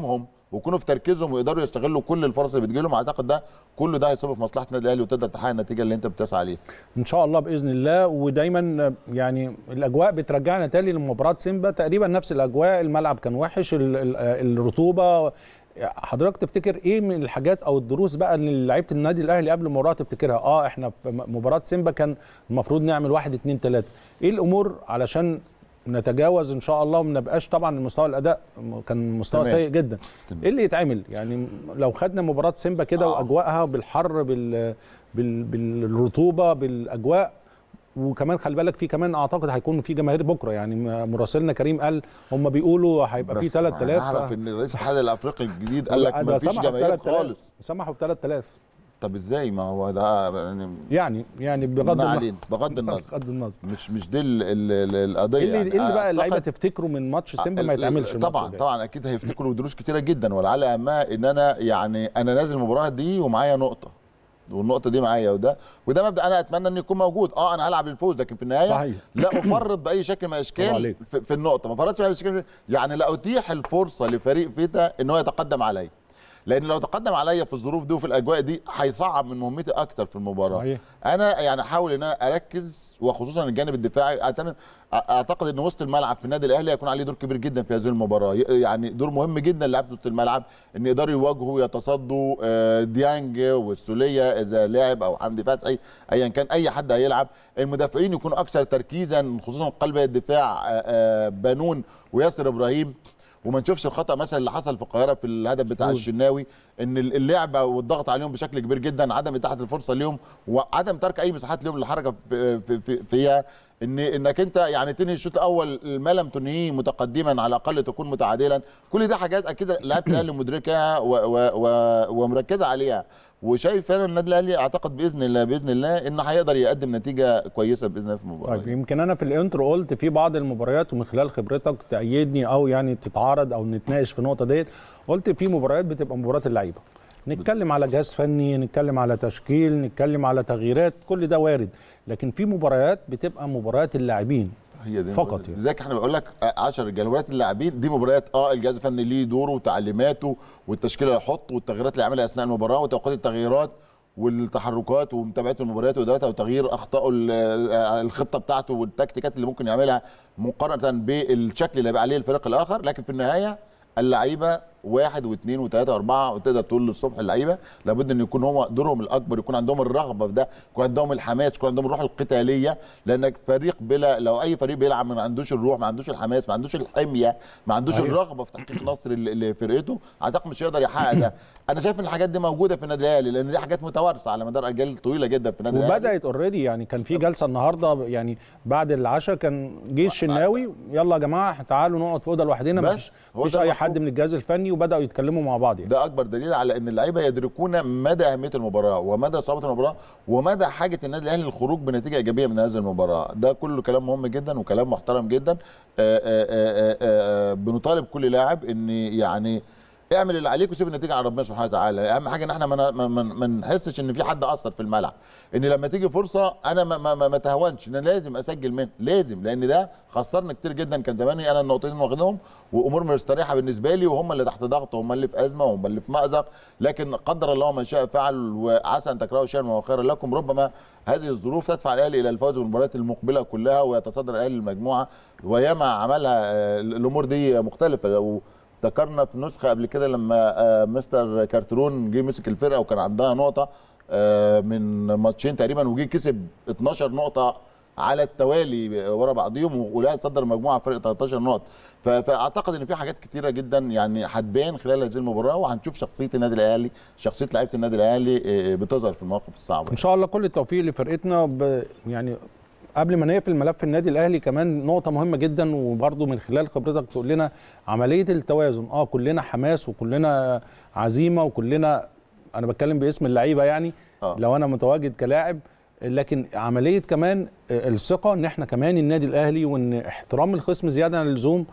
ويكونوا في تركيزهم ويقدروا يستغلوا كل الفرص اللي بتجيلهم اعتقد ده كله ده هيصب في مصلحه النادي الاهلي وتقدر تحقق النتيجه اللي انت بتسعى ليها ان شاء الله باذن الله ودايما يعني الاجواء بترجعنا تاني لمباراه سيمبا تقريبا نفس الاجواء الملعب كان وحش ال- ال- الرطوبه حضرتك تفتكر ايه من الحاجات او الدروس بقى اللي لعيبه النادي الاهلي قبل المباراه تفتكرها اه احنا في م- مباراه سيمبا كان المفروض نعمل واحد اتنين تلاته ايه الامور علشان نتجاوز ان شاء الله وما نبقاش طبعا مستوى الاداء كان مستوى تمام. سيء جدا تمام. ايه اللي يتعمل يعني لو خدنا مباراه سيمبا كده آه. واجواءها بالحر بال بال بالرطوبه بالاجواء وكمان خلي بالك في كمان اعتقد هيكون في جماهير بكره يعني م- مراسلنا كريم قال هم بيقولوا هيبقى في بس 3000 اعرف ان رئيس الاتحاد الافريقي الجديد قال لك ده ما فيش سمحوا ب جماهير 3000 خالص سمحوا ب 3000 طب ازاي ما هو ده يعني يعني يعني بغض ما النظر علينا بغض النظر بغض النظر مش مش دي ال- ال- ال- القضيه ايه اللي, يعني إيه اللي بقى اللعيبه أعتقد- تفتكروا من ماتش سيمبا ما ال- يتعملش الماتش طبعا ده؟ طبعا اكيد هيفتكروا دروس كتيره جدا ولعل اهمها ان انا يعني انا نازل المباراه دي ومعايا نقطه والنقطه دي معايا وده وده مبدا انا اتمنى انه يكون موجود اه انا هلعب الفوز لكن في النهايه صحيح. لا افرط باي شكل من برافو الاشكال عليك. في, في النقطه ما فرطش باي شكل يعني لا اتيح الفرصه لفريق فيتا ان هو يتقدم عليا لان لو تقدم عليا في الظروف دي وفي الاجواء دي هيصعب من مهمتي اكتر في المباراه صحيح. انا يعني احاول ان انا اركز وخصوصا الجانب الدفاعي اعتمد اعتقد ان وسط الملعب في النادي الاهلي هيكون عليه دور كبير جدا في هذه المباراه ي- يعني دور مهم جدا لعيبه وسط الملعب ان يقدروا يواجهوا يتصدوا آه، ديانج والسوليه اذا لعب او حمدي فتحي ايا كان اي حد هيلعب المدافعين يكونوا اكثر تركيزا خصوصا قلب الدفاع آه، آه، بنون وياسر ابراهيم وما نشوفش الخطا مثلا اللي حصل في القاهره في الهدف بتاع مظبوط. الشناوي ان اللعب والضغط عليهم بشكل كبير جدا عدم اتاحه الفرصه ليهم وعدم ترك اي مساحات لهم للحركه في في في فيها ان انك انت يعني تنهي الشوط الاول ما لم تنهيه متقدما على الاقل تكون متعادلا كل دي حاجات اكيد لعيبه الاهلي مدركها و و و ومركزه عليها وشايف فعلا النادي الاهلي اعتقد باذن الله باذن الله انه هيقدر يقدم نتيجه كويسه باذن الله في المباراه طيب يمكن انا في الانترو قلت في بعض المباريات ومن خلال خبرتك تأيدني او يعني تتعارض او نتناقش في النقطه ديت قلت في مباريات بتبقى مباريات اللعيبه نتكلم على جهاز فني نتكلم على تشكيل نتكلم على تغييرات كل ده وارد لكن في مباريات بتبقى مباريات اللاعبين هي دي فقط المباريات. يعني. لذلك احنا بقول لك 10 رجاله مباريات اللاعبين دي مباريات اه الجهاز الفني ليه دوره وتعليماته والتشكيله اللي هيحطه والتغييرات اللي يعملها اثناء المباراه وتوقيت التغييرات والتحركات ومتابعه المباريات وادارتها وتغيير اخطائه ال- آه، الخطه بتاعته والتكتيكات اللي ممكن يعملها مقارنه بالشكل اللي هيبقى عليه الفريق الاخر لكن في النهايه اللعيبه واحد واثنين وثلاثه واربعه وتقدر تقول للصبح اللعيبه لابد ان يكون هم دورهم الاكبر يكون عندهم الرغبه في ده يكون عندهم الحماس يكون عندهم الروح القتاليه لانك فريق بلا لو اي فريق بيلعب ما عندوش الروح ما عندوش الحماس ما عندوش الحميه ما عندوش أيوة. الرغبه في تحقيق نصر ل- لفرقته اعتقد مش هيقدر يحقق ده انا شايف ان الحاجات دي موجوده في النادي الاهلي لان دي حاجات متوارثه على مدار اجيال طويله جدا في النادي الاهلي وبدات اوريدي يعني كان في جلسه النهارده يعني بعد العشاء كان جه الشناوي يلا يا جماعه تعالوا نقعد في اوضه لوحدنا بس مفيش هو مفيش ده اي المطلوب. حد من الجهاز الفني وبداوا يتكلموا مع بعض يعني ده اكبر دليل على ان اللعيبه يدركون مدى اهميه المباراه ومدى صعوبه المباراه ومدى حاجه النادي الاهلي للخروج بنتيجه ايجابيه من هذه المباراه ده كله كلام مهم جدا وكلام محترم جدا آآ آآ آآ آآ بنطالب كل لاعب ان يعني اعمل اللي عليك وسيب النتيجه على ربنا سبحانه وتعالى اهم حاجه ان احنا ما ما- ما ما نحسش ان في حد اثر في الملعب ان لما تيجي فرصه انا ما ما, ما, ما تهونش ان أنا لازم اسجل منه لازم لان ده خسرنا كتير جدا كان زماني انا النقطتين واخدهم وامور مستريحه بالنسبه لي وهم اللي تحت ضغط وهم اللي في ازمه وهم اللي في مازق لكن قدر الله ما شاء فعل وعسى ان تكرهوا شيئا وهو خير لكم ربما هذه الظروف تدفع الاهلي الى الفوز بالمباريات المقبله كلها ويتصدر الاهلي المجموعه وياما عملها آه، الامور دي مختلفه لو افتكرنا في نسخه قبل كده لما آه، مستر كارترون جه مسك الفرقه وكان عندها نقطه آه، من ماتشين تقريبا وجه كسب 12 نقطه على التوالي ورا بعضيهم ولا تصدر مجموعه فرق 13 نقط ف- فاعتقد ان في حاجات كتيره جدا يعني هتبان خلال هذه المباراه وهنشوف شخصيه النادي الاهلي شخصيه لعيبه النادي الاهلي آه، بتظهر في المواقف الصعبه ان شاء الله كل التوفيق لفرقتنا ب... يعني قبل ما نقفل ملف النادي الاهلي كمان نقطه مهمه جدا وبرضه من خلال خبرتك تقول لنا عمليه التوازن اه كلنا حماس وكلنا عزيمه وكلنا انا بتكلم باسم اللعيبه يعني آه. لو انا متواجد كلاعب لكن عمليه كمان الثقه ان احنا كمان النادي الاهلي وان احترام الخصم زياده عن اللزوم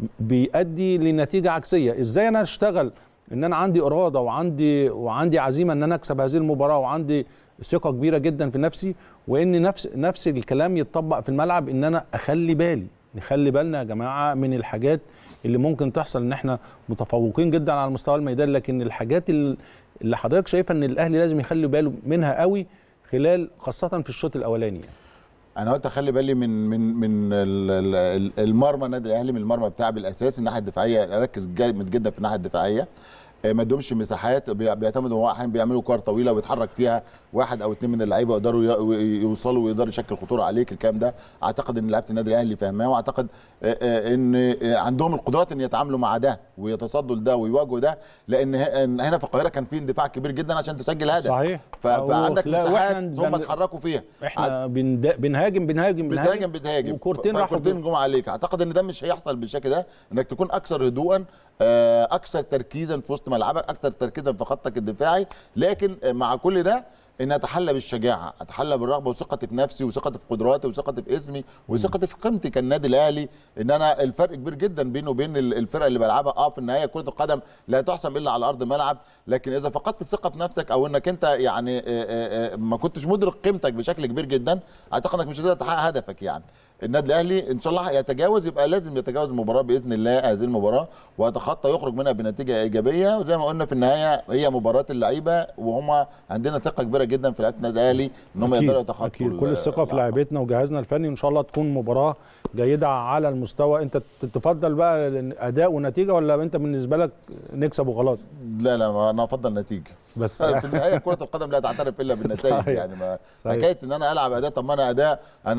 بيؤدي لنتيجه عكسيه ازاي انا اشتغل ان انا عندي اراده وعندي وعندي عزيمه ان انا اكسب هذه المباراه وعندي ثقه كبيره جدا في نفسي وان نفس نفس الكلام يتطبق في الملعب ان انا اخلي بالي نخلي بالنا يا جماعه من الحاجات اللي ممكن تحصل ان احنا متفوقين جدا على مستوى الميدان لكن الحاجات ال- اللي حضرتك شايفه ان الاهلي لازم يخلي باله منها قوي خلال خاصه في الشوط الاولاني يعني. انا قلت اخلي بالي من من من ال- ال- ال- المرمى النادي الاهلي من المرمى بتاعي بالاساس الناحيه الدفاعيه اركز جامد جدا في الناحيه الدفاعيه آه، ما ادهمش مساحات بي- بيعتمدوا هو احيانا بيعملوا كور طويله ويتحرك فيها واحد او اثنين من اللعيبه يقدروا ي- يوصلوا ويقدروا يشكل خطوره عليك الكلام ده اعتقد ان لعيبه النادي الاهلي فاهماه واعتقد آه، آه، ان آه، عندهم القدرات ان يتعاملوا مع ده ويتصدوا لده ويواجهوا ده لان ه- إن هنا في القاهره كان في اندفاع كبير جدا عشان تسجل هدف صحيح. ف- فعندك لا، مساحات وإحنا هم بن- اتحركوا فيها احنا بندا- بنهاجم بنهاجم بتهاجم بتهاجم وكورتين راحوا كورتين جم عليك اعتقد ان ده مش هيحصل بالشكل ده انك تكون اكثر هدوءا آه، اكثر تركيزا في وسط ملعبك اكثر تركيزا في خطك الدفاعي لكن آه، مع كل ده ان اتحلى بالشجاعه اتحلى بالرغبه وثقتي في نفسي وثقتي في قدراتي وثقتي في اسمي وثقتي في قيمتي كالنادي الاهلي ان انا الفرق كبير جدا بينه وبين ال- الفرق اللي بلعبها اه في النهايه كره القدم لا تحسم الا على ارض الملعب لكن اذا فقدت الثقه في نفسك او انك انت يعني آه، آه، آه، ما كنتش مدرك قيمتك بشكل كبير جدا اعتقد انك مش هتقدر تحقق هدفك يعني النادي الاهلي ان شاء الله يتجاوز يبقى لازم يتجاوز المباراه باذن الله هذه المباراه ويتخطى يخرج منها بنتيجه ايجابيه وزي ما قلنا في النهايه هي مباراه اللعيبه وهم عندنا ثقه كبيره جدا في لعيبه النادي الاهلي ان هم يقدروا يتخطوا اكيد كل ال- الثقه في العقبة. لاعبتنا وجهازنا الفني وان شاء الله تكون مباراه جيده على المستوى انت ت- تفضل بقى اداء ونتيجه ولا انت بالنسبه لك نكسب وخلاص لا لا انا افضل نتيجه بس في النهايه كره القدم لا تعترف الا بالنتائج صحيح. يعني ما صحيح. حكايه ان انا العب اداء طب ما انا اداء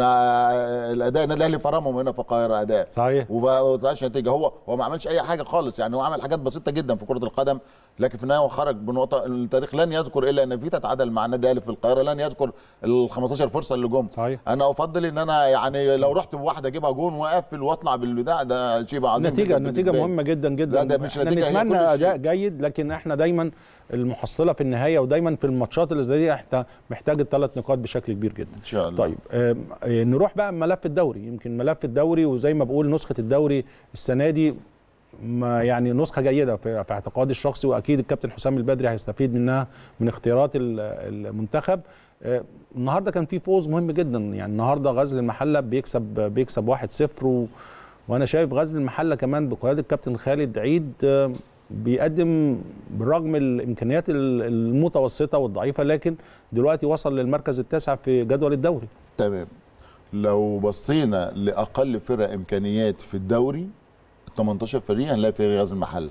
انا الاداء النادي الاهلي فرمهم هنا في القاهره اداء صحيح وما طلعش نتيجه هو هو ما عملش اي حاجه خالص يعني هو عمل حاجات بسيطه جدا في كره القدم لكن في النهايه هو خرج بنقطه التاريخ لن يذكر الا ان فيتا تعادل مع النادي الاهلي في القاهره لن يذكر ال 15 فرصه اللي جم صحيح انا افضل ان انا يعني لو رحت بواحده اجيبها جون واقفل واطلع بالبتاع ده شيء عظيم النتيجه جداً النتيجه بالنسبة لي. مهمه جدا جدا لا، ده مش احنا نتيجة، هي نتمنى كل اداء شيء. جيد لكن احنا دايما المحصله في النهايه ودايما في الماتشات اللي زي دي احنا محتاج الثلاث نقاط بشكل كبير جدا ان شاء الله طيب آم، آه، نروح بقى ملف الدوري يمكن ملف الدوري وزي ما بقول نسخه الدوري السنه دي ما يعني نسخه جيده في, في اعتقادي الشخصي واكيد الكابتن حسام البدري هيستفيد منها من اختيارات ال- المنتخب آه، النهارده كان في فوز مهم جدا يعني النهارده غزل المحله بيكسب بيكسب 1-0 و وانا شايف غزل المحله كمان بقياده الكابتن خالد عيد آه، بيقدم بالرغم الامكانيات ال- المتوسطه والضعيفه لكن دلوقتي وصل للمركز التاسع في جدول الدوري تمام لو بصينا لاقل فرق امكانيات في الدوري 18 فريق هنلاقي فريق غزل المحله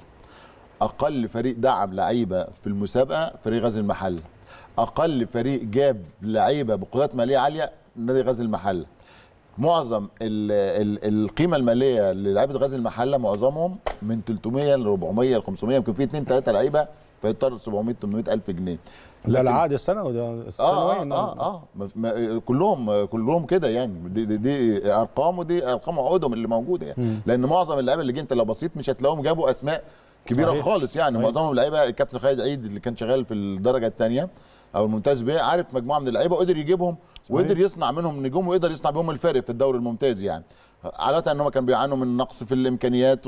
اقل فريق دعم لعيبه في المسابقه فريق غزل المحله اقل فريق جاب لعيبه بقدرات ماليه عاليه نادي غزل المحله معظم ال ال القيمه الماليه للعيبه غزل المحله معظمهم من 300 ل 400 ل 500 يمكن في اثنين ثلاثه لعيبه فيضطر 700 800 الف جنيه ده لكن- العقد السنوي ده اه السنوي اه اه, آه ما- ما كلهم كلهم كده يعني دي, دي, دي ارقام ودي ارقام عقودهم اللي موجوده يعني مم. لان معظم اللعيبه اللي جه انت لو بصيت مش هتلاقيهم جابوا اسماء كبيره صحيح. خالص يعني صحيح. معظمهم لعيبه الكابتن خالد عيد اللي كان شغال في الدرجه الثانيه او الممتاز بيه عارف مجموعه من اللعيبه وقدر يجيبهم وقدر يصنع منهم نجوم ويقدر يصنع بهم الفارق في الدوري الممتاز يعني عادة ان هم كانوا بيعانوا من نقص في الامكانيات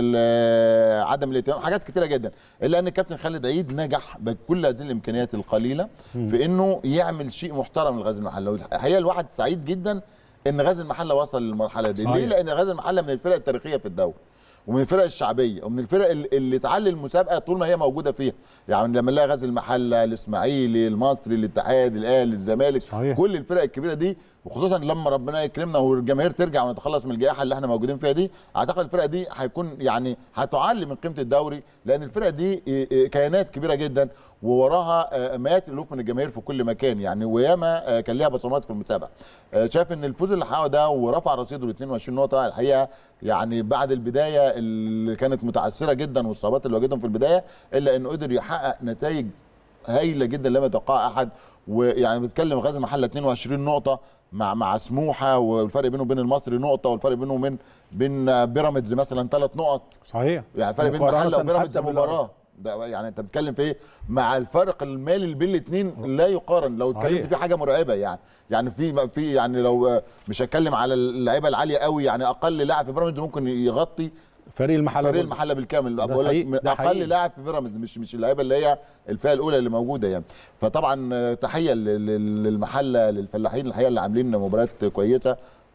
وعدم الاهتمام حاجات كتيره جدا الا ان الكابتن خالد عيد نجح بكل هذه الامكانيات القليله في انه يعمل شيء محترم لغزل المحله والحقيقه الواحد سعيد جدا ان غزل المحله وصل للمرحله دي صحيح. ليه لان غزل المحله من الفرق التاريخيه في الدوري ومن الفرق الشعبيه ومن الفرق اللي- اللي تعلي المسابقه طول ما هي موجوده فيها يعني لما نلاقي غزل المحله الاسماعيلي المصري الاتحاد الاهلي الزمالك صحيح. كل الفرق الكبيره دي وخصوصا لما ربنا يكرمنا والجماهير ترجع ونتخلص من الجائحه اللي احنا موجودين فيها دي اعتقد الفرقه دي هيكون يعني هتعلي من قيمه الدوري لان الفرقه دي إيه، إيه، كيانات كبيره جدا ووراها آه، مئات الالوف من الجماهير في كل مكان يعني وياما آه، كان ليها بصمات في المسابقه آه، شايف ان الفوز اللي حققه ده ورفع رصيده ل 22 نقطه الحقيقه يعني بعد البدايه اللي كانت متعثره جدا والصعوبات اللي واجهتهم في البدايه الا انه قدر يحقق نتائج هايله جدا لم يتوقعها احد ويعني بتكلم غزل المحله 22 نقطه مع مع سموحه والفرق بينه وبين المصري نقطه والفرق بينه وبين بين بيراميدز مثلا ثلاث نقط صحيح يعني فرق بين مقارنة المحله وبيراميدز حتى بالأرقام. مباراه ده يعني انت بتتكلم في ايه مع الفرق المالي اللي بين الاثنين لا يقارن لو صحيح. اتكلمت في حاجه مرعبه يعني يعني في في يعني لو مش هتكلم على اللعيبه العاليه قوي يعني اقل لاعب في بيراميدز ممكن يغطي فريق المحله فريق برضه. المحله بالكامل ده بقول حقيقي، لك ده اقل حقيقي. لاعب في بيراميدز مش مش اللعيبه اللي هي الفئه الاولى اللي موجوده يعني فطبعا تحيه لل- لل- للمحله للفلاحين الحقيقه اللي عاملين مباريات كويسه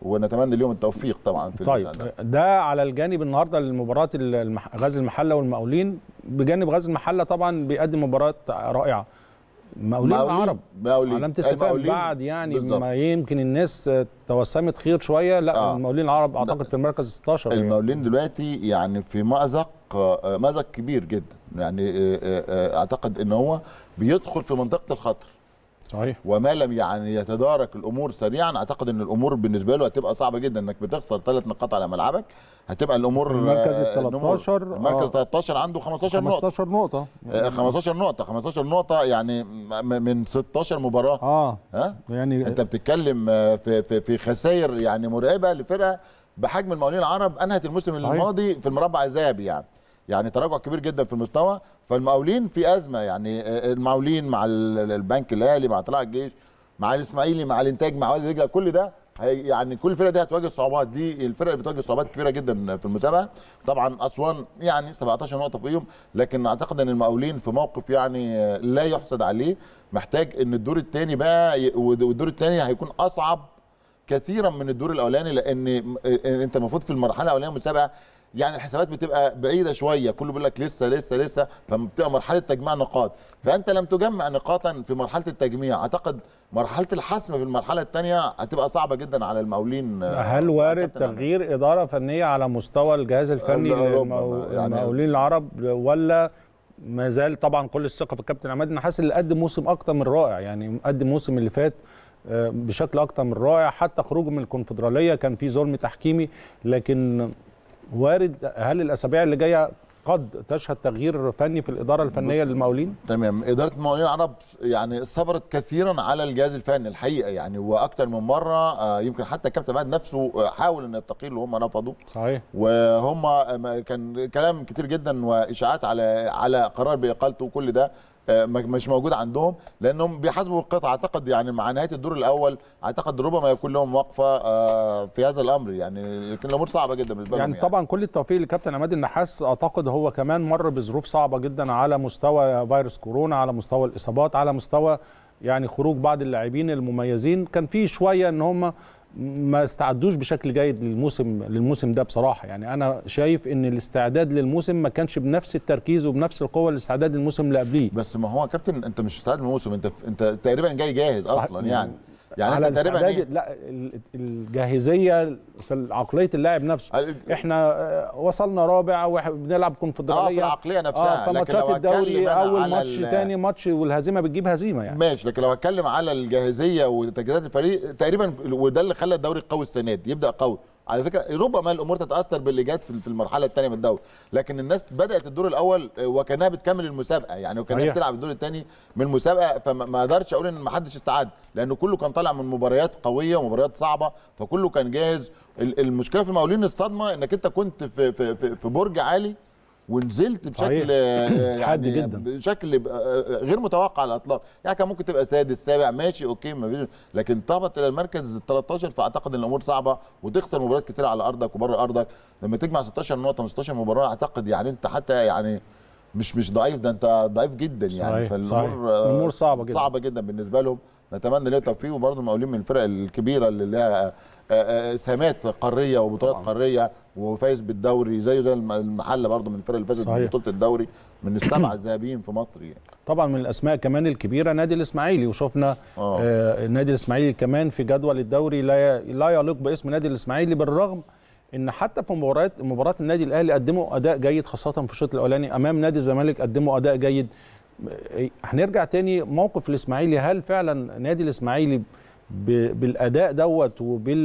ونتمنى لهم التوفيق طبعا في طيب البتاع ده. ده على الجانب النهارده لمباراه المح... غزل المحله والمقاولين بجانب غزل المحله طبعا بيقدم مباراه رائعه مقاولين مقاولين- العرب مقاولين. علامه استفهام المقاولين بعد يعني بالظبط. ما يمكن الناس توسمت خير شويه لا آه. المقاولين العرب اعتقد في المركز 16 يعني. المقاولين دلوقتي يعني في مأزق آه، مأزق كبير جدا يعني آه، آه، آه، اعتقد ان هو بيدخل في منطقه الخطر صحيح وما لم يعني يتدارك الامور سريعا اعتقد ان الامور بالنسبه له هتبقى صعبه جدا انك بتخسر ثلاث نقاط على ملعبك هتبقى الامور المركز آه، ال 13 الأمور- المركز آه. 13 عنده 15 نقطه 15 نقطه آه، 15 نقطه 15 نقطه يعني م- من 16 مباراه اه ها يعني انت بتتكلم آه، في في في خسائر يعني مرعبه لفرقه بحجم المقاولين العرب انهت الموسم صحيح. الماضي في المربع الذهبي يعني يعني تراجع كبير جدا في المستوى فالمقاولين في ازمه يعني آه، المقاولين مع ال- البنك الاهلي مع طلائع الجيش مع الاسماعيلي مع الانتاج مع وادي دجله كل ده هي- يعني كل الفرق دي هتواجه صعوبات دي الفرق اللي بتواجه صعوبات كبيره جدا في المسابقه طبعا اسوان يعني 17 نقطه فيهم لكن اعتقد ان المقاولين في موقف يعني آه، لا يحسد عليه محتاج ان الدور الثاني بقى ي- والدور الثاني هيكون اصعب كثيرا من الدور الاولاني لان م- انت المفروض في المرحله الاولانيه من المسابقه يعني الحسابات بتبقى بعيده شويه كله بيقول لك لسه لسه لسه فبتبقى مرحله تجميع نقاط فانت لم تجمع نقاطا في مرحله التجميع اعتقد مرحله الحسم في المرحله الثانيه هتبقى صعبه جدا على المقاولين هل وارد تغيير اداره فنيه على مستوى الجهاز الفني لا، ربما. للمقاو- يعني- المقاولين العرب ولا ما زال طبعا كل الثقه في الكابتن عماد النحاس اللي قدم موسم اكتر من رائع يعني قدم الموسم اللي فات آه، بشكل اكتر من رائع حتى خروجه من الكونفدراليه كان في ظلم تحكيمي لكن وارد هل الاسابيع اللي جايه قد تشهد تغيير فني في الاداره الفنيه للمقاولين تمام اداره المقاولين العرب يعني صبرت كثيرا على الجهاز الفني الحقيقه يعني واكثر من مره آه، يمكن حتى الكابتن عماد نفسه آه، حاول ان يستقيل وهم رفضوا صحيح وهم ما- كان كلام كتير جدا واشاعات على على قرار باقالته وكل ده آه، ما- مش موجود عندهم لانهم بيحاسبوا القطع اعتقد يعني مع نهايه الدور الاول اعتقد ربما يكون لهم وقفه آه، في هذا الامر يعني لكن الامور صعبه جدا بالنسبه لهم يعني طبعا كل التوفيق لكابتن عماد النحاس اعتقد هو كمان مر بظروف صعبه جدا على مستوى فيروس كورونا على مستوى الاصابات على مستوى يعني خروج بعض اللاعبين المميزين كان في شويه ان هم ما استعدوش بشكل جيد للموسم للموسم ده بصراحه يعني انا شايف ان الاستعداد للموسم ما كانش بنفس التركيز وبنفس القوه الاستعداد للموسم اللي قبليه بس ما هو كابتن انت مش مستعد للموسم انت انت تقريبا جاي جاهز اصلا يعني يعني على انت تقريبا الاستعداد ايه لا ال- الجاهزيه في عقليه اللاعب نفسه ال- احنا آه، وصلنا رابع وبنلعب اه في كونفدراليه العقليه نفسها اه لكن فماتشات لو الدوري هتكلم أنا اول على ماتش ال- تاني ماتش والهزيمه بتجيب هزيمه يعني ماشي لكن لو هتكلم على الجاهزيه وتجهيزات الفريق تقريبا وده اللي خلى الدوري قوي السنه دي يبدا قوي على فكره ربما الامور تتاثر باللي جت في في المرحله الثانيه من الدوري لكن الناس بدات الدور الاول وكانها بتكمل المسابقه يعني وكانها صحيح. بتلعب الدور الثاني من المسابقه فما ما اقدرش اقول ان ما حدش استعد لانه كله كان طالع من مباريات قويه ومباريات صعبه فكله كان جاهز ال- المشكله في المقاولين الصدمه انك انت كنت في في في, في برج عالي ونزلت بشكل صحيح. آه، حاد يعني جدا. بشكل آه، غير متوقع على الاطلاق يعني كان ممكن تبقى سادس سابع ماشي اوكي ما فيش لكن تهبط الى المركز ال 13 فاعتقد ان الامور صعبه وتخسر مباريات كتير على ارضك وبره ارضك لما تجمع 16 نقطه من 16 مباراه اعتقد يعني انت حتى يعني مش مش ضعيف ده انت ضعيف جدا يعني صحيح، فالامور صحيح. آه، الأمور صعبة جدا. صعبه جدا بالنسبه لهم نتمنى ليه التوفيق وبرضه المقاولين من الفرق الكبيره اللي لها آه، آه، سهامات قاريه وبطولات قاريه وفايز بالدوري زيه زي الم- المحله برضه من الفرق اللي فازت صحيح. ببطوله الدوري من السبعه الذهبيين في مصر يعني طبعا من الاسماء كمان الكبيره نادي الاسماعيلي وشفنا آه. آه النادي الاسماعيلي كمان في جدول الدوري لا ي- لا يليق باسم نادي الاسماعيلي بالرغم ان حتى في مباريات مباراه النادي الاهلي قدموا اداء جيد خاصه في الشوط الاولاني امام نادي الزمالك قدموا اداء جيد آه، هنرجع تاني موقف الاسماعيلي هل فعلا نادي الاسماعيلي ب- بالاداء دوت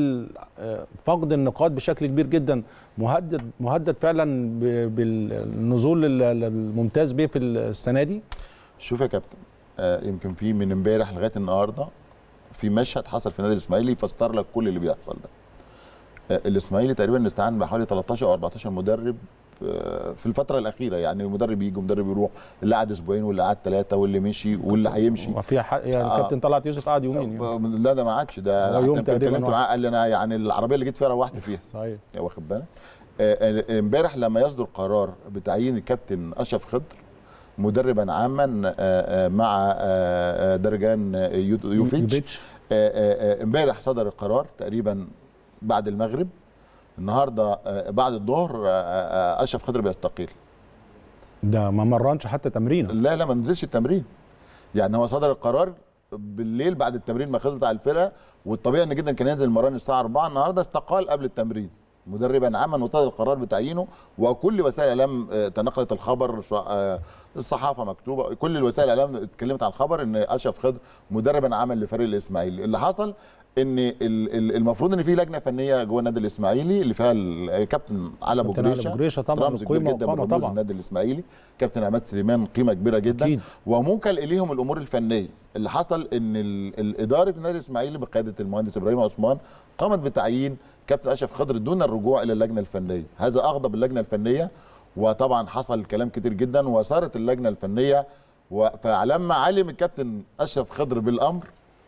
وبالفقد النقاط بشكل كبير جدا مهدد مهدد فعلا ب- بالنزول لل- للممتاز بيه في السنه دي شوف يا كابتن آه يمكن في من امبارح لغايه النهارده في مشهد حصل في النادي الاسماعيلي يفسر لك كل اللي بيحصل ده آه الاسماعيلي تقريبا استعان بحوالي 13 او 14 مدرب آه في الفتره الاخيره يعني مدرب يجي ومدرب يروح اللي قعد اسبوعين واللي قعد ثلاثه واللي مشي واللي هيمشي وفي حق يعني آه. الكابتن طلعت يوسف قعد يومين يعني. آه، لا ده ما عادش ده هو حتى يوم يمكن تقريباً اتكلمت واحد. معاه قال لي انا يعني العربيه اللي جيت فيها روحت فيها صحيح واخد بالك آه، آه، امبارح لما يصدر قرار بتعيين الكابتن اشرف خضر مدربا عاما آه، آه، مع آه، آه، درجان آه، يو- يوفيتش يوفيتش. آه، آه، آه، امبارح صدر القرار تقريبا بعد المغرب النهارده آه، بعد الظهر آه، آه، اشرف خضر بيستقيل ده ما مرنش حتى تمرين لا لا ما نزلش التمرين يعني هو صدر القرار بالليل بعد التمرين ما خلص بتاع الفرقه والطبيعي ان جدا كان ينزل المران الساعه 4 النهارده استقال قبل التمرين مدربا عاما وصدر القرار بتعيينه وكل وسائل الاعلام آه، تناقلت الخبر شو- آه، الصحافه مكتوبه كل الوسائل الاعلام اتكلمت عن الخبر ان اشرف خضر مدربا عاما لفريق الاسماعيلي اللي حصل ان ال- ال- المفروض ان في لجنه فنيه جوه النادي الاسماعيلي اللي فيها الكابتن علي ابو كابتن علي جريشه أبو جريشة طبعاً، رمز كبير قيمة جدا وقامة من رموز طبعاً. النادي الاسماعيلي كابتن عماد سليمان قيمه كبيره جدا أكيد. وموكل اليهم الامور الفنيه اللي حصل ان ال- ال- اداره النادي الاسماعيلي بقياده المهندس ابراهيم عثمان قامت بتعيين كابتن اشرف خضر دون الرجوع الى اللجنه الفنيه هذا اغضب اللجنه الفنيه وطبعا حصل كلام كتير جدا وصارت اللجنه الفنيه و- فلما علم الكابتن اشرف خضر بالامر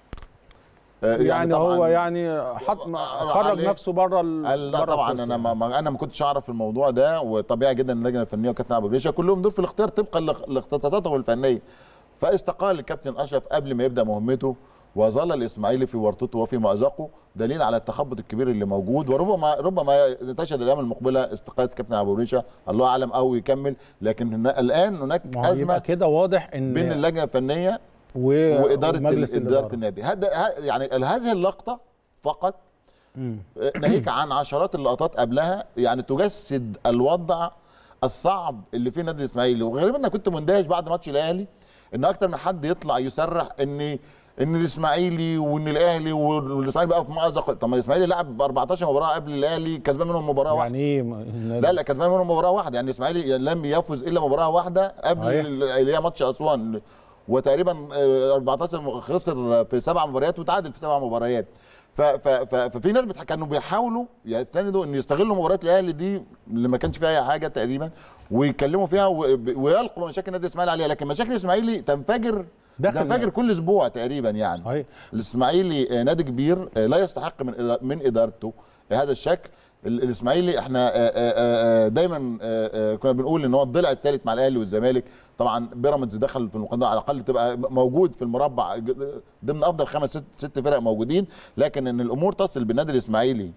آه، يعني, طبعاً- هو يعني حط راح خرج عليه. نفسه بره ال- قال لا بره طبعا القصة انا يعني. ما ما- انا ما كنتش اعرف الموضوع ده وطبيعي جدا ان اللجنه الفنيه وكابتن ابو جريشه كلهم دول في الاختيار طبقا لاخ- لاختصاصاتهم الفنيه فاستقال الكابتن اشرف قبل ما يبدا مهمته وظل الاسماعيلي في ورطته وفي مازقه دليل على التخبط الكبير اللي موجود وربما ربما تشهد الايام المقبله استقاله كابتن ابو جريشه الله اعلم او يكمل لكن هنا- الان هناك ما هو يبقى ازمه كده واضح ان بين اللجنه الفنيه و... واداره ومجلس ال- اداره النادي هذا ه- يعني هذه اللقطه فقط مم. ناهيك عن عشرات اللقطات قبلها يعني تجسد الوضع الصعب اللي فيه النادي الاسماعيلي وغالبا انا كنت مندهش بعد ماتش الاهلي ان اكتر من حد يطلع يصرح ان ان الاسماعيلي وان الاهلي والاسماعيلي بقى في مأزق طب ما الاسماعيلي لعب 14 مباراه قبل الاهلي كسبان منهم مباراه واحده يعني ايه م- لا لا كسبان منهم مباراه واحده يعني الاسماعيلي لم يفز الا مباراه واحده قبل صحيح. اللي هي ماتش اسوان وتقريبا آه، 14 خسر في سبع مباريات وتعادل في سبع مباريات ف- ف- ف- ففي ناس بتح- كانوا بيحاولوا يستندوا ان يستغلوا مباريات الاهلي دي اللي ما كانش فيها اي حاجه تقريبا ويتكلموا فيها و- ويلقوا مشاكل النادي الاسماعيلي عليها لكن مشاكل الاسماعيلي تنفجر داخل تنفجر كل اسبوع تقريبا يعني صحيح الاسماعيلي آه، نادي كبير آه، لا يستحق من إدا- من ادارته هذا الشكل ال- الاسماعيلي احنا آه، آه، آه، دايما آه، آه، كنا بنقول ان هو الضلع الثالث مع الاهلي والزمالك طبعا بيراميدز دخل في المقدمه على الاقل تبقى موجود في المربع ج- ضمن افضل خمس ست, ست فرق موجودين لكن ان الامور تصل بالنادي الاسماعيلي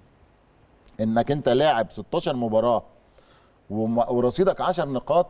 انك انت لاعب 16 مباراه وم- ورصيدك 10 نقاط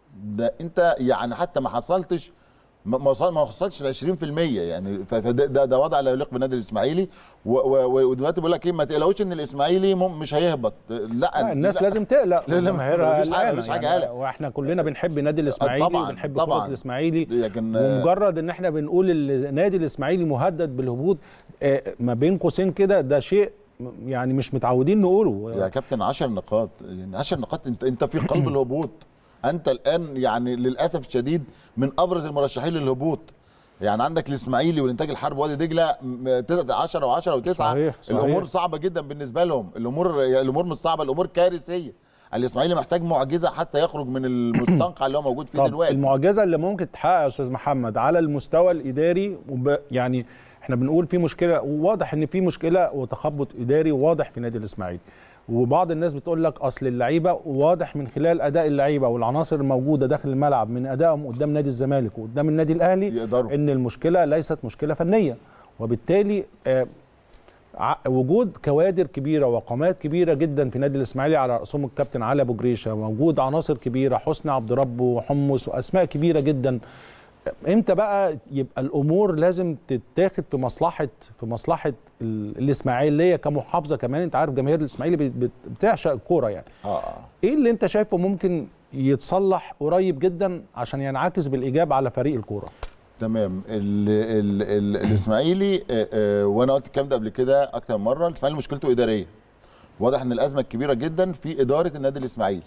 ده انت يعني حتى ما حصلتش ما ما وصل- ما وصلش ل 20% يعني ف- فده ده, ده وضع لا يليق بالنادي الاسماعيلي و- و- ودلوقتي بقول لك ايه ما تقلقوش ان الاسماعيلي مم- مش هيهبط لا, لا الناس لا لازم تقلق لا، لا، جماهيرها مفيش حاجة- قلقانة مفيش حاجة يعني قلق. واحنا كلنا بنحب نادي الاسماعيلي طبعاً، وبنحب طبعاً. كره الاسماعيلي لكن آه، ومجرد ان احنا بنقول النادي الاسماعيلي مهدد بالهبوط آه، ما بين قوسين كده ده شيء م- يعني مش متعودين نقوله يا كابتن 10 نقاط يعني 10 نقاط انت انت في قلب الهبوط انت الان يعني للاسف الشديد من ابرز المرشحين للهبوط يعني عندك الاسماعيلي والانتاج الحرب وادي دجله 10 و10 و9 صحيح، صحيح. الامور صعبه جدا بالنسبه لهم الامور الامور مش صعبه الامور كارثيه الاسماعيلي محتاج معجزه حتى يخرج من المستنقع اللي هو موجود فيه طب دلوقتي المعجزه اللي ممكن تتحقق يا استاذ محمد على المستوى الاداري وب... يعني احنا بنقول في مشكله وواضح ان في مشكله وتخبط اداري واضح في نادي الاسماعيلي وبعض الناس بتقول لك اصل اللعيبه واضح من خلال اداء اللعيبه والعناصر الموجوده داخل الملعب من ادائهم قدام نادي الزمالك وقدام النادي الاهلي يقدروا. ان المشكله ليست مشكله فنيه وبالتالي آه ع- وجود كوادر كبيره وقامات كبيره جدا في نادي الاسماعيلي على راسهم الكابتن علي ابو جريشه موجود عناصر كبيره حسني عبد ربه وحمص واسماء كبيره جدا امتى بقى يبقى الامور لازم تتاخد في مصلحه في مصلحه ال- الاسماعيليه كمحافظه كمان انت عارف جماهير الاسماعيلي بت- بت- بتعشق الكوره يعني اه آه. ايه اللي انت شايفه ممكن يتصلح قريب جدا عشان ينعكس بالايجاب على فريق الكوره تمام ال ال ال الاسماعيلي آه، آه، وانا قلت الكلام ده قبل كده اكتر من مره الاسماعيلي مشكلته اداريه واضح ان الازمه الكبيره جدا في اداره النادي الاسماعيلي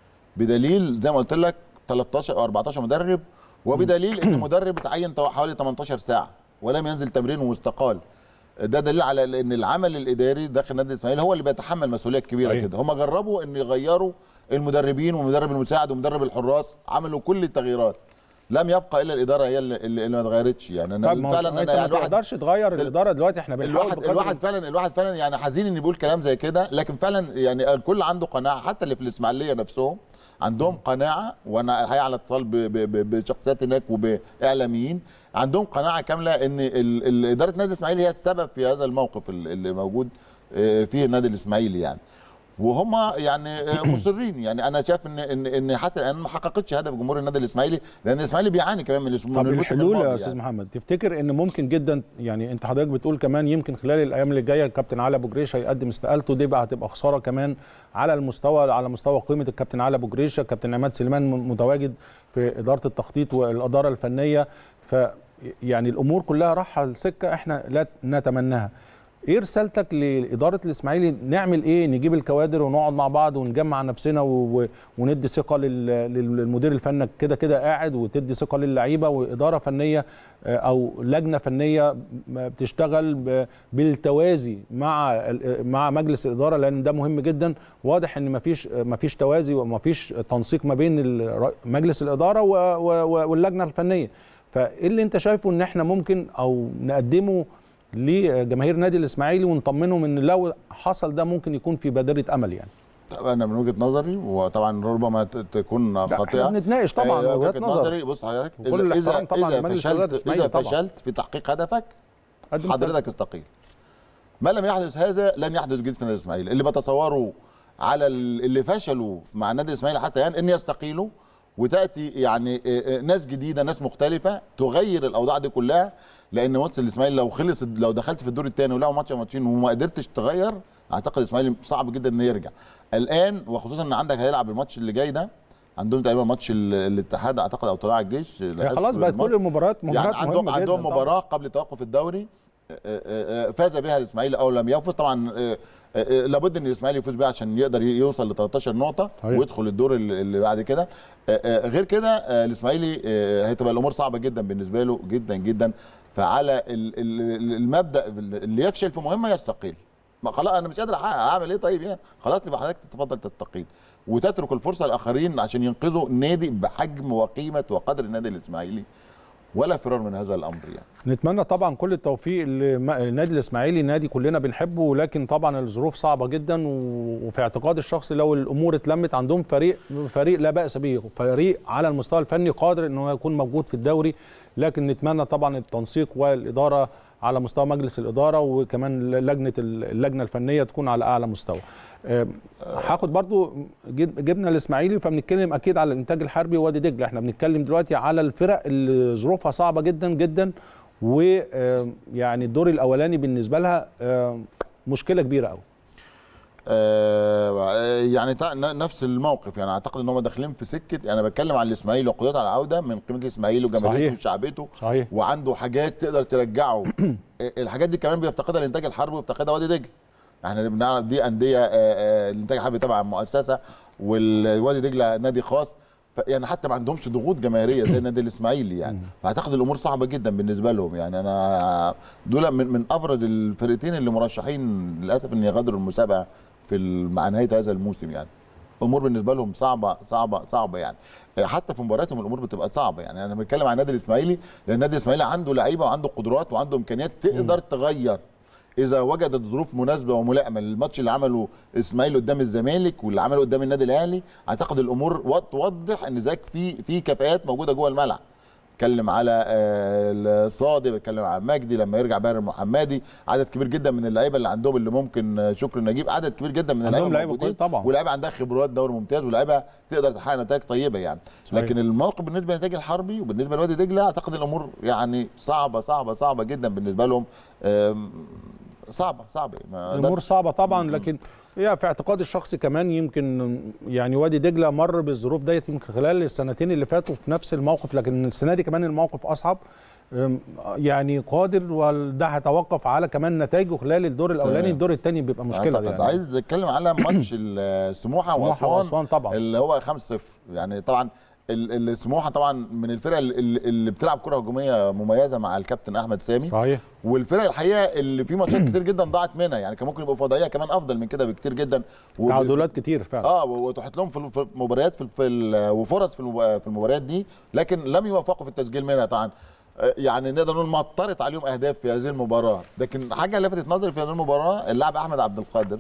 بدليل زي ما قلت لك 13 او 14 مدرب وبدليل ان مدرب اتعين تو- حوالي 18 ساعه ولم ينزل تمرين واستقال ده دليل على ان العمل الاداري داخل النادي الاسماعيلي هو اللي بيتحمل مسؤوليه كبيره أيوة. كده هم جربوا ان يغيروا المدربين والمدرب المساعد ومدرب الحراس عملوا كل التغييرات لم يبقى الا الاداره هي اللي, اللي اللي ما اتغيرتش يعني انا طب ما هو فعلا انت انا ما يعني الواحد تقدرش تغير الاداره دلوقتي احنا بنحاول الواحد بقدر الواحد فعلا الواحد فعلا يعني حزين ان بيقول كلام زي كده لكن فعلا يعني الكل عنده قناعه حتى اللي في الاسماعيليه نفسهم عندهم قناعه وانا الحقيقه على اتصال ب- ب- ب- بشخصيات هناك وباعلاميين عندهم قناعه كامله ان ال- ال- اداره نادي الاسماعيلي هي السبب في هذا الموقف ال- اللي موجود آه، فيه النادي الاسماعيلي يعني وهم يعني آه، مصرين يعني انا شايف ان ان ان حتى الان ما حققتش هدف جمهور النادي الاسماعيلي لان الاسماعيلي بيعاني كمان من الاسم- من طب الموسم الحلول يا الماضي استاذ يعني. محمد تفتكر ان ممكن جدا يعني انت حضرتك بتقول كمان يمكن خلال الايام اللي جايه الكابتن علي ابو جريشه يقدم استقالته دي بقى هتبقى خساره كمان على المستوى على مستوى قيمه الكابتن علي ابو جريشه الكابتن عماد سليمان م- متواجد في اداره التخطيط والاداره الفنيه ف يعني الامور كلها رايحه لسكه احنا لا نتمناها ايه رسالتك لاداره الاسماعيلي نعمل ايه نجيب الكوادر ونقعد مع بعض ونجمع نفسنا و... و... وندي ثقه لل... لل- للمدير الفني كده كده قاعد وتدي ثقه للعيبه واداره فنيه آه، او لجنه فنيه م- بتشتغل ب... بالتوازي مع ال- مع مجلس الاداره لان ده مهم جدا واضح ان مفيش مفيش توازي ومفيش تنسيق ما بين ال- مجلس الاداره و... و... واللجنه الفنيه فايه اللي انت شايفه ان احنا ممكن او نقدمه لجماهير نادي الاسماعيلي ونطمنهم ان لو حصل ده ممكن يكون في بادره امل يعني طب انا من وجهه نظري وطبعا ربما ت- تكون لا، خاطئه احنا بنتناقش طبعا آه، وجهات وجهه نظر نظري بص حضرتك وكل اذا اذا الاحترام طبعا اذا لمجلس إدارة فشلت الإسماعيلي اذا طبعاً. فشلت في تحقيق هدفك قدم حضرتك استقيل ما لم يحدث هذا لن يحدث جديد في النادي الاسماعيلي اللي بتصوره على ال- اللي فشلوا مع النادي الاسماعيلي حتى الان ان يستقيلوا وتاتي يعني آه، آه، ناس جديده ناس مختلفه تغير الاوضاع دي كلها لان ماتش الاسماعيلي لو خلص لو دخلت في الدور الثاني ولعبوا ماتش أو ماتشين وما قدرتش تغير اعتقد الاسماعيلي صعب جدا انه يرجع الان وخصوصا ان عندك هيلعب الماتش اللي جاي ده عندهم تقريبا ماتش ال- الاتحاد اعتقد او طلائع الجيش هي خلاص بقت كل المباريات يعني مباريات عندهم مهمة عندهم جداً طبعاً. مباراه قبل توقف الدوري آه، آه، آه، فاز بها الاسماعيلي او لم يفز طبعا آه، آه، آه، لابد ان الاسماعيلي يفوز بها عشان يقدر يوصل ل 13 نقطه صحيح. ويدخل الدور اللي اللي بعد كده آه، آه، غير كده آه، الاسماعيلي آه، هتبقى الامور صعبه جدا بالنسبه له جدا جدا فعلى ال- ال- المبدا اللي يفشل في مهمه يستقيل ما خلاص انا مش قادر أحقق، اعمل ايه طيب يعني خلاص يبقى حضرتك تتفضل تستقيل وتترك الفرصه للاخرين عشان ينقذوا نادي بحجم وقيمه وقدر النادي الاسماعيلي ولا فرار من هذا الامر يعني نتمنى طبعا كل التوفيق للنادي الاسماعيلي نادي كلنا بنحبه ولكن طبعا الظروف صعبه جدا و- وفي اعتقاد الشخص لو الامور اتلمت عندهم فريق فريق لا باس به فريق على المستوى الفني قادر ان هو يكون موجود في الدوري لكن نتمنى طبعا التنسيق والاداره على مستوى مجلس الاداره وكمان لجنه اللجنه الفنيه تكون على اعلى مستوى أم، هاخد برضو جب- جبنا الاسماعيلي فبنتكلم اكيد على الانتاج الحربي ووادي دجله احنا بنتكلم دلوقتي على الفرق اللي ظروفها صعبه جدا جدا ويعني الدور الاولاني بالنسبه لها آم، مشكله كبيره قوي آه يعني تع- ن- نفس الموقف يعني اعتقد ان هم داخلين في سكه انا بتكلم عن الاسماعيلي وقدرته على العوده من قيمه الاسماعيلي وجماهيرته صحيح. وشعبيته صحيح وعنده حاجات تقدر ترجعه آه، الحاجات دي كمان بيفتقدها الانتاج الحربي ويفتقدها وادي دجله احنا بنعرف دي انديه آه، آه، الانتاج الحربي تبع مؤسسه والوادي دجله نادي خاص ف- يعني حتى ما عندهمش ضغوط جماهيريه زي النادي الاسماعيلي يعني فاعتقد الامور صعبه جدا بالنسبه لهم يعني انا دول من من ابرز الفرقتين اللي مرشحين للاسف ان يغادروا المسابقه في ال- مع نهايه هذا الموسم يعني امور بالنسبه لهم صعبه صعبه صعبه يعني حتى في مبارياتهم الامور بتبقى صعبه يعني انا بتكلم عن النادي الاسماعيلي لان النادي الاسماعيلي عنده لعيبه وعنده قدرات وعنده امكانيات تقدر تغير اذا وجدت ظروف مناسبه وملائمه للماتش اللي عمله اسماعيلي قدام الزمالك واللي عمله قدام النادي الاهلي اعتقد الامور و- توضح ان ذاك في في كفاءات موجوده جوه الملعب بتكلم على آه، الصادق بتكلم على مجدي لما يرجع باهر المحمدي عدد كبير جدا من اللعيبه اللي عندهم اللي ممكن آه، شكري نجيب عدد كبير جدا من عندهم اللعيبه لعيبة موجودين كويس طبعا. ولاعيبه عندها خبرات دوري ممتاز ولاعيبه تقدر تحقق نتائج طيبه يعني صحيح. لكن الموقف بالنسبه للنتاج الحربي وبالنسبه لوادي دجله اعتقد الامور يعني صعبه صعبه صعبه جدا بالنسبه لهم آم، صعبه صعبه ما الامور صعبه طبعا لكن هي في اعتقاد الشخصي كمان يمكن يعني وادي دجله مر بالظروف ديت يمكن خلال السنتين اللي فاتوا في نفس الموقف لكن السنه دي كمان الموقف اصعب أم، يعني قادر وده هيتوقف على كمان نتائجه خلال الدور الاولاني تمام. الدور الثاني بيبقى مشكله أعتقد يعني عايز اتكلم على ماتش السموحه سموحة واسوان وأسوان طبعا. اللي هو 5-0 يعني طبعا ال- السموحه طبعا من الفرق اللي, اللي بتلعب كره هجوميه مميزه مع الكابتن احمد سامي صحيح والفرق الحقيقه اللي في ماتشات كتير جدا ضاعت منها يعني كان ممكن يبقوا في وضعيه كمان افضل من كده بكتير جدا وب- تعادلات كتير فعلا اه و- وتحط لهم في ال- في المباريات في ال- في ال- وفرص في الو- في المباريات دي لكن لم يوفقوا في التسجيل منها طبعا آه، يعني نقدر نقول مطرت عليهم اهداف في هذه المباراه لكن حاجه لفتت نظري في هذه المباراه اللاعب احمد عبد القادر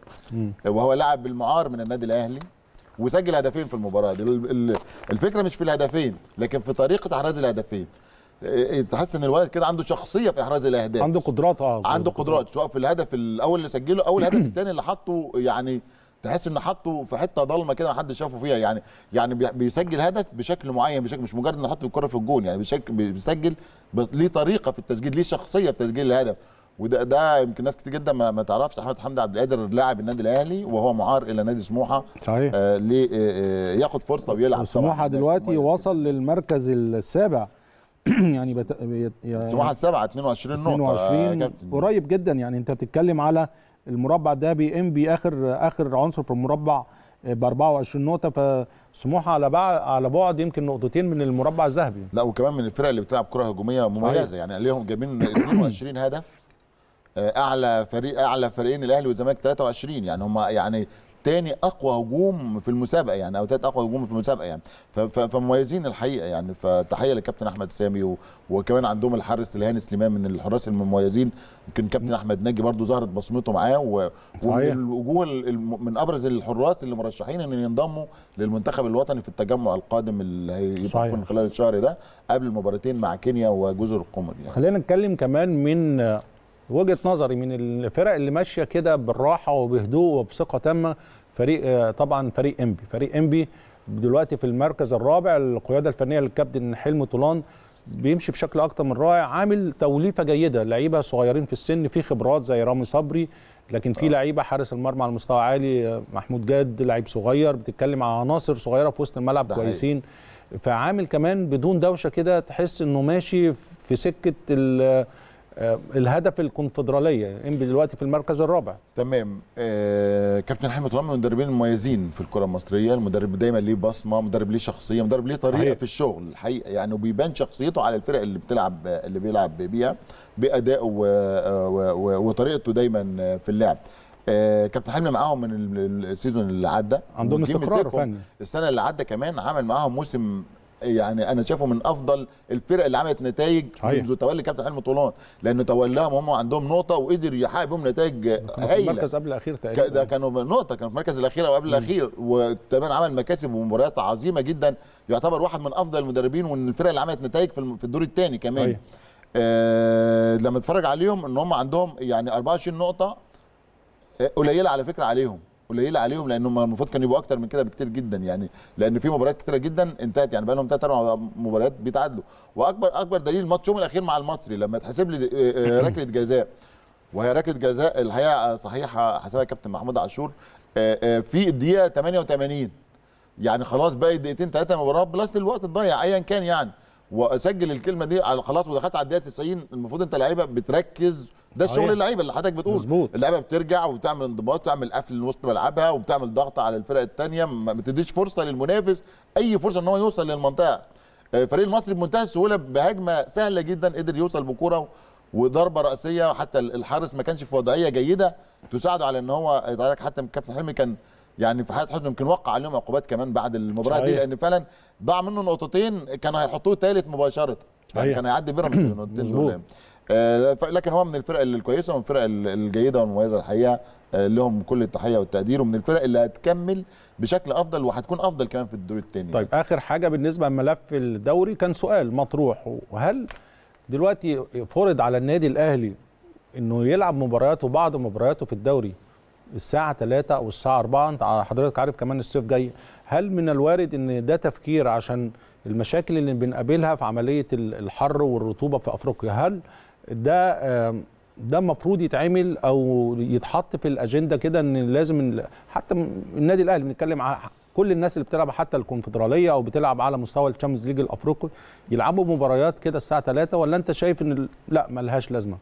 وهو لاعب بالمعار من النادي الاهلي وسجل هدفين في المباراه دي ال- ال- الفكره مش في الهدفين لكن في طريقه احراز الهدفين إيه، تحس ان الولد كده عنده شخصيه في احراز الاهداف عنده قدرات اه عنده قدرات سواء في الهدف الاول اللي سجله او الهدف الثاني اللي حطه يعني تحس ان حطه في حته ضلمه كده ما حدش شافه فيها يعني يعني بي- بيسجل هدف بشكل معين بشكل مش مجرد انه يحط الكره في الجون يعني بشكل بيسجل ب- ليه طريقه في التسجيل ليه شخصيه في تسجيل الهدف وده ده يمكن ناس كتير جدا ما, ما تعرفش احمد حمدي عبد القادر لاعب النادي الاهلي وهو معار الى نادي سموحه صحيح آه ليه آه آه، ياخد فرصه ويلعب وسموحه طبعاً. دلوقتي وصل للمركز السابع يعني بت... بيت... يعني سموحه السبعه 22 نقطه آه، 22 كابتن. قريب جدا يعني انت بتتكلم على المربع ده بي ام بي اخر اخر عنصر في المربع ب 24 نقطه فسموحه على بعد على بعد يمكن نقطتين من المربع الذهبي لا وكمان من الفرق اللي بتلعب كره هجوميه مميزه صحيح. يعني ليهم جايبين 22 هدف آه، اعلى فريق اعلى فريقين الاهلي والزمالك 23 يعني هم يعني تاني اقوى هجوم في المسابقه يعني او تالت اقوى هجوم في المسابقه يعني ف- ف- فمميزين الحقيقه يعني فتحيه للكابتن احمد سامي و- وكمان عندهم الحارس الهاني سليمان من الحراس المميزين يمكن كابتن احمد ناجي برضو ظهرت بصمته معاه و- ومن صحيح. الوجوه الم- من ابرز الحراس اللي مرشحين ان ينضموا للمنتخب الوطني في التجمع القادم اللي هيبقى صحيح. يكون خلال الشهر ده قبل المباراتين مع كينيا وجزر القمر يعني خلينا نتكلم كمان من وجهه نظري من الفرق اللي ماشيه كده بالراحه وبهدوء وبثقه تامه فريق آه، طبعا فريق انبي فريق انبي دلوقتي في المركز الرابع القياده الفنيه للكابتن حلمي طولان بيمشي بشكل اكتر من رائع عامل توليفه جيده لعيبه صغيرين في السن في خبرات زي رامي صبري لكن في لعيبه حارس المرمى على مستوى عالي آه، محمود جاد لعيب صغير بتتكلم عن عناصر صغيره في وسط الملعب ده حقيقي. كويسين فعامل كمان بدون دوشه كده تحس انه ماشي في سكه ال- آه، الهدف الكونفدراليه انبي دلوقتي في المركز الرابع تمام آه كابتن حلمي طولان من المدربين المميزين في الكره المصريه المدرب دايما ليه بصمه مدرب ليه شخصيه مدرب ليه طريقه صحيح. في الشغل الحقيقه يعني وبيبان شخصيته على الفرق اللي بتلعب اللي بيلعب بيها بادائه و- و- و- وطريقته دايما في اللعب آه كابتن حلمي معاهم من ال- السيزون اللي عدى عندهم وجه استقرار مسكهم فني. السنه اللي عدى كمان عمل معاهم موسم يعني انا شايفه من افضل الفرق اللي عملت نتائج صحيح. منذ تولي كابتن حلمي طولان لانه تولاهم هم عندهم نقطه وقدر يحقق بهم نتائج كانوا في هايله المركز قبل الاخير ك- تقريبا ده كانوا نقطه كانوا في المركز الاخير او قبل الاخير وكمان عمل مكاسب ومباريات عظيمه جدا يعتبر واحد من افضل المدربين ومن الفرق اللي عملت نتائج في الم- في الدور الثاني كمان صحيح. آه لما اتفرج عليهم ان هم عندهم يعني 24 نقطه آه، قليله على فكره عليهم قليله عليهم لانهم المفروض كانوا يبقوا اكتر من كده بكتير جدا يعني لان في مباريات كتيره جدا انتهت يعني بقى لهم ثلاث اربع مباريات بيتعادلوا واكبر اكبر دليل ماتشهم الاخير مع المصري لما اتحسب لي آه، آه، ركله جزاء وهي ركله جزاء الحقيقه صحيحه حسبها كابتن محمود عاشور آه، آه، في الدقيقه 88 يعني خلاص باقي دقيقتين ثلاثه المباراه بلس الوقت الضايع ايا كان يعني واسجل الكلمه دي على خلاص ودخلت على الدقيقه 90 المفروض انت لعيبه بتركز ده صحيح. الشغل اللعيبه اللي حضرتك بتقول مظبوط. اللعيبه بترجع وبتعمل انضباط وتعمل قفل وسط ملعبها وبتعمل ضغط على الفرق الثانيه ما بتديش فرصه للمنافس اي فرصه ان هو يوصل للمنطقه آه، فريق المصري بمنتهى السهوله بهجمه سهله جدا قدر يوصل بكوره وضربه راسيه حتى الحارس ما كانش في وضعيه جيده تساعده على ان هو يتحرك حتى الكابتن حلمي كان يعني في حاله حزن يمكن وقع عليهم عقوبات كمان بعد المباراه دي صحيح. لان فعلا ضاع منه نقطتين كانوا هيحطوه ثالث مباشره يعني صحيح. كان هيعدي بيراميدز بالنقطتين مظبوط. دول آه، ف- لكن هو من الفرق الكويسه ومن الفرق ال- الجيده والمميزه الحقيقه آه، لهم كل التحيه والتقدير ومن الفرق اللي هتكمل بشكل افضل وهتكون افضل كمان في الدور الثاني طيب اخر حاجه بالنسبه لملف الدوري كان سؤال مطروح وهل دلوقتي فرض على النادي الاهلي انه يلعب مبارياته بعض مبارياته في الدوري الساعه 3 او الساعه 4 انت حضرتك عارف كمان الصيف جاي هل من الوارد ان ده تفكير عشان المشاكل اللي بنقابلها في عمليه ال- الحر والرطوبه في افريقيا هل ده آم، ده المفروض يتعمل او يتحط في الاجنده كده ان لازم ال- حتى م- النادي الاهلي بنتكلم على كل الناس اللي بتلعب حتى الكونفدراليه او بتلعب على مستوى الشامبيونز ليج الافريقي يلعبوا مباريات كده الساعه 3 ولا انت شايف ان ال- لا ملهاش لازمه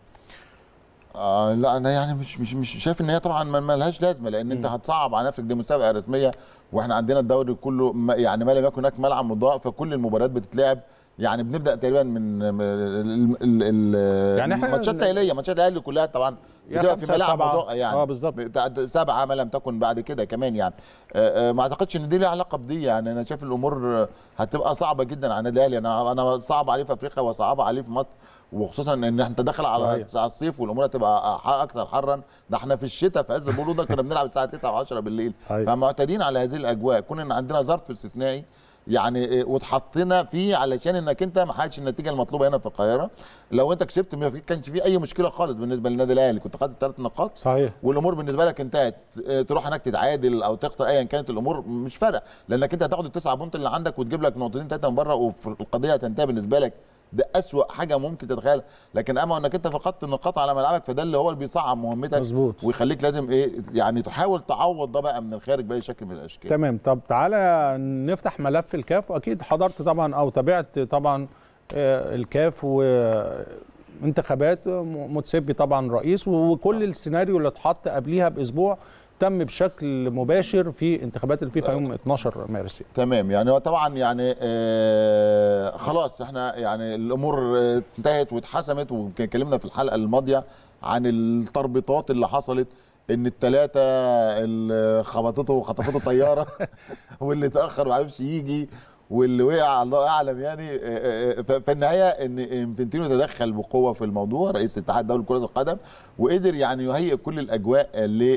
آه لا انا يعني مش مش مش شايف ان هي طبعا ما ما لهاش لازمه لان انت هتصعب على نفسك دي مسابقه رسميه واحنا عندنا الدوري كله ما- يعني ما لم يكن هناك ملعب مضاء فكل المباريات بتتلعب يعني بنبدا تقريبا من ال- ال- ال- يعني إحنا- الماتشات الليليه ماتشات الاهلي كلها طبعا يا بتبقى في خمسة، ملاعب سبعة. مضاء يعني آه، بالظبط. بتاع- سبعه ما لم تكن بعد كده كمان يعني آه، آه، ما اعتقدش ان دي ليها علاقه بدي يعني انا شايف الامور آه، هتبقى صعبه جدا على النادي الاهلي انا انا صعب عليه في افريقيا وصعب عليه في مصر وخصوصا ان انت داخل على صحيح. على الصيف والامور هتبقى ح- اكثر حرا ده احنا في الشتاء في عز البروده كنا بنلعب الساعه 9 و10 بالليل أيوة. فمعتادين على هذه الاجواء كون ان عندنا ظرف استثنائي يعني إيه، واتحطينا فيه علشان انك انت ما حققتش النتيجه المطلوبه هنا في القاهره لو انت كسبت ما في- كانش في اي مشكله خالص بالنسبه للنادي الاهلي كنت خدت ثلاث نقاط صحيح والامور بالنسبه لك انتهت اه، تروح هناك تتعادل او تخسر ايا كانت الامور مش فارقه لانك انت هتاخد التسعه بونت اللي عندك وتجيب لك نقطتين ثلاثه من بره والقضيه هتنتهي بالنسبه لك ده اسوأ حاجه ممكن تتخيلها لكن اما انك انت فقدت النقاط على ملعبك فده اللي هو اللي بيصعب مهمتك مظبوط. ويخليك لازم ايه يعني تحاول تعوض ده بقى من الخارج باي شكل من الاشكال تمام طب تعالى نفتح ملف الكاف واكيد حضرت طبعا او تابعت طبعا آه، الكاف وانتخابات متسبي طبعا رئيس وكل السيناريو اللي اتحط قبليها باسبوع تم بشكل مباشر في انتخابات الفيفا يوم 12 مارس تمام يعني هو طبعا يعني آه خلاص احنا يعني الامور آه، انتهت واتحسمت ويمكن اتكلمنا في الحلقه الماضيه عن التربيطات اللي حصلت ان الثلاثه اللي خبطته وخطفته طياره واللي اتاخر ما عرفش يجي واللي وقع الله اعلم يعني آه، آه، ف- في النهايه ان انفنتينو تدخل بقوه في الموضوع رئيس الاتحاد الدولي لكره القدم وقدر يعني يهيئ كل الاجواء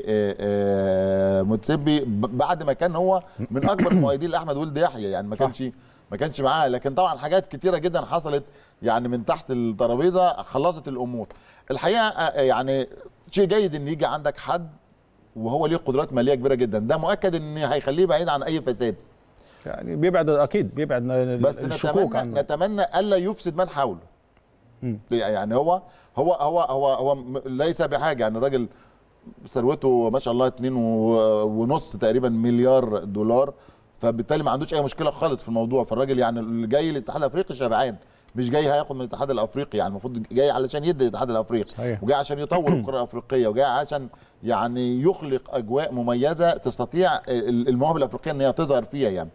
لموتسيبي بعد ما كان هو من اكبر المؤيدين لاحمد ولد يحيى يعني ما صح. كانش ما كانش معاه لكن طبعا حاجات كتيره جدا حصلت يعني من تحت الترابيزه خلصت الامور الحقيقه آه، يعني شيء جيد ان يجي عندك حد وهو ليه قدرات ماليه كبيره جدا ده مؤكد ان هيخليه بعيد عن اي فساد يعني بيبعد اكيد بيبعد بس الشكوك نتمنى عنه نتمنى الا يفسد من حوله مم. يعني هو هو هو هو هو م- ليس بحاجه يعني الراجل ثروته ما شاء الله اتنين و- ونص تقريبا مليار دولار فبالتالي ما عندوش اي مشكله خالص في الموضوع فالراجل يعني اللي جاي للاتحاد الافريقي شبعان مش جاي هياخد من الاتحاد الافريقي يعني المفروض جاي علشان يدي الاتحاد الافريقي صحيح. وجاي عشان يطور الكره الافريقيه وجاي عشان يعني يخلق اجواء مميزه تستطيع ال- المواهب الافريقيه ان هي تظهر فيها يعني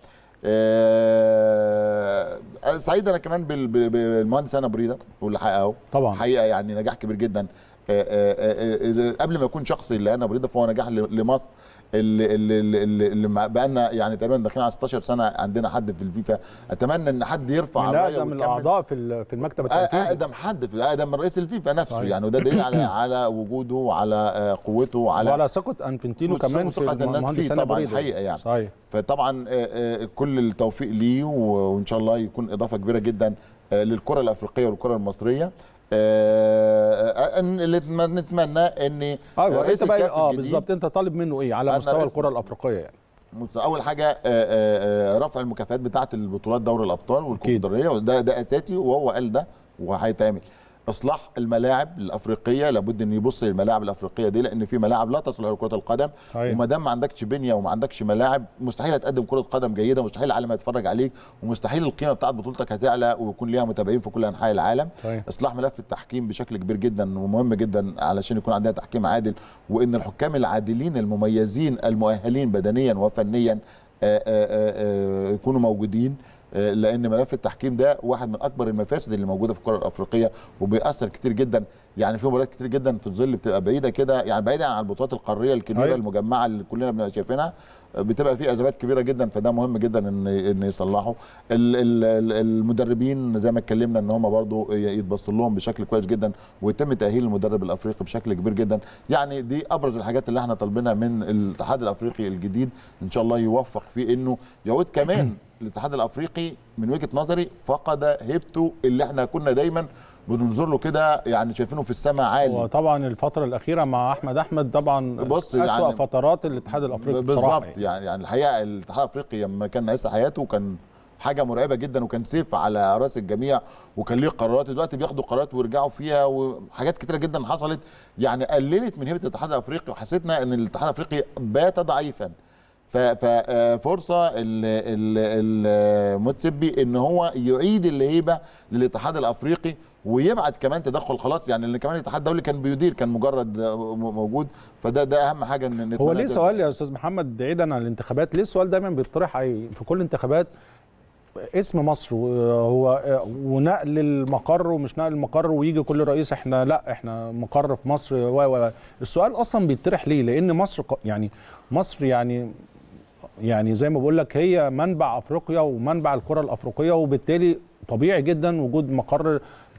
آه، سعيد انا كمان بال- بال- بالمهندس انا بريده واللي حققه طبعا. حقيقه يعني نجاح كبير جدا آه، آه، آه، آه، قبل ما يكون شخصي اللي انا بريده فهو نجاح ل- لمصر اللي اللي اللي, اللي بقى لنا يعني تقريبا داخلين على 16 سنه عندنا حد في الفيفا اتمنى ان حد يرفع من الرايه اقدم ويكمل. الاعضاء في ال- في المكتب التنفيذي اقدم حد في اقدم من رئيس الفيفا نفسه صحيح. يعني وده دليل على على وجوده وعلى آه، قوته وعلى وعلى ثقه انفنتينو كمان في وثقة الناس المهندس فيه هاني طبعا بريدة. الحقيقه يعني صحيح فطبعا آه، آه، كل التوفيق ليه و- وان شاء الله يكون اضافه كبيره جدا آه، للكره الافريقيه والكره المصريه آه، آه، أن- اللي نتمنى- نتمنى ان ايوه رئيس انت بقى الكاف اه الجديد بالظبط انت طالب منه ايه على أنا مستوى رئيس- الكره الافريقيه يعني مت- اول حاجه آه، آه، آه، رفع المكافآت بتاعه البطولات دوري الابطال والكونفدراليه وده ده اساسي وهو قال ده وهيتعمل اصلاح الملاعب الافريقيه لابد ان يبص للملاعب الافريقيه دي لان في ملاعب لا تصلح لكره القدم صحيح. وما دام ما عندكش بنيه وما عندكش ملاعب مستحيل هتقدم كره قدم جيده ومستحيل العالم هيتفرج عليك ومستحيل القيمه بتاعت بطولتك هتعلى ويكون ليها متابعين في كل انحاء العالم صحيح. اصلاح ملف التحكيم بشكل كبير جدا ومهم جدا علشان يكون عندنا تحكيم عادل وان الحكام العادلين المميزين المؤهلين بدنيا وفنيا آه، آه، آه، آه، يكونوا موجودين آه، لان ملف التحكيم ده واحد من اكبر المفاسد اللي موجوده في الكره الافريقيه وبيأثر كتير جدا يعني في مباريات كتير جدا في الظل بتبقى بعيده كده يعني بعيدا عن البطولات القاريه الكبيره أيوة. المجمعه اللي كلنا بنبقى شايفينها آه، بتبقى في ازمات كبيره جدا فده مهم جدا ان ان يصلحوا ال- ال- ال- المدربين زي ما اتكلمنا ان هم برضو يتبص لهم بشكل كويس جدا ويتم تاهيل المدرب الافريقي بشكل كبير جدا يعني دي ابرز الحاجات اللي احنا طالبينها من الاتحاد الافريقي الجديد ان شاء الله يوفق في انه يعود كمان الاتحاد الافريقي من وجهه نظري فقد هيبته اللي احنا كنا دايما بننظر له كده يعني شايفينه في السماء عالي وطبعا الفتره الاخيره مع احمد احمد طبعا بص اسوا يعني- فترات الاتحاد الافريقي بصراحه بالظبط يعني. يعني يعني الحقيقه الاتحاد الافريقي لما كان عايز حياته كان حاجه مرعبه جدا وكان سيف على راس الجميع وكان ليه قرارات دلوقتي بياخدوا قرارات ويرجعوا فيها وحاجات كتيره جدا حصلت يعني قللت من هيبه الاتحاد الافريقي وحسيتنا ان الاتحاد الافريقي بات ضعيفا ففرصه المتسبي ان هو يعيد الهيبه للاتحاد الافريقي ويبعت كمان تدخل خلاص يعني اللي كمان الاتحاد الدولي كان بيدير كان مجرد موجود فده ده اهم حاجه ان هو نتمنى ليه ده. سؤال يا استاذ محمد بعيدا عن الانتخابات ليه السؤال دايما بيطرح على- في كل انتخابات اسم مصر وهو ونقل المقر ومش نقل المقر ويجي كل رئيس احنا لا احنا مقر في مصر و و السؤال اصلا بيطرح ليه لان مصر ق- يعني مصر يعني يعني زي ما بقول لك هي منبع افريقيا ومنبع الكره الافريقيه وبالتالي طبيعي جدا وجود مقر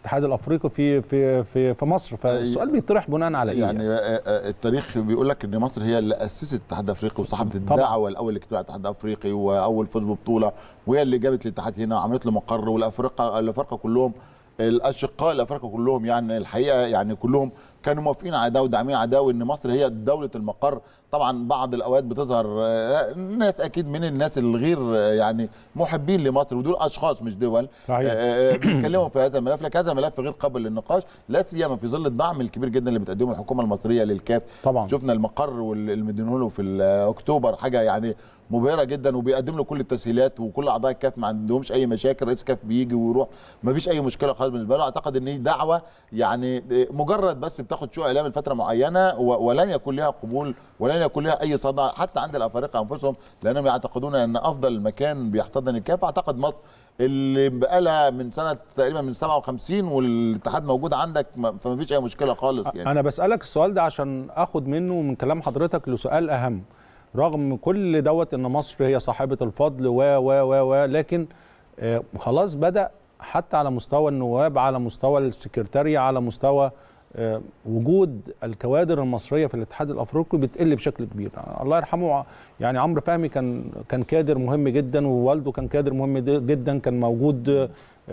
الاتحاد الافريقي في في في في مصر فالسؤال بيطرح بناء على ايه يعني آه، آه، التاريخ بيقول لك ان مصر هي اللي اسست الاتحاد الافريقي وصاحبه الدعوه الاول لاجتماع الاتحاد الافريقي واول فوز ببطوله وهي اللي جابت الاتحاد هنا وعملت له مقر والافارقه الافارقه كلهم الاشقاء الافارقه كلهم يعني الحقيقه يعني كلهم كانوا موافقين على ده وداعمين على ده وان مصر هي دوله المقر طبعا بعض الاوقات بتظهر آه، ناس اكيد من الناس الغير آه، يعني محبين لمصر ودول اشخاص مش دول صحيح. آه، آه، بيتكلموا في هذا الملف لكن هذا الملف غير قابل للنقاش لا سيما في ظل الدعم الكبير جدا اللي بتقدمه الحكومه المصريه للكاف طبعا. شفنا المقر واللي مدينه له في ال- اكتوبر حاجه يعني مبهره جدا وبيقدم له كل التسهيلات وكل اعضاء الكاف ما عندهمش اي مشاكل رئيس الكاف بيجي ويروح ما فيش اي مشكله خالص بالنسبه له اعتقد ان هي دعوه يعني مجرد بس بتاخد شو اعلام لفتره معينه و- ولن يكون لها قبول ولن يكون لها اي صدى حتى عند الافارقه انفسهم لانهم يعتقدون ان افضل مكان بيحتضن الكاف اعتقد مصر اللي بقالها من سنه تقريبا من 57 والاتحاد موجود عندك ما- فما فيش اي مشكله خالص يعني انا بسالك السؤال ده عشان اخد منه من كلام حضرتك لسؤال اهم رغم كل دوت ان مصر هي صاحبه الفضل و و و و لكن آه، خلاص بدا حتى على مستوى النواب على مستوى السكرتارية على مستوى آه، وجود الكوادر المصريه في الاتحاد الافريقي بتقل بشكل كبير الله يرحمه يعني عمرو فهمي كان كان كادر مهم جدا ووالده كان كادر مهم جدا كان موجود آه،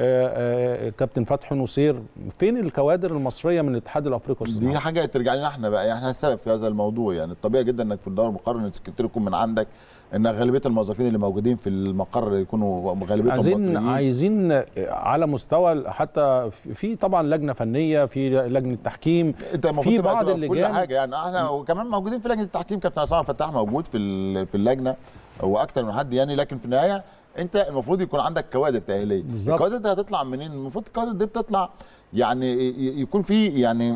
آه، كابتن فتحي نصير فين الكوادر المصريه من الاتحاد الافريقي يا أستاذ دي محمد؟ حاجه ترجع لنا احنا بقى يعني احنا السبب في هذا الموضوع يعني الطبيعي جدا انك في الدار المقرر ان السكرتير يكون من عندك ان غالبيه الموظفين اللي موجودين في المقر يكونوا غالبيتهم عايزين مصريين عايزين على مستوى حتى في طبعا لجنه فنيه في لجنه تحكيم انت المفروض في تبقى بعض تبقى في كل اللجان حاجه يعني احنا وكمان موجودين في لجنه التحكيم كابتن عصام فتاح موجود في ال- في اللجنه واكتر من حد يعني لكن في النهايه انت المفروض يكون عندك كوادر تاهيليه بالظبط. الكوادر دي هتطلع منين المفروض الكوادر دي بتطلع يعني ي- يكون في يعني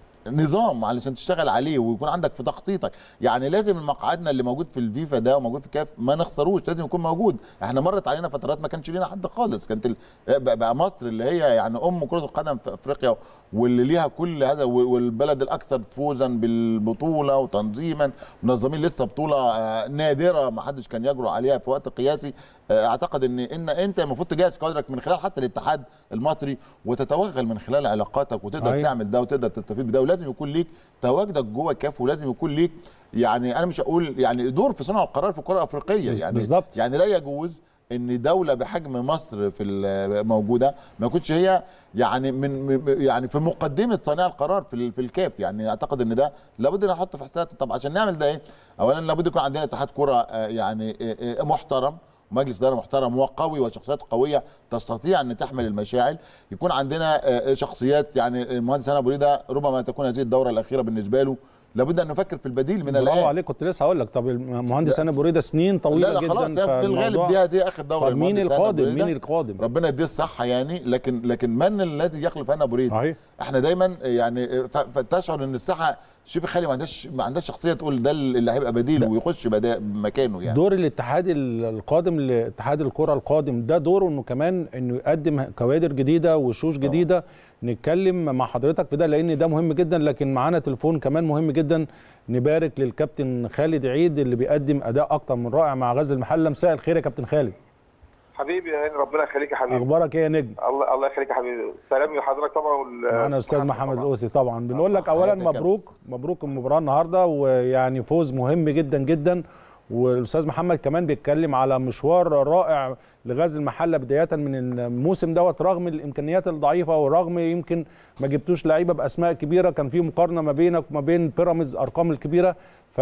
نظام علشان تشتغل عليه ويكون عندك في تخطيطك يعني لازم مقعدنا اللي موجود في الفيفا ده وموجود في كاف ما نخسروش لازم يكون موجود احنا مرت علينا فترات ما كانش لينا حد خالص كانت ال- بقى بقى مصر اللي هي يعني ام كره القدم في افريقيا واللي ليها كل هذا والبلد الاكثر فوزا بالبطوله وتنظيما منظمين لسه بطوله آه، نادره ما حدش كان يجرؤ عليها في وقت قياسي آه، اعتقد ان ان انت المفروض تجهز كوادرك من خلال حتى الاتحاد المصري وتتوغل من خلال علاقاتك وتقدر أيوة. تعمل ده وتقدر تستفيد بده ولازم يكون ليك تواجدك جوه الكاف ولازم يكون ليك يعني انا مش هقول يعني دور في صنع القرار في الكره الافريقيه بز- يعني بالظبط. يعني لا يجوز ان دوله بحجم مصر في ال- موجوده ما تكونش هي يعني من من- يعني في مقدمه صانع القرار في ال- في الكاف يعني اعتقد ان ده لابد نحط في حساباتنا طب عشان نعمل ده ايه اولا لابد يكون عندنا اتحاد كره آه، يعني آه، آه، محترم مجلس اداره محترم وقوي وشخصيات قويه تستطيع ان تحمل المشاعل يكون عندنا آه، شخصيات يعني المهندس هنا ابو ريده ربما تكون هذه الدوره الاخيره بالنسبه له لابد ان نفكر في البديل من برافو الان عليك كنت لسه هقول لك طب المهندس انا بريده سنين طويله لا لا جدا خلاص في الغالب فالموضوع- دي دي اخر دوره طب مين للمهندس هنا أبو القادم ريدة. مين القادم ربنا يديه الصحه يعني لكن لكن من الذي يخلف هنا ابو ريد صحيح احنا دايما يعني ف- فتشعر ان الساحه شبه خالي ما عندهاش ما عندهاش شخصيه تقول ده اللي هيبقى بديل ويخش بدا مكانه يعني دور الاتحاد ال- القادم لاتحاد الكره القادم ده دوره انه كمان انه يقدم كوادر جديده وشوش جديده نتكلم مع حضرتك في ده لان ده مهم جدا لكن معانا تليفون كمان مهم جدا نبارك للكابتن خالد عيد اللي بيقدم اداء اكتر من رائع مع غزل المحله مساء الخير يا كابتن خالد حبيبي يا هاني ربنا يخليك يا حبيبي اخبارك ايه يا نجم الله الله يخليك يا حبيبي سلام لحضرتك طبعا وال- معانا استاذ محمد طبعاً. الاوسي طبعا بنقول لك حياتك اولا يا كابتن. مبروك مبروك المباراه النهارده ويعني فوز مهم جدا جدا والاستاذ محمد كمان بيتكلم على مشوار رائع لغزل المحله بدايه من الموسم دوت رغم الامكانيات الضعيفه ورغم يمكن ما جبتوش لعيبه باسماء كبيره كان في مقارنه ما بينك وما بين بيراميدز ارقام الكبيره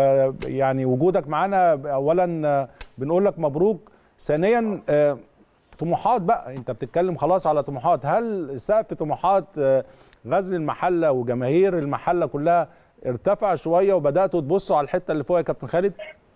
فيعني وجودك معانا اولا بنقول لك مبروك ثانيا آه، طموحات بقى انت بتتكلم خلاص على طموحات هل سقف طموحات آه، غزل المحله وجماهير المحله كلها ارتفع شويه وبداتوا تبصوا على الحته اللي فوق يا كابتن خالد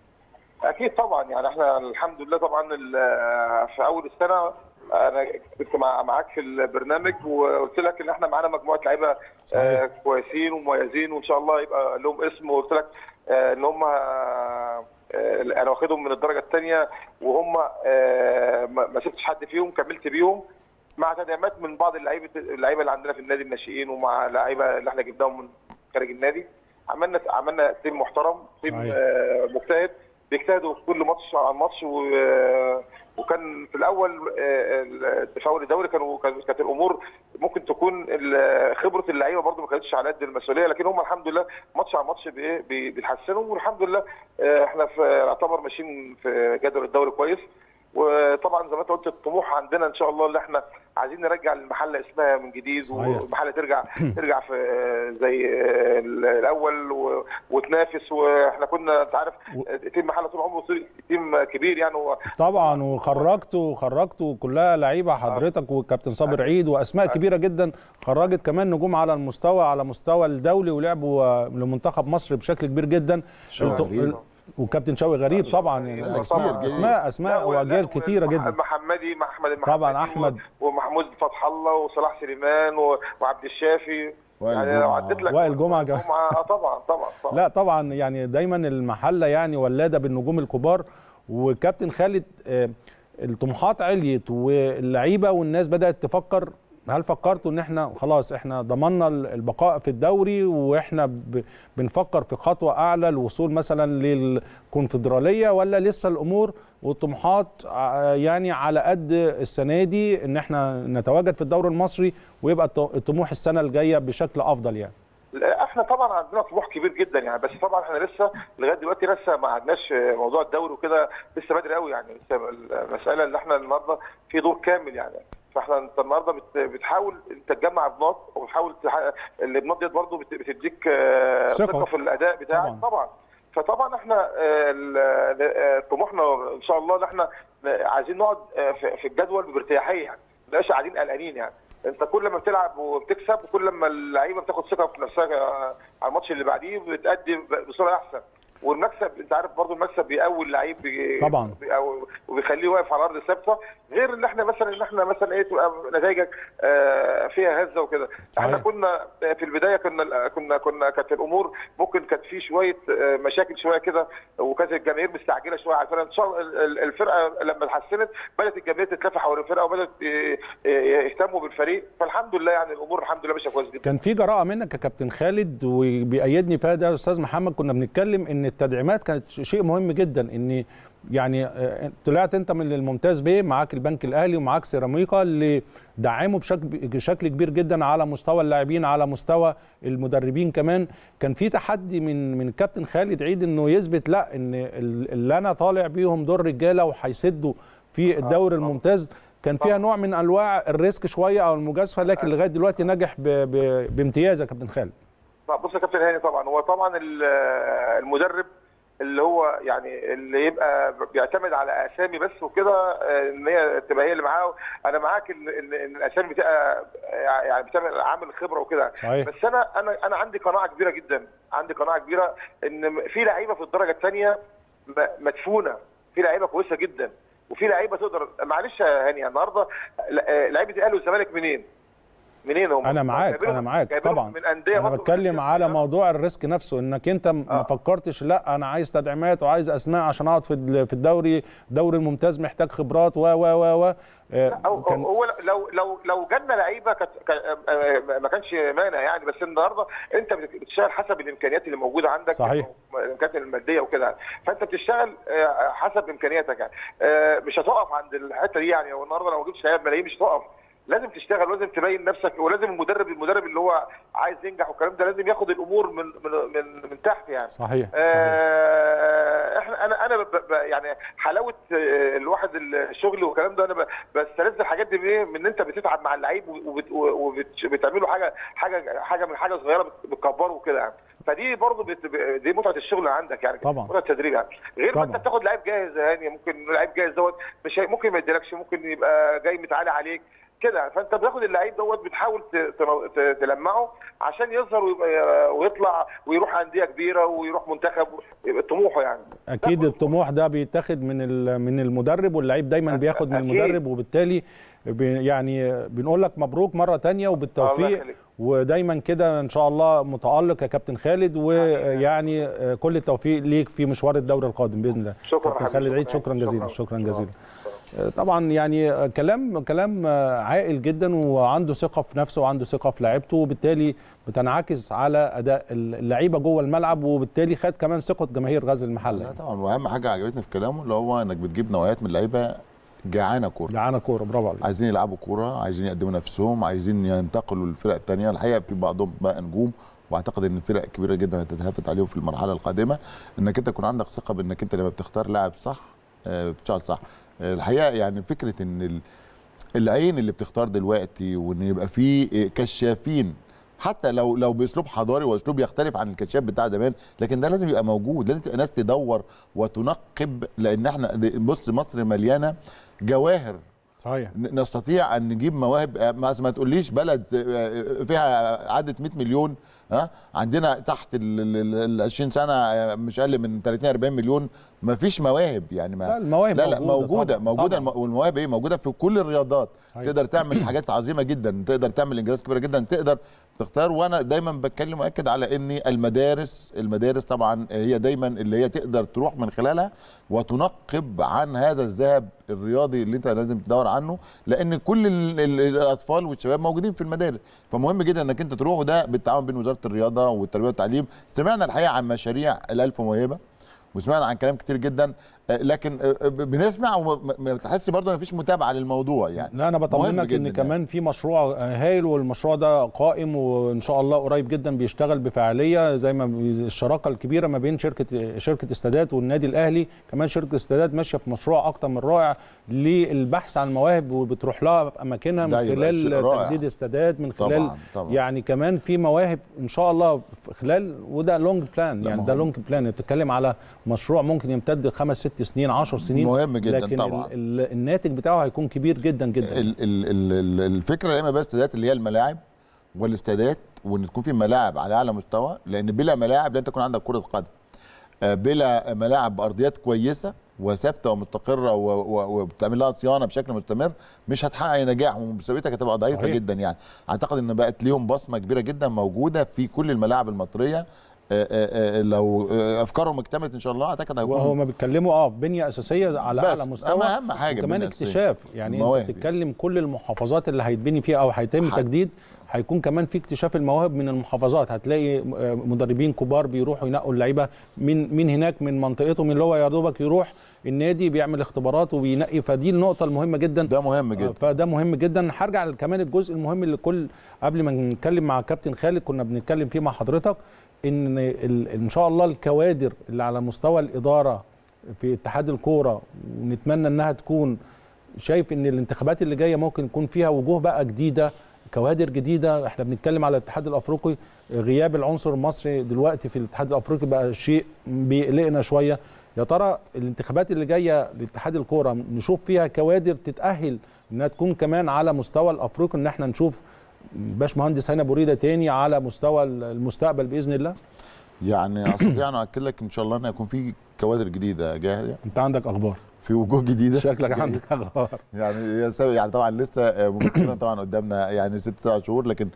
اكيد طبعا يعني احنا الحمد لله طبعا ال- في اول السنه انا كنت مع معاك في البرنامج وقلت لك ان احنا معانا مجموعه لعيبه آه، كويسين ومميزين وان شاء الله يبقى لهم اسم وقلت لك آه، ان هم آه، انا واخدهم من الدرجه الثانيه وهم آه، ما ما سبتش حد فيهم كملت بيهم مع تدعيمات من بعض اللعيبه اللعيبه اللي عندنا في النادي الناشئين ومع لعيبه اللي احنا جبناهم من خارج النادي عملنا عملنا تيم محترم تيم صحيح. آه، مجتهد بيجتهدوا في كل ماتش على ماتش و... وكان في الاول التفاول الدوري كانوا كانت الامور ممكن تكون خبره اللعيبه برده ما كانتش على قد المسؤوليه لكن هم الحمد لله ماتش على ماتش بيتحسنوا والحمد لله احنا في يعتبر ماشيين في جدول الدوري كويس وطبعا زي ما انت قلت الطموح عندنا ان شاء الله اللي احنا عايزين نرجع المحله اسمها من جديد والمحله ترجع ترجع في زي الاول وتنافس واحنا كنا انت عارف تيم محله طول عمره تيم كبير يعني هو طبعا وخرجتوا خرجتوا كلها لعيبه حضرتك والكابتن صابر عيد واسماء كبيره جدا خرجت كمان نجوم على المستوى على مستوى الدولي ولعبوا لمنتخب مصر بشكل كبير جدا وكابتن شوقي غريب طبعا يعني طبعا اسماء اسماء واجيال كتيره جدا محمدي احمد المحمدي طبعا احمد ومحمود فتح الله وصلاح سليمان وعبد الشافي يعني لو عديت لك وائل جمعه جمعه طبعا طبعا طبعا لا طبعا يعني دايما المحله يعني ولاده بالنجوم الكبار وكابتن خالد الطموحات عليت واللعيبه والناس بدات تفكر هل فكرتوا ان احنا خلاص احنا ضمننا البقاء في الدوري واحنا بنفكر في خطوه اعلى الوصول مثلا للكونفدراليه ولا لسه الامور والطموحات يعني على قد السنه دي ان احنا نتواجد في الدوري المصري ويبقى الطموح السنه الجايه بشكل افضل يعني احنا طبعا عندنا طموح كبير جدا يعني بس طبعا احنا لسه لغايه دلوقتي لسه ما عندناش موضوع الدوري وكده لسه بدري قوي يعني لسه المساله اللي احنا النهارده في دور كامل يعني فاحنا انت النهارده بتحاول انت تجمع بناط وبتحاول البناط ديت برضه بتديك ثقه في الاداء بتاعك طبعا, طبعا. فطبعا احنا طموحنا ان شاء الله ان احنا عايزين نقعد في الجدول بارتياحيه يعني ما نبقاش قاعدين قلقانين يعني انت كل ما بتلعب وبتكسب وكل ما اللعيبه بتاخد ثقه في نفسها على الماتش اللي بعديه بتأدي بصوره احسن والمكسب انت عارف برضو المكسب بيقوي اللعيب بي طبعا وبيخليه واقف على ارض ثابته غير ان احنا مثلا ان احنا مثلا ايه تبقى نتائجك آه فيها هزه وكده احنا كنا في البدايه كنا كنا كنا كانت الامور ممكن كانت في شويه مشاكل شويه كده وكانت الجماهير مستعجله شويه على الفرقه ان شاء الله الفرقه لما اتحسنت بدات الجماهير تتلف حول الفرقه وبدات يهتموا بالفريق فالحمد لله يعني الامور الحمد لله ماشيه كويس جدا كان في جراءه منك يا كابتن خالد وبيأيدني فيها ده استاذ محمد كنا بنتكلم ان التدعيمات كانت شيء مهم جدا ان يعني طلعت انت من الممتاز بيه معاك البنك الاهلي ومعاك سيراميكا اللي دعموا بشكل بشكل كبير جدا على مستوى اللاعبين على مستوى المدربين كمان كان في تحدي من من الكابتن خالد عيد انه يثبت لا ان اللي انا طالع بيهم دول رجاله وهيسدوا في الدوري الممتاز كان فيها نوع من انواع الريسك شويه او المجازفه لكن لغايه دلوقتي نجح ب ب بامتياز يا كابتن خالد بص يا كابتن هاني طبعا هو طبعا المدرب اللي هو يعني اللي يبقى بيعتمد على اسامي بس وكده ان هي تبقى هي اللي معاه انا معاك ان ان الاسامي بتبقى يعني بتعمل عامل خبره وكده بس انا انا انا عندي قناعه كبيره جدا عندي قناعه كبيره ان في لعيبه في الدرجه الثانيه مدفونه في لعيبه كويسه جدا وفي لعيبه تقدر معلش يا هاني النهارده لعيبه الاهلي والزمالك منين؟ منين هم؟ انا معاك انا معاك طبعا من انديه انا بتكلم على موضوع الريسك نفسه انك انت ما آه. فكرتش لا انا عايز تدعيمات وعايز اسماء عشان اقعد في في الدوري الدوري الممتاز محتاج خبرات و و و و أو كان هو لو لو لو جالنا لعيبه كانت ما كانش مانع يعني بس النهارده انت بتشتغل حسب الامكانيات اللي موجوده عندك صحيح الامكانيات الماديه وكده فانت بتشتغل حسب امكانياتك يعني مش هتقف عند الحته دي يعني النهارده لو جبت لعيبه ملايين مش هتقف لازم تشتغل ولازم تبين نفسك ولازم المدرب المدرب اللي هو عايز ينجح والكلام ده لازم ياخد الامور من من من, من تحت يعني صحيح, آه احنا انا انا ب ب يعني حلاوه الواحد الشغل والكلام ده انا بستلذ الحاجات دي بايه من ان انت بتتعب مع اللعيب وبتعملوا حاجه حاجه حاجه من حاجه صغيره بتكبره وكده يعني فدي برضه بت... دي متعه الشغل عندك يعني طبعا متعه التدريب يعني غير ما انت بتاخد لعيب جاهز يعني ممكن لعيب جاهز دوت مش ممكن ما يديلكش ممكن يبقى جاي متعالي عليك كده فانت بتاخد اللعيب دوت بتحاول تلمعه عشان يظهر ويطلع ويروح انديه كبيره ويروح منتخب طموحه يعني اكيد الطموح ده بيتاخد من من المدرب واللعيب دايما بياخد من المدرب وبالتالي يعني بنقول لك مبروك مره ثانيه وبالتوفيق ودايما كده ان شاء الله متالق يا كابتن خالد ويعني كل التوفيق ليك في مشوار الدوري القادم باذن الله شكرا كابتن خالد عيد شكرا جزيلا شكرا جزيلا طبعا يعني كلام كلام عاقل جدا وعنده ثقه في نفسه وعنده ثقه في لعيبته وبالتالي بتنعكس على اداء اللعيبه جوه الملعب وبالتالي خد كمان ثقه جماهير غزل المحله لا يعني. طبعا واهم حاجه عجبتني في كلامه اللي هو انك بتجيب نوعيات من اللعيبه جعانه كوره جعانه كوره برافو عليك عايزين يلعبوا كوره عايزين يقدموا نفسهم عايزين ينتقلوا للفرق الثانيه الحقيقه في بعضهم بقى نجوم واعتقد ان الفرق كبيره جدا هتتهافت عليهم في المرحله القادمه انك انت يكون عندك ثقه بانك انت لما بتختار لاعب صح آه، بتشتغل صح آه، الحقيقه يعني فكره ان ال- العين اللي بتختار دلوقتي وان يبقى في كشافين حتى لو لو باسلوب حضاري واسلوب يختلف عن الكشاف بتاع زمان لكن ده لازم يبقى موجود لازم تبقى ناس تدور وتنقب لان احنا بص مصر مليانه جواهر صحيح ن- نستطيع ان نجيب مواهب آه، ما ما تقوليش بلد آه، فيها عدد 100 مليون ها عندنا تحت ال 20 سنه آه، مش اقل من 30 40 مليون ما فيش مواهب يعني ما لا المواهب لا لا موجودة موجوده طبعاً، موجوده طبعاً. الم- والمواهب ايه موجوده في كل الرياضات صحيح. تقدر تعمل حاجات عظيمه جدا تقدر تعمل انجازات كبيره جدا تقدر تختار وانا دايما بتكلم واكد على ان المدارس المدارس طبعا هي دايما اللي هي تقدر تروح من خلالها وتنقب عن هذا الذهب الرياضي اللي انت لازم تدور عنه لان كل ال- ال- الاطفال والشباب موجودين في المدارس فمهم جدا انك انت تروح وده بالتعاون بين وزاره الرياضه والتربيه والتعليم سمعنا الحقيقه عن مشاريع الالف موهبه وسمعنا عن كلام كتير جدا آه، لكن آه، آه، بنسمع وما بتحس برضه ان مفيش متابعه للموضوع يعني لا انا مهم بطمنك جداً ان يعني. كمان في مشروع هايل والمشروع ده قائم وان شاء الله قريب جدا بيشتغل بفعاليه زي ما بي- الشراكه الكبيره ما بين شركه شركه استادات والنادي الاهلي كمان شركه استادات ماشيه في مشروع اكتر من رائع للبحث عن المواهب وبتروح لها في اماكنها من ده يبقى شيء خلال رائع. تجديد استادات من خلال طبعاً، طبعاً. يعني كمان في مواهب ان شاء الله في خلال وده لونج بلان لا، يعني ده مهم. لونج بلان بتتكلم على مشروع ممكن يمتد خمس ست سنين 10 سنين مهم جداً لكن طبعاً. ال- ال- الناتج بتاعه هيكون كبير جدا جدا ال ال ال ال الفكره يا اما بس استادات اللي هي الملاعب والاستادات وان تكون في ملاعب على اعلى مستوى لان بلا ملاعب لن تكون عندك كره قدم آه، بلا ملاعب بارضيات كويسه وثابته ومستقره و- و- وبتعمل لها صيانه بشكل مستمر مش هتحقق أي نجاح ومساويتك هتبقى ضعيفه صحيح. جدا يعني اعتقد ان بقت ليهم بصمه كبيره جدا موجوده في كل الملاعب المصريه آه، آه، آه، لو آه، افكارهم اكتملت ان شاء الله اعتقد هيكون وهو ما بيتكلموا اه بنيه اساسيه على بس. اعلى مستوى أما أهم حاجة كمان البنية الأساسية. اكتشاف يعني المواهب. انت بتتكلم كل المحافظات اللي هيتبني فيها او هيتم حق. تجديد هيكون كمان في اكتشاف المواهب من المحافظات هتلاقي آه، مدربين كبار بيروحوا ينقوا اللعيبه من من هناك من منطقتهم اللي هو يا دوبك يروح النادي بيعمل اختبارات وبينقي فدي النقطه المهمه جدا ده مهم آه، جدا فده مهم جدا هرجع كمان الجزء المهم اللي كل قبل ما نتكلم مع كابتن خالد كنا بنتكلم فيه مع حضرتك ان ال- ان شاء الله الكوادر اللي على مستوى الاداره في اتحاد الكوره ونتمنى انها تكون شايف ان الانتخابات اللي جايه ممكن يكون فيها وجوه بقى جديده كوادر جديده احنا بنتكلم على الاتحاد الافريقي غياب العنصر المصري دلوقتي في الاتحاد الافريقي بقى شيء بيقلقنا شويه يا ترى الانتخابات اللي جايه لاتحاد الكوره نشوف فيها كوادر تتاهل انها تكون كمان على مستوى الافريقي ان احنا نشوف باش مهندس هنا بريده تاني على مستوى المستقبل باذن الله يعني استطيع ان اؤكد لك ان شاء الله ان يكون في كوادر جديده جاهزه انت عندك اخبار في وجوه جديده شكلك عندك اخبار يعني هي سبب- يعني طبعا لسه ممكن طبعا قدامنا يعني ست سبع شهور لكن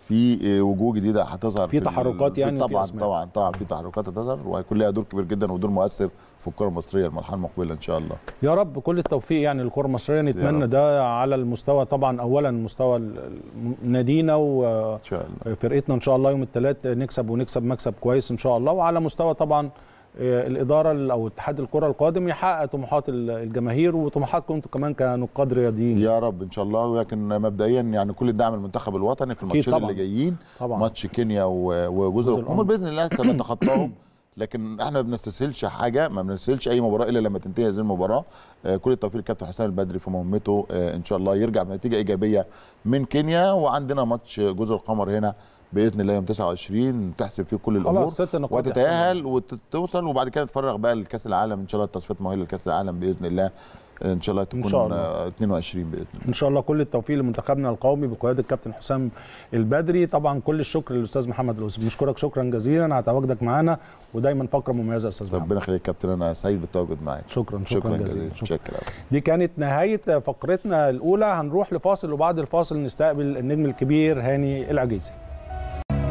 في وجوه جديده هتظهر في ال- تحركات في- يعني وفي طبعا أسماء. طبعا طبعا في تحركات هتظهر وهيكون لها دور كبير جدا ودور مؤثر في الكره المصريه المرحله المقبله ان شاء الله يا رب كل التوفيق يعني للكره المصريه نتمنى رب. ده على المستوى طبعا اولا مستوى ال- ال- نادينا و ان شاء الله فرقتنا ان شاء الله يوم الثلاث نكسب ونكسب مكسب كويس ان شاء الله وعلى مستوى طبعا آه، الاداره ال- او اتحاد الكره القادم يحقق طموحات ال- الجماهير وطموحاتكم انتم كمان كنقاد رياضيين يا رب ان شاء الله ولكن مبدئيا يعني كل الدعم المنتخب الوطني في الماتشات طبعاً. اللي جايين طبعا ماتش كينيا و- وجزر جزر القمر القمر. باذن الله سنتخطاهم لكن احنا ما بنستسهلش حاجه ما بنستسهلش اي مباراه الا لما تنتهي هذه المباراه آه، كل التوفيق للكابتن حسام البدري في مهمته آه، ان شاء الله يرجع بنتيجه ايجابيه من كينيا وعندنا ماتش جزر القمر هنا باذن الله يوم 29 تحسب فيه كل الامور خلاص ست نقاط وتتاهل وتوصل وبعد كده تتفرغ بقى لكاس العالم ان شاء الله التصفيات مؤهله لكاس العالم باذن الله ان شاء الله تكون شاء الله. آه، 22 باذن الله ان شاء الله كل التوفيق لمنتخبنا القومي بقياده الكابتن حسام البدري طبعا كل الشكر للاستاذ محمد الوسيم بنشكرك شكرا جزيلا على تواجدك معانا ودايما فقره مميزه يا استاذ محمد ربنا يخليك كابتن انا سعيد بالتواجد معاك شكرا شكرا, جزيلا شكرا. شكرا دي كانت نهايه فقرتنا الاولى هنروح لفاصل وبعد الفاصل نستقبل النجم الكبير هاني العجيزي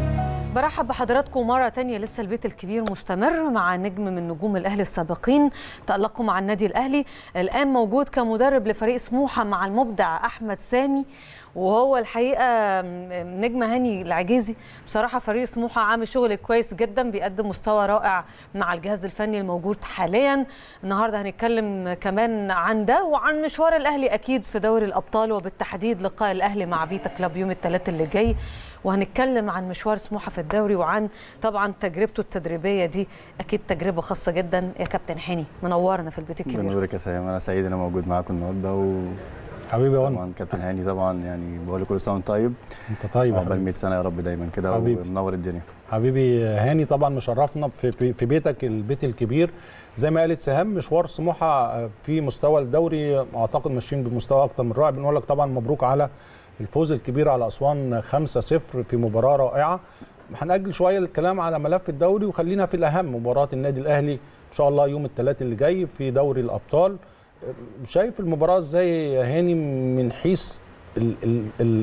برحب بحضراتكم مرة تانية لسه البيت الكبير مستمر مع نجم من نجوم الأهلي السابقين تألقوا مع النادي الأهلي الآن موجود كمدرب لفريق سموحة مع المبدع أحمد سامي وهو الحقيقة نجم هاني العجيزي بصراحة فريق سموحة عامل شغل كويس جدا بيقدم مستوى رائع مع الجهاز الفني الموجود حاليا النهاردة هنتكلم كمان عن ده وعن مشوار الأهلي أكيد في دوري الأبطال وبالتحديد لقاء الأهلي مع فيتا كلاب يوم الثلاث اللي جاي وهنتكلم عن مشوار سموحه في الدوري وعن طبعا تجربته التدريبيه دي اكيد تجربه خاصه جدا يا كابتن حني منورنا في البيت الكبير بنورك يا سلام انا سعيد ان انا موجود معاكم النهارده و حبيبي يا ون طبعا كابتن هاني طبعا يعني بقول له كل سنه وانت طيب انت طيب يا عقبال حبيبي 100 سنه يا رب دايما كده حبيبي. ومنور الدنيا حبيبي هاني طبعا مشرفنا في في في بيتك البيت الكبير زي ما قالت سهام مشوار سموحه في مستوى الدوري اعتقد ماشيين بمستوى اكتر من رائع بنقول لك طبعا مبروك على الفوز الكبير على اسوان 5-0 في مباراه رائعه هنأجل شويه الكلام على ملف الدوري وخلينا في الاهم مباراه النادي الاهلي ان شاء الله يوم الثلاث اللي جاي في دوري الابطال شايف المباراه ازاي يا هاني من حيث ال ال ال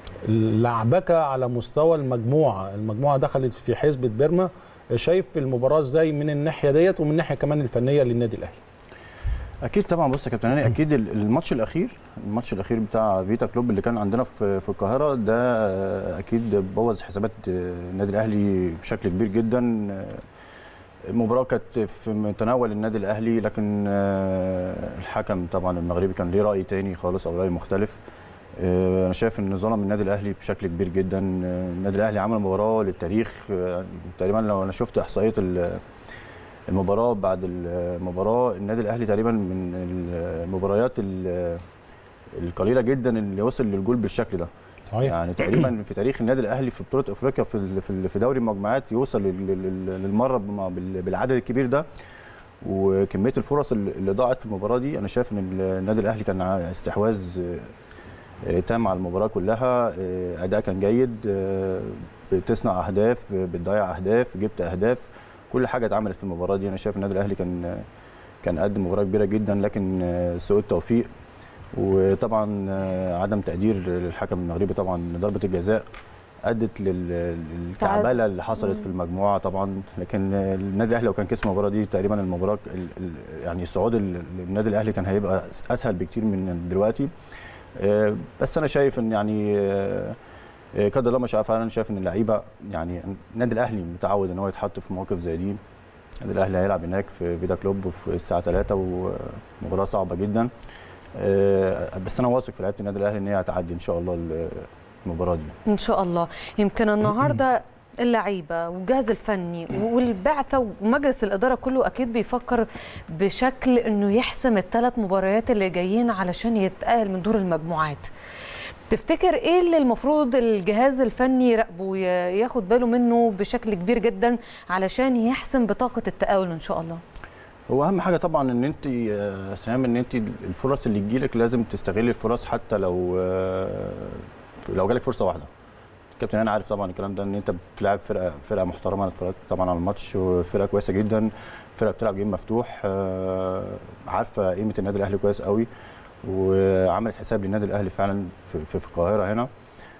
اللعبكه على مستوى المجموعه المجموعه دخلت في حسبة بيرما شايف المباراه ازاي من الناحيه ديت ومن الناحيه كمان الفنيه للنادي الاهلي اكيد طبعا بص يا كابتن هاني اكيد ال- الماتش الاخير الماتش الاخير بتاع فيتا كلوب اللي كان عندنا في في القاهره ده آه، اكيد بوظ حسابات آه، النادي الاهلي بشكل كبير جدا آه، المباراه كانت في متناول النادي الاهلي لكن آه، الحكم طبعا المغربي كان ليه راي تاني خالص او راي مختلف آه، انا شايف ان ظلم النادي الاهلي بشكل كبير جدا آه، النادي الاهلي عمل مباراه للتاريخ آه، تقريبا لو انا شفت احصائيه ال- المباراه بعد المباراه النادي الاهلي تقريبا من المباريات ال- القليله جدا اللي وصل للجول بالشكل ده صحيح يعني تقريبا في تاريخ النادي الاهلي في بطوله افريقيا في ال- في ال- في دوري المجموعات يوصل لل- لل- للمره بم- بال- بالعدد الكبير ده وكميه الفرص اللي اللي ضاعت في المباراه دي انا شايف ان النادي الاهلي كان ع- استحواذ آه، تام على المباراه كلها آه، اداء كان جيد آه، بتصنع اهداف بتضيع اهداف جبت اهداف كل حاجه اتعملت في المباراه دي انا شايف النادي الاهلي كان كان قدم مباراه كبيره جدا لكن آه، سوء التوفيق وطبعا آه، عدم تقدير الحكم المغربي طبعا ضربه الجزاء ادت لل- للكعبله اللي حصلت في المجموعه طبعا لكن آه، النادي الاهلي لو كان كسب المباراه دي تقريبا المباراه ال- ال- يعني صعود ال- النادي الاهلي كان هيبقى اسهل بكتير من دلوقتي آه، بس انا شايف ان يعني آه، آه، قدر الله ما شاء فعل انا شايف ان اللعيبه يعني النادي الاهلي متعود ان هو يتحط في مواقف زي دي النادي الاهلي هيلعب هناك في فيدا كلوب في الساعه 3 ومباراه صعبه جدا آه، بس انا واثق في لعيبه النادي الاهلي ان هي هتعدي ان شاء الله المباراه دي ان شاء الله يمكن النهارده اللعيبه والجهاز الفني والبعثه ومجلس الاداره كله اكيد بيفكر بشكل انه يحسم الثلاث مباريات اللي جايين علشان يتاهل من دور المجموعات تفتكر ايه اللي المفروض الجهاز الفني يراقبه وياخد باله منه بشكل كبير جدا علشان يحسم بطاقه التاهل ان شاء الله هو اهم حاجه طبعا ان انت آه، سهام ان انت الفرص اللي تجيلك لازم تستغلي الفرص حتى لو آه، لو جالك فرصه واحده كابتن انا عارف طبعا الكلام ده ان انت بتلعب فرقه فرقه محترمه انا اتفرجت طبعا على الماتش وفرقه كويسه جدا فرقه بتلعب جيم مفتوح آه، عارفه قيمه النادي الاهلي كويس قوي وعملت حساب للنادي الاهلي فعلا في, في, في القاهره هنا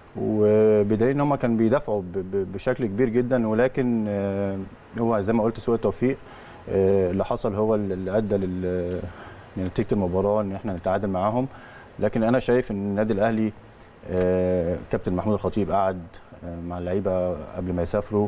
وبدليل ان هم كانوا بيدافعوا ب- ب- بشكل كبير جدا ولكن آه، هو زي ما قلت سوء التوفيق آه، اللي حصل هو اللي ادى لل- لنتيجه المباراه ان احنا نتعادل معاهم لكن انا شايف ان النادي الاهلي آه، كابتن محمود الخطيب قعد آه، مع اللعيبه قبل ما يسافروا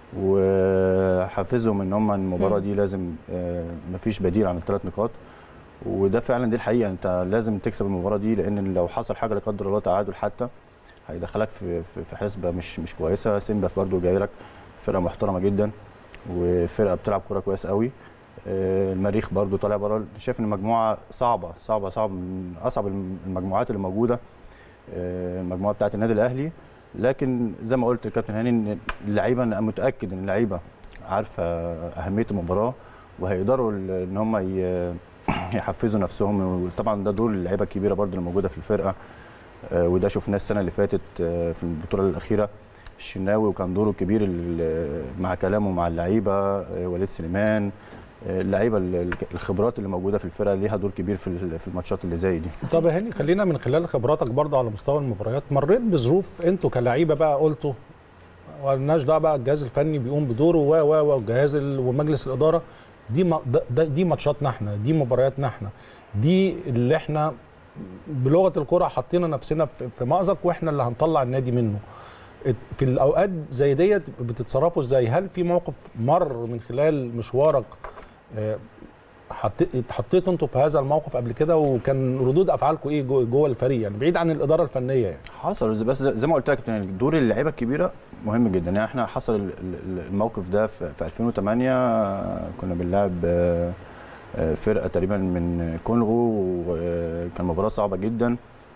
وحفزهم ان هم المباراه مم. دي لازم آه، مفيش بديل عن الثلاث نقاط وده فعلا دي الحقيقه انت لازم تكسب المباراه دي لان لو حصل حاجه لا قدر الله تعادل حتى هيدخلك في في في حسبه مش مش كويسه سيمبا برضه جاي لك فرقه محترمه جدا وفرقه بتلعب كوره كويس قوي آه، المريخ برضو طالع بره شايف ان المجموعه صعبه صعبه صعبه من اصعب المجموعات اللي موجوده آه، المجموعه بتاعه النادي الاهلي لكن زي ما قلت الكابتن هاني ان اللعيبه انا متاكد ان اللعيبه عارفه اهميه المباراه وهيقدروا ال- ان هم ي- يحفزوا نفسهم وطبعا ده دور اللعيبه الكبيره برضو اللي موجوده في الفرقه آه، وده شفناه السنه اللي فاتت آه، في البطوله الاخيره الشناوي وكان دوره كبير ال- مع كلامه مع اللعيبه آه، وليد سليمان آه، اللعيبه ال- الخبرات اللي موجوده في الفرقه ليها دور كبير في ال- في الماتشات اللي زي دي طب يا هاني خلينا من خلال خبراتك برضه على مستوى المباريات مريت بظروف انتوا كلعيبه بقى قلتوا ولناش دعوه بقى الجهاز الفني بيقوم بدوره و و والجهاز ال- ومجلس الاداره دي ما ده- ده- دي ماتشاتنا احنا دي مبارياتنا احنا دي اللي احنا بلغه الكره حطينا نفسنا في في مأزق واحنا اللي هنطلع النادي منه في الاوقات زي ديت بتتصرفوا ازاي هل في موقف مر من خلال مشوارك آه، حطيت اتحطيتوا انتوا في هذا الموقف قبل كده وكان ردود افعالكم ايه جوه جوه الفريق يعني بعيد عن الاداره الفنيه يعني حصل بس زي ما قلت لك يعني دور اللعيبه الكبيره مهم جدا يعني احنا حصل ال- ال- الموقف ده في في 2008 آه، كنا بنلعب آه، آه، فرقه تقريبا من كونغو وكان مباراه صعبه جدا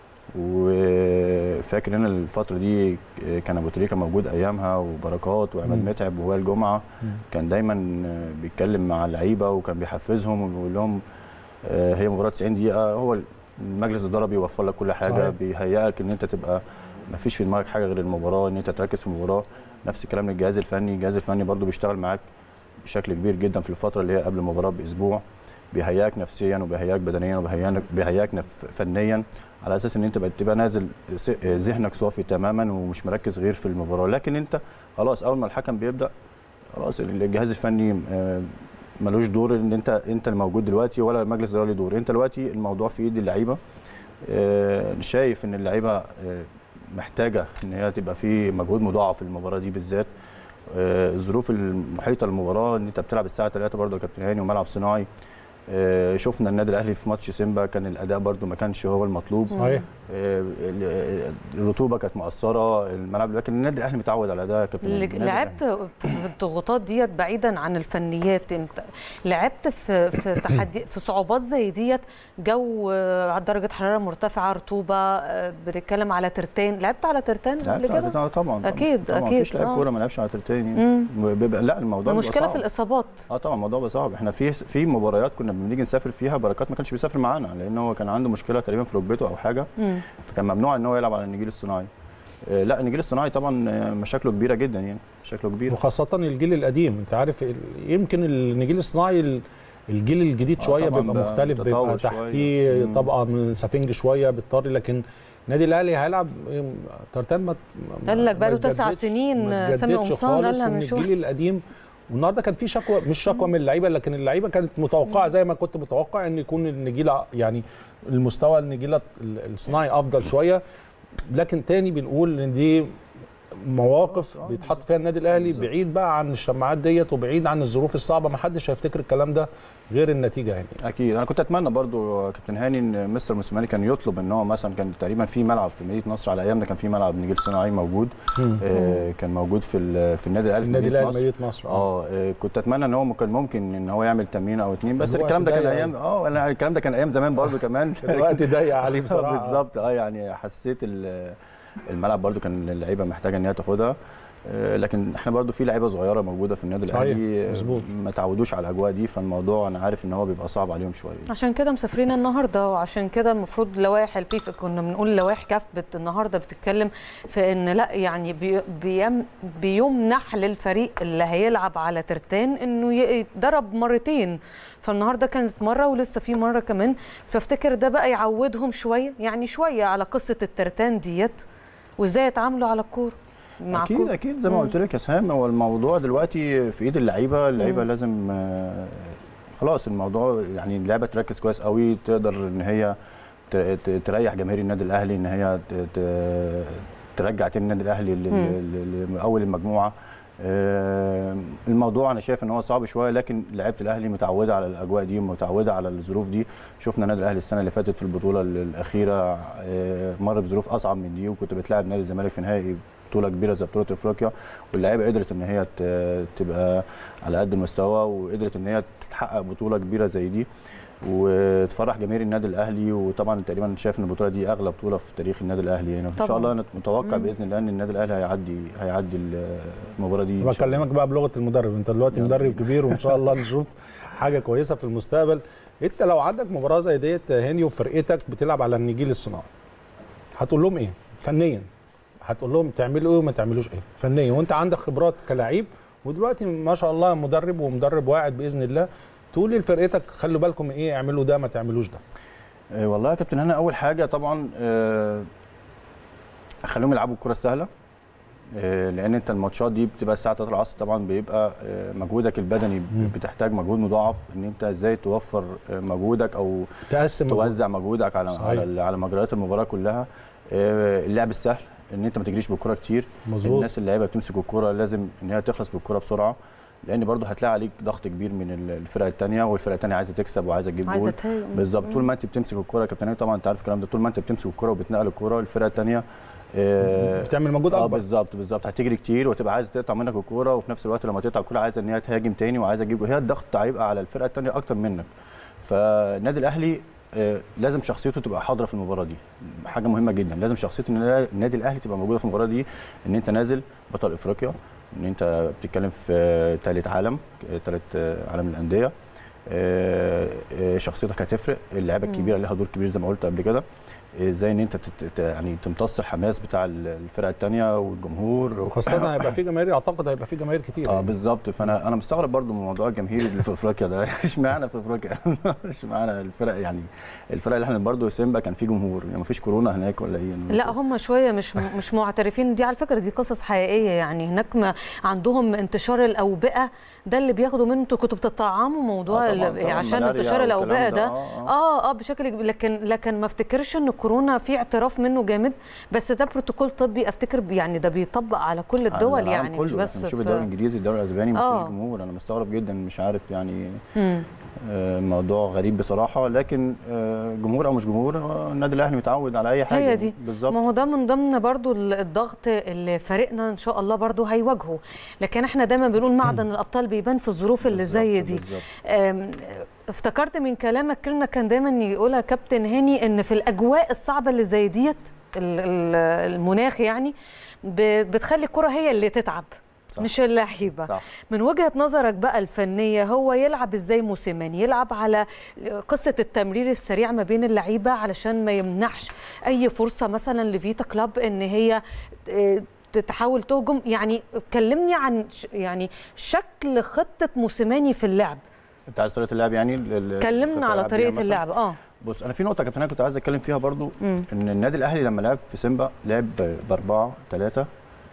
وفاكر ان الفتره دي كان ابو تريكه موجود ايامها وبركات وعماد مم. متعب ووائل جمعه كان دايما بيتكلم مع اللعيبه وكان بيحفزهم وبيقول لهم آه، هي مباراه 90 دقيقه هو المجلس الاداره بيوفر لك كل حاجه صحيح. بيهيئك ان انت تبقى ما فيش في دماغك حاجه غير المباراه ان انت تركز في المباراه نفس الكلام للجهاز الفني الجهاز الفني برضو بيشتغل معاك بشكل كبير جدا في الفتره اللي هي قبل المباراه باسبوع بيهيئك نفسيا وبيهيئك بدنيا وبيهيئك بيهيئك نف- فنيا على اساس ان انت بقى تبقى نازل س- ذهنك صافي تماما ومش مركز غير في المباراه لكن انت خلاص اول ما الحكم بيبدا خلاص الجهاز الفني آه، ملوش دور ان انت انت الموجود دلوقتي ولا المجلس الاداري له دور انت دلوقتي الموضوع في ايد اللعيبه آه، شايف ان اللعيبه آه، محتاجه ان هي تبقى في مجهود مضاعف في المباراه دي بالذات آه، الظروف المحيطه للمباراه ان انت بتلعب الساعه 3 برضه يا كابتن هاني وملعب صناعي آه، شفنا النادي الاهلي في ماتش سيمبا كان الاداء برضه ما كانش هو المطلوب صحيح آه، ال- الرطوبه كانت مؤثره الملعب لكن النادي الاهلي متعود على ده يا كابتن اللي النادي الأهلي. لعبت في الضغوطات ديت بعيدا عن الفنيات انت لعبت في في تحدي في صعوبات زي ديت جو آه، على درجه حراره مرتفعه رطوبه آه، بنتكلم على ترتان لعبت على ترتان قبل لعبت على كده طبعا طبعا أكيد، طبعا أكيد، مفيش لاعب آه. كوره ما لعبش على ترتين مم. يعني بيبقى لا الموضوع بيبقى المشكله صعب. في الاصابات اه طبعا الموضوع بقى صعب احنا في في مباريات كنا بنيجي نسافر فيها بركات ما كانش بيسافر معانا لان هو كان عنده مشكله تقريبا في ركبته او حاجه مم. فكان ممنوع ان هو يلعب على النجيل الصناعي آه، لا النجيل الصناعي طبعا آه، مشاكله كبيره جدا يعني مشاكله كبيره وخاصه الجيل القديم انت عارف ال- يمكن النجيل الصناعي ال- الجيل الجديد آه شويه طبعاً بيبقى بقى مختلف بيبقى متطور شوية. تحتيه مم. طبقه من سفنج شويه بالطري لكن النادي الاهلي هيلعب ترتان ما ما- قال لك ما بقاله تسع اتجددش- سنين ما سامي اتجددش قمصان خالص قالها من ومن شوية. الجيل القديم والنهارده كان في شكوى مش شكوى من اللعيبه لكن اللعيبه كانت متوقعه زي ما كنت متوقع ان يكون النجيله يعني المستوى النجيله الصناعي افضل شويه لكن تاني بنقول ان دي مواقف آه، بيتحط فيها النادي الاهلي بالظبط. بعيد بقى عن الشماعات ديت وبعيد عن الظروف الصعبه ما حدش هيفتكر الكلام ده غير النتيجه يعني اكيد انا كنت اتمنى برضو يا كابتن هاني ان مستر موسيماني كان يطلب ان هو مثلا كان تقريبا في ملعب في مدينه نصر على ايامنا كان في ملعب نجيل صناعي موجود آه كان موجود في ال- في النادي الاهلي في النادي مدينه الاهلي نصر مدينه نصر اه آه، كنت اتمنى ان هو كان ممكن ان هو يعمل تمرين او اتنين بس الوقت الكلام ده كان ضيق ايام اه أنا الكلام ده كان ايام زمان برضو كمان الوقت ضيق عليه بصراحه بالظبط اه يعني حسيت ال- الملعب برضو كان اللعيبه محتاجه ان هي تاخدها آه، لكن احنا برضو في لعيبه صغيره موجوده في النادي صحيح، الاهلي آه، مظبوط. ما تعودوش على الاجواء دي فالموضوع انا عارف ان هو بيبقى صعب عليهم شويه عشان كده مسافرين النهارده وعشان كده المفروض لوائح الفيفا كنا بنقول لوائح كاف بت النهارده بتتكلم في ان لا يعني بي بيم بيمنح للفريق اللي هيلعب على ترتان انه ي- يتدرب مرتين فالنهارده كانت مره ولسه في مره كمان فافتكر ده بقى يعودهم شويه يعني شويه على قصه الترتان ديت وازاي يتعاملوا على الكوره مع اكيد كورة. اكيد زي ما مم. قلت لك يا سام هو الموضوع دلوقتي في ايد اللعيبه اللعيبه لازم آه، خلاص الموضوع يعني اللعبه تركز كويس قوي تقدر ان هي ت- ت- تريح جماهير النادي الاهلي ان هي ت- ت- ترجع تاني النادي الاهلي ل- ل- لاول المجموعه آه، الموضوع انا شايف ان هو صعب شويه لكن لعيبه الاهلي متعوده على الاجواء دي متعوده على الظروف دي شفنا النادي الاهلي السنه اللي فاتت في البطوله الاخيره آه، مر بظروف اصعب من دي وكنت بتلاعب نادي الزمالك في نهائي بطوله كبيره زي بطوله افريقيا واللعيبه قدرت ان هي ت- تبقى على قد المستوى وقدرت ان هي تحقق بطوله كبيره زي دي وتفرح جماهير النادي الاهلي وطبعا تقريبا شايف ان البطوله دي اغلى بطوله في تاريخ النادي الاهلي يعني ان شاء طبعاً. الله انا متوقع باذن الله ان النادي الاهلي هيعدي هيعدي المباراه دي إن شاء الله. بكلمك بقى بلغه المدرب انت دلوقتي يلا مدرب بينا. كبير وان شاء الله نشوف حاجه كويسه في المستقبل انت لو عندك مباراه زي ديت يا هاني وفرقتك بتلعب على النجيل الصناعي هتقول لهم ايه فنيا هتقول لهم تعملوا ايه وما تعملوش ايه فنيا وانت عندك خبرات كلاعب ودلوقتي ما شاء الله مدرب ومدرب واعد باذن الله تقول لفرقتك خلوا بالكم ايه اعملوا ده ما تعملوش ده آه، والله يا كابتن هنا اول حاجه طبعا آه، اخليهم يلعبوا الكره السهله آه، لان انت الماتشات دي بتبقى الساعه 3 العصر طبعا بيبقى آه، مجهودك البدني بتحتاج مجهود مضاعف ان انت ازاي توفر آه، مجهودك او تقسم مجهود. توزع مجهودك على صحيح. على على مجريات المباراه كلها آه، اللعب السهل ان انت ما تجريش بالكره كتير مظبوط. الناس اللعيبه بتمسك الكره لازم ان هي تخلص بالكره بسرعه لان برضه هتلاقي عليك ضغط كبير من ال- الفرقه الثانيه والفرقه الثانيه عايزه تكسب وعايزه تجيب عايزه جول تهاجم بالظبط طول ما انت بتمسك الكره يا كابتن طبعا انت عارف الكلام ده طول ما انت بتمسك الكره وبتنقل الكره الفرقه الثانيه بتعمل مجهود اه اكبر بالظبط بالظبط هتجري كتير وتبقى عايزه تقطع منك الكوره وفي نفس الوقت لما تقطع الكوره عايزه ان هي تهاجم تاني وعايزه تجيب هي الضغط هيبقى على الفرقه الثانيه اكتر منك فالنادي الاهلي آه، لازم شخصيته تبقى حاضره في المباراه دي حاجه مهمه جدا لازم شخصيه النا- النادي الاهلي تبقى موجوده في المباراه دي ان انت نازل بطل افريقيا ان انت بتتكلم في ثالث عالم ثالث عالم الانديه آه، آه، شخصيتك هتفرق اللعيبه الكبيره لها دور كبير زي ما قلت قبل كده ازاي ان انت تت- ت- يعني تمتص الحماس بتاع الفرقه الثانيه والجمهور وخاصه هيبقى في جماهير اعتقد هيبقى في جماهير كتير اه يعني. بالظبط فانا انا مستغرب برضو من موضوع الجماهير اللي في افريقيا ده اشمعنى في افريقيا اشمعنى الفرق يعني الفرق اللي احنا برضو سيمبا كان في جمهور يعني مفيش كورونا هناك ولا ايه يعني لا هم شويه مش مش معترفين دي على فكره دي قصص حقيقيه يعني هناك ما عندهم انتشار الاوبئه ده اللي بياخدوا منه انتوا كنتوا بتطعموا موضوع آه طبعاً، ال- طبعاً، عشان ملاريا انتشار والكلام الاوبئه ده، ده آه، اه اه بشكل كبير لكن لكن ما افتكرش ان الكورونا في اعتراف منه جامد بس ده بروتوكول طبي افتكر يعني ده بيطبق على كل على الدول العالم يعني كله. مش بس احنا نشوف في- الدوري الانجليزي الدوري الاسباني آه. مفيش جمهور انا مستغرب جدا مش عارف يعني مم. آه، موضوع غريب بصراحه لكن آه، جمهور او مش جمهور آه، النادي الاهلي متعود على اي حاجه هي دي بالظبط ما هو ده من ضمن برضو ال- الضغط اللي فريقنا ان شاء الله برضو هيواجهه لكن احنا دايما بنقول معدن الابطال بيبان في الظروف اللي زي بالظبط، دي بالظبط. أم، افتكرت من كلامك كلمه كان دايما يقولها كابتن هاني ان في الاجواء الصعبه اللي زي ديت ال- ال- المناخ يعني ب- بتخلي الكره هي اللي تتعب صح. مش اللعيبه صح من وجهه نظرك بقى الفنيه هو يلعب ازاي موسيماني يلعب على قصه التمرير السريع ما بين اللعيبه علشان ما يمنحش اي فرصه مثلا لفيتا كلاب ان هي آه، تحاول تهجم يعني كلمني عن ش- يعني شكل خطه موسيماني في اللعب انت عايز طريقه اللعب يعني ال- ال- كلمنا خطة على اللعب طريقه مثلاً؟ اللعب اه بص انا في نقطه يا كابتن أنا كنت عايز اتكلم فيها برضو مم. ان النادي الاهلي لما لعب في سيمبا لعب ب 4 3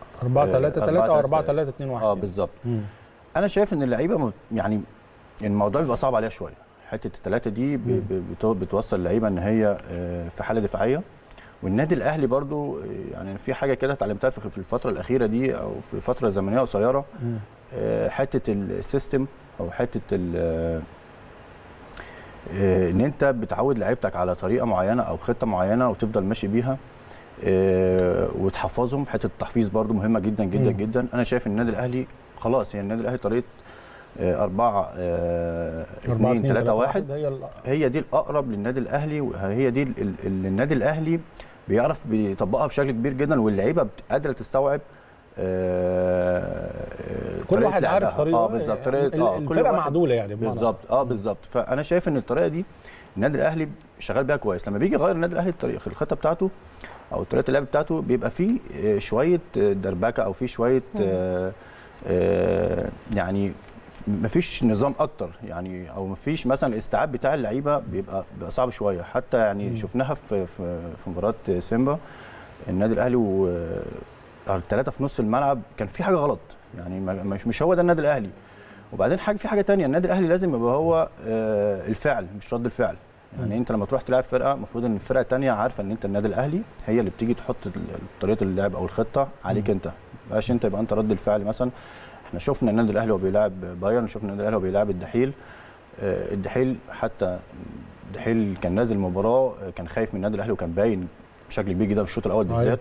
4 3 آه، 3 او 4 4 3 2 1 اه بالظبط مم. انا شايف ان اللعيبه م- يعني الموضوع بيبقى صعب عليها شويه حته الثلاثه دي ب- ب- بتو- بتوصل اللعيبه ان هي آه، في حاله دفاعيه والنادي الاهلي برضو آه، يعني في حاجه كده اتعلمتها في في الفتره الاخيره دي او في فتره زمنيه قصيره مم. آه، حته السيستم او حته ال- آه، آه، ان انت بتعود لعيبتك على طريقه معينه او خطه معينه وتفضل ماشي بيها آه، وتحفظهم حته التحفيظ برضو مهمه جدا جدا مم. جدا انا شايف ان النادي الاهلي خلاص يعني النادي الاهلي طريقه 4 4 2 3 1 هي ال- هي دي الاقرب للنادي الاهلي وهي دي ال- ال- اللي النادي الاهلي بيعرف بيطبقها بشكل كبير جدا واللعيبه بت- قادره تستوعب آه، آه، كل طريقة واحد عارف لعبها. طريقه اه بالظبط طريقه اه كل الفرقه واحد- معدوله يعني بمعنى بالظبط اه بالظبط فانا شايف ان الطريقه دي النادي الاهلي شغال بيها كويس لما بيجي يغير النادي الاهلي الطريقه الخطه بتاعته او طريقه اللعب بتاعته بيبقى فيه آه، شويه آه، دربكه او فيه شويه آه، آه، يعني مفيش نظام اكتر يعني او مفيش مثلا الاستيعاب بتاع اللعيبه بيبقى بيبقى صعب شويه حتى يعني مم. شفناها في في في مباراه سيمبا النادي الاهلي و الثلاثه في نص الملعب كان في حاجه غلط يعني ما- مش مش هو ده النادي الاهلي وبعدين حاجه في حاجه تانية النادي الاهلي لازم يبقى هو آه، الفعل مش رد الفعل يعني انت لما تروح تلعب فرقه المفروض ان الفرقه الثانيه عارفه ان انت النادي الاهلي هي اللي بتيجي تحط ال- طريقه اللعب او الخطه عليك انت ما يبقاش انت يبقى انت رد الفعل مثلا احنا شفنا النادي الاهلي وهو بيلعب بايرن شفنا النادي الاهلي وهو بيلعب الدحيل آه، الدحيل حتى الدحيل كان نازل المباراه آه، كان خايف من النادي الاهلي وكان باين بشكل كبير جدا في الشوط الاول أيوة. بالذات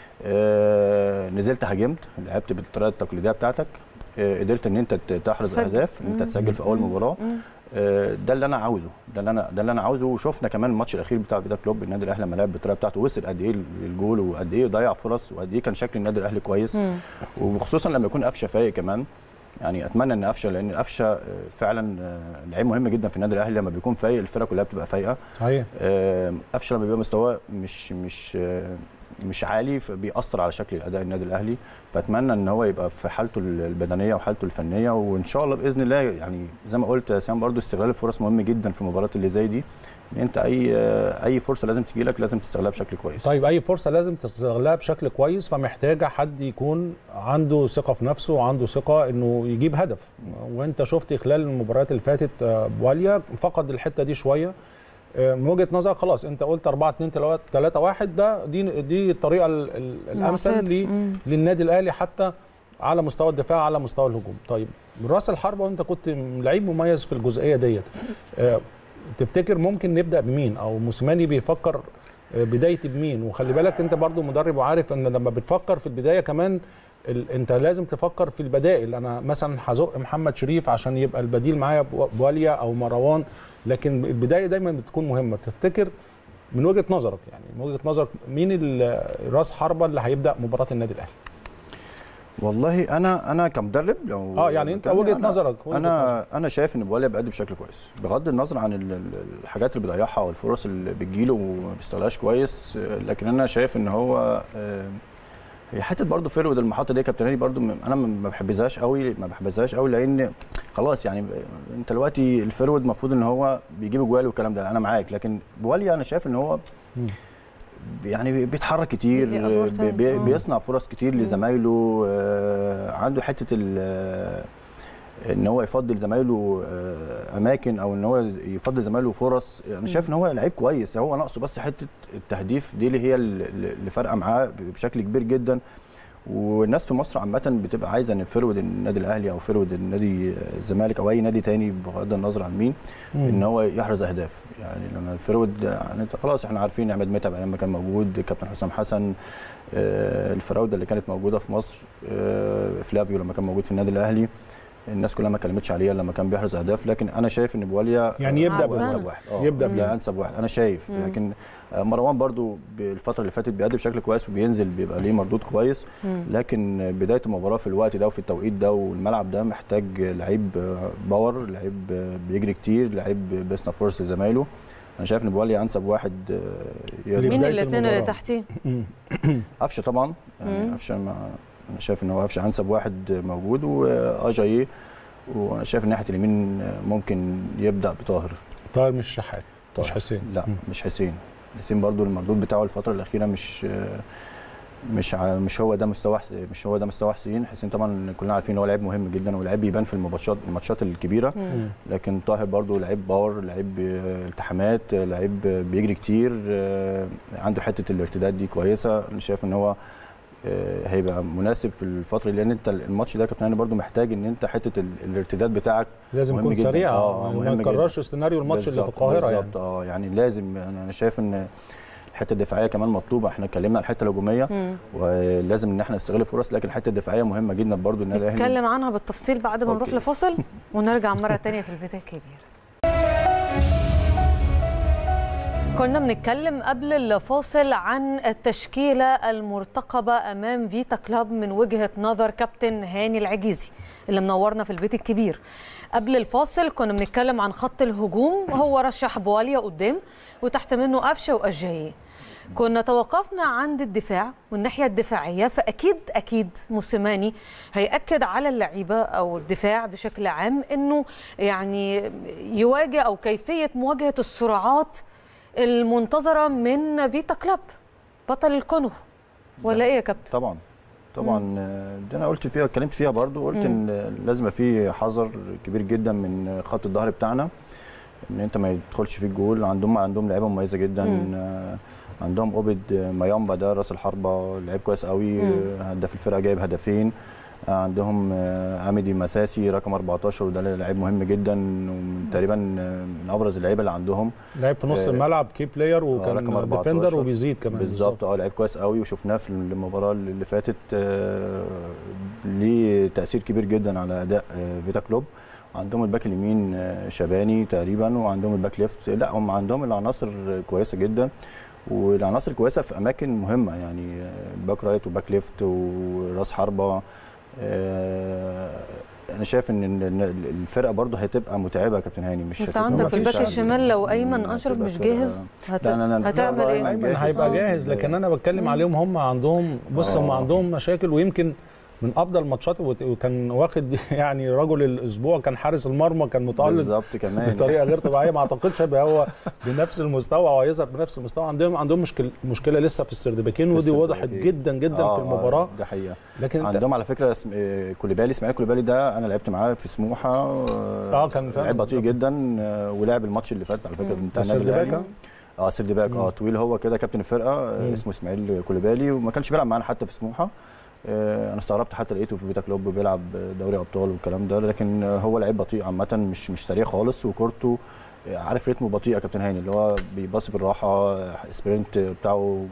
آه، نزلت هاجمت لعبت بالطريقه التقليديه بتاعتك آه، قدرت ان انت ت- تحرز تسجل. اهداف ان انت مم. تسجل في اول مم. مباراه مم. آه، ده اللي انا عاوزه ده اللي انا ده اللي انا عاوزه وشفنا كمان الماتش الاخير بتاع فيدا كلوب النادي الاهلي لما لعب بالطريقه بتاعته وصل قد ايه للجول وقد ايه ضيع فرص وقد ايه كان شكل النادي الاهلي كويس مم. وخصوصا لما يكون قفشه فايق كمان يعني اتمنى ان قفشه لان قفشه آه، فعلا آه، لعيب مهم جدا في النادي الاهلي لما بيكون فايق الفرقه كلها بتبقى فايقه صحيح آه، قفشه لما بيبقى مستواه مش مش آه، مش عالي بيأثر على شكل الاداء النادي الاهلي فاتمنى ان هو يبقى في حالته البدنيه وحالته الفنيه وان شاء الله باذن الله يعني زي ما قلت يا سام برضو استغلال الفرص مهم جدا في المباريات اللي زي دي ان انت اي اي فرصه لازم تجي لك لازم تستغلها بشكل كويس طيب اي فرصه لازم تستغلها بشكل كويس فمحتاجه حد يكون عنده ثقه في نفسه وعنده ثقه انه يجيب هدف وانت شفت خلال المباريات اللي فاتت آه، بواليا فقد الحته دي شويه آه، من وجهه نظرك خلاص انت قلت 4 2 3 1 ده دي دي الطريقه ال- ال- الامثل معتاد. لي- مم. للنادي الاهلي حتى على مستوى الدفاع على مستوى الهجوم طيب راس الحربه وانت كنت لعيب مميز في الجزئيه ديت آه، تفتكر ممكن نبدا بمين او موسيماني بيفكر آه، بدايتي بمين وخلي بالك انت برضو مدرب وعارف ان لما بتفكر في البدايه كمان ال... انت لازم تفكر في البدائل انا مثلا هزق محمد شريف عشان يبقى البديل معايا بو- بواليا او مروان لكن البدايه دايما بتكون مهمه تفتكر من وجهه نظرك يعني من وجهه نظرك مين ال- راس حربه اللي هيبدا مباراه النادي الاهلي والله انا انا كمدرب لو اه يعني انت بتكلم، وجهه أنا نظرك وجهة انا انا شايف ان بواليا بيأدي بشكل كويس بغض النظر عن ال- ال- الحاجات اللي بيضيعها والفرص اللي بتجيله وما بيستغلهاش كويس آه، لكن انا شايف ان هو آه، هي حته برضه فيرود المحطه دي يا كابتن هاني برضه م- انا ما بحبذهاش قوي ما بحبذهاش قوي لان خلاص يعني انت دلوقتي الفيرود المفروض ان هو بيجيب اجوال والكلام ده انا معاك لكن بواليا انا شايف ان هو يعني بيتحرك كتير ليه أدوار بي- تانية. بي- آه. بيصنع فرص كتير لزمايله آه، عنده حته ال- ان هو يفضل زمايله آه، اماكن او ان هو يفضل زمايله فرص انا شايف ان هو لعيب كويس هو ناقصه بس حته التهديف دي اللي هي اللي اللي فارقه معاه بشكل كبير جدا والناس في مصر عامه بتبقى عايزه ان فرود النادي الاهلي او فرود النادي الزمالك او اي نادي تاني بغض النظر عن مين ان هو يحرز اهداف يعني لما الفرود يعني انت خلاص احنا عارفين عماد متعب ايام ما كان موجود كابتن حسام حسن آه، الفراوده اللي كانت موجوده في مصر آه، فلافيو لما كان موجود في النادي الاهلي الناس كلها ما اتكلمتش عليه لما كان بيحرز اهداف لكن انا شايف ان بواليا يعني آه، يبدأ هو بيه. انسب واحد اه يبدأ يبدا بيه. انسب واحد انا شايف مم. لكن آه، مروان برضو بالفتره اللي فاتت بيأدي بشكل كويس وبينزل بيبقى ليه مردود كويس مم. لكن بدايه المباراه في الوقت ده وفي التوقيت ده والملعب ده محتاج لعيب آه، باور لعيب آه، بيجري كتير لعيب بيصنع فرص لزمايله انا شايف ان بواليا انسب واحد آه، يقدر- مين بداية الاثنين اللي المباراة. تحتيه مم. قفشه طبعا يعني مم. قفشه مع انا شايف ان هو قفشه انسب واحد موجود واجاييه وانا شايف ان ناحيه اليمين ممكن يبدا بطاهر طاهر مش شحات مش طاهر. حسين لا مم. مش حسين حسين برضو المردود بتاعه الفتره الاخيره مش مش على مش هو ده مستوى حس- مش هو ده مستوى حسين حسين طبعا كلنا عارفين ان هو لعيب مهم جدا ولاعيب بيبان في الماتشات الماتشات الكبيره مم. لكن طاهر برضو لعيب باور لعيب آه، التحامات آه، لعيب آه، بيجري كتير آه، عنده حته الارتداد دي كويسه انا شايف ان هو آه، هيبقى مناسب في الفتره دي لان انت الماتش ده يا كابتن هاني برضو محتاج ان انت حته ال- الارتداد بتاعك لازم مهم يكون جداً. سريع آه، يعني ما مهم جداً. تكررش سيناريو الماتش اللي في بالظبط- القاهره يعني بالظبط اه يعني لازم يعني انا شايف ان الحته الدفاعيه كمان مطلوبه احنا اتكلمنا عن الحته الهجوميه مم. ولازم ان احنا نستغل الفرص لكن الحته الدفاعيه مهمه جدا برضو النادي الاهلي نتكلم عنها بالتفصيل بعد ما نروح أوكي. لفاصل ونرجع مرة تانية في البيت الكبير كنا بنتكلم قبل الفاصل عن التشكيلة المرتقبة أمام فيتا كلاب من وجهة نظر كابتن هاني العجيزي اللي منورنا في البيت الكبير قبل الفاصل كنا بنتكلم عن خط الهجوم هو رشح بواليا قدام وتحت منه قفشة وأجاييه كنا توقفنا عند الدفاع والناحيه الدفاعيه فاكيد اكيد موسيماني هياكد على اللعيبه او الدفاع بشكل عام انه يعني يواجه او كيفيه مواجهه السرعات المنتظره من فيتا كلاب بطل الكونغو ولا ايه يا كابتن؟ طبعا طبعا آه، دي انا قلت فيها اتكلمت فيها برضو قلت ان لازم يبقى في حذر كبير جدا من خط الظهر بتاعنا ان انت ما يدخلش في الجول عندهم عندهم لعيبه مميزه جدا مم. آه، عندهم اوبد مايامبا ده راس الحربه لعيب كويس قوي مم. آه، هداف الفرقه جايب هدفين آه، عندهم آه، اميدي مساسي رقم 14 وده لعيب مهم جدا ومن تقريبا آه، من ابرز اللعيبه اللي عندهم لعب في نص آه، الملعب كي بلاير رقم وكان 14. ديفندر وبيزيد كمان بالظبط اه لعيب كويس قوي وشفناه في المباراه اللي فاتت آه، ليه تاثير كبير جدا على اداء آه، فيتا كلوب عندهم الباك اليمين آه، شباني تقريبا وعندهم الباك ليفت لا هم عندهم العناصر كويسه جدا والعناصر كويسه في اماكن مهمه يعني آه، باك رايت وباك ليفت وراس حربه آه، انا شايف ان إن- إن الفرقه برضه هتبقى متعبه يا كابتن هاني مش انت هتبقى عندك مفيش الباك سهل. الشمال لو ايمن مم، اشرف هتبقى مش فرقة- جاهز هت... لا، لا، لا، إن شاء هتعمل الله ايه؟ أيمن ايمن جاهز. هيبقى آه. جاهز لكن انا بتكلم عليهم هم عندهم بص هم آه. عندهم مشاكل ويمكن من افضل ماتشات وت- وكان واخد يعني رجل الاسبوع كان حارس المرمى كان متالق بالظبط كمان بطريقه غير طبيعيه ما اعتقدش هيبقى هو بنفس المستوى او هيظهر بنفس المستوى عندهم عندهم مشكله مشكله لسه في السردباكين في ودي وضحت السردباكين. جدا جدا آه، في المباراه ده حقيقه لكن انت عندهم على فكره اسم... آه، كوليبالي اسماعيل كوليبالي ده انا لعبت معاه في سموحه آه، كان فعلا. لعب بطيء جدا آه، ولعب الماتش اللي فات على فكره بتاع النادي السردباك الاهلي اه سيرد باك اه طويل هو كده كابتن الفرقه آه، مم. اسمه اسماعيل كوليبالي وما كانش بيلعب معانا حتى في سموحه آه، انا استغربت حتى لقيته في فيتا كلوب بيلعب دوري ابطال والكلام ده لكن آه، هو لعيب بطيء عامه مش مش سريع خالص وكورته آه، عارف رتمه بطيء يا كابتن هاني اللي هو بيباصي بالراحه آه، سبرنت بتاعه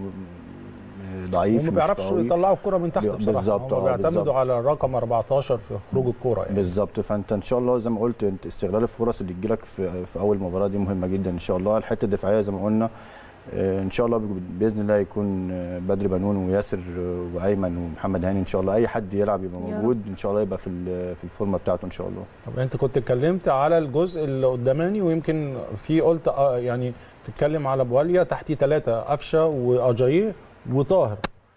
آه، ضعيف هم ما مش بيعرفش قوي. يطلعوا الكره من تحت بي- بصراحه بالظبط، هم آه، بيعتمدوا بالظبط. على الرقم 14 في خروج الكره يعني بالظبط فانت ان شاء الله زي ما قلت انت استغلال الفرص اللي تجيلك في في اول مباراه دي مهمه جدا ان شاء الله الحته الدفاعيه زي ما قلنا آه، ان شاء الله باذن الله يكون آه، بدر بنون وياسر آه، وايمن ومحمد هاني ان شاء الله اي حد يلعب يبقى يا رب. موجود ان شاء الله يبقى في ال- في الفورمه بتاعته ان شاء الله طب انت كنت اتكلمت على الجزء اللي قداماني ويمكن في قلت اه يعني تتكلم على بواليا تحتيه ثلاثه قفشه واجاييه وطاهر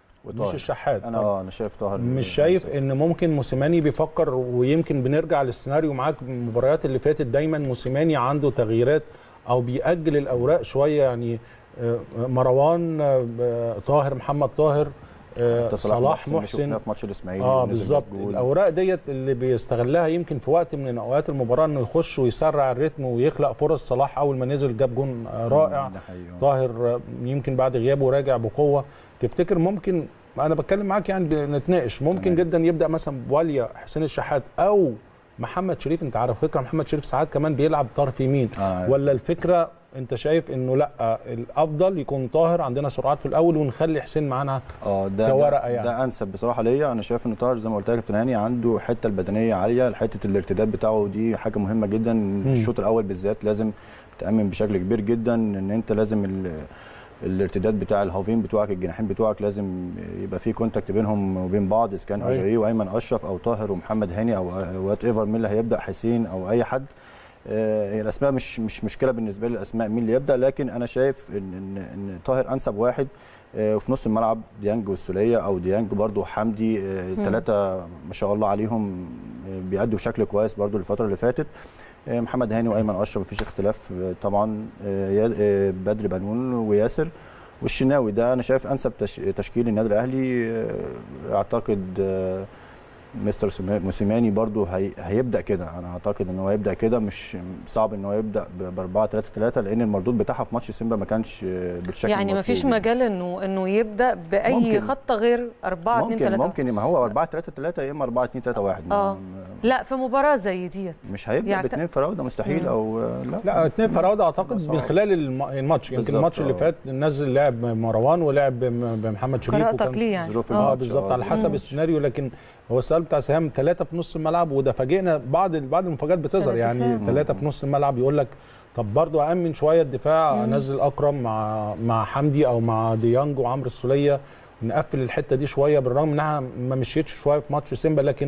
مش الشحات انا اه انا شايف طاهر مش شايف ان ممكن موسيماني بيفكر ويمكن بنرجع للسيناريو معاك المباريات اللي فاتت دايما موسيماني عنده تغييرات او بيأجل الاوراق شويه يعني آه، مروان آه، طاهر محمد طاهر آه، حتى صلاح اللي محسن شفناه في ماتش الاسماعيلي اه ونزل بالظبط جاب جول. الاوراق ديت اللي بيستغلها يمكن في وقت من اوقات المباراه انه يخش ويسرع الريتم ويخلق فرص صلاح اول ما نزل جاب جون آه، رائع ده حقيقي. طاهر آه، يمكن بعد غيابه راجع بقوه تفتكر ممكن انا بتكلم معاك يعني بنتناقش ممكن تمام. جدا يبدا مثلا بواليا حسين الشحات او محمد شريف انت عارف فكره محمد شريف ساعات كمان بيلعب طرف يمين آه. ولا الفكره انت شايف انه لا الافضل يكون طاهر عندنا سرعات في الاول ونخلي حسين معانا اه ده كورقة ده, يعني. ده انسب بصراحه ليا انا شايف ان طاهر زي ما قلت لك يا كابتن هاني عنده حته البدنيه عاليه حته الارتداد بتاعه دي حاجه مهمه جدا في الشوط الاول بالذات لازم تامن بشكل كبير جدا ان انت لازم ال الارتداد بتاع الهافين بتوعك الجناحين بتوعك لازم يبقى في كونتاكت بينهم وبين بعض اذا كان أيوة. اجاييه وايمن اشرف او طاهر ومحمد هاني او وات ايفر مين اللي هيبدا حسين او اي حد آه، هي الاسماء مش مش مشكله بالنسبه لي الاسماء مين اللي يبدا لكن انا شايف ان ان ان طاهر انسب واحد آه، وفي نص الملعب ديانج والسوليه او ديانج برضو وحمدي ثلاثه ما شاء الله عليهم آه، بيأدوا بشكل كويس برضو الفتره اللي فاتت آه، محمد هاني وايمن اشرف مفيش اختلاف آه، طبعا آه، يا- آه، بدر بنون وياسر والشناوي ده انا شايف انسب تش- تشكيل النادي الاهلي آه، اعتقد آه، مستر سما- موسيماني برضو هي هيبدا كده انا اعتقد ان هو هيبدا كده مش صعب ان هو يبدا ب 4 3 3 لان المردود بتاعها في ماتش سيمبا ما كانش آه، بالشكل يعني ما المطلوب فيش مجال انه انه يبدا باي ممكن. خطه غير 4 2 ممكن 3 ممكن ما هو 4 3 3 يا اما 4 2 3 1 اه لا في مباراه زي ديت مش هيبدا يعني باثنين فراوده مستحيل مم. او آه، لا لا اتنين فراوده اعتقد صعب. من خلال الم- الماتش يمكن بالظبط، الماتش اللي آه. فات نزل لعب مروان ولعب بم- بمحمد شريف قراءتك وكان- ليه يعني ظروف اه الماتش، بالظبط آه، على ظروف حسب الماتش. السيناريو لكن هو السؤال بتاع سهام ثلاثه في نص الملعب وده فاجئنا بعض بعض المفاجات بتظهر ثلاثة يعني فعلا. ثلاثه في نص الملعب يقول لك طب برضو امن شويه الدفاع انزل اكرم مع مع حمدي او مع ديانج وعمرو السوليه نقفل الحته دي شويه بالرغم انها ما مشيتش شويه في ماتش سيمبا لكن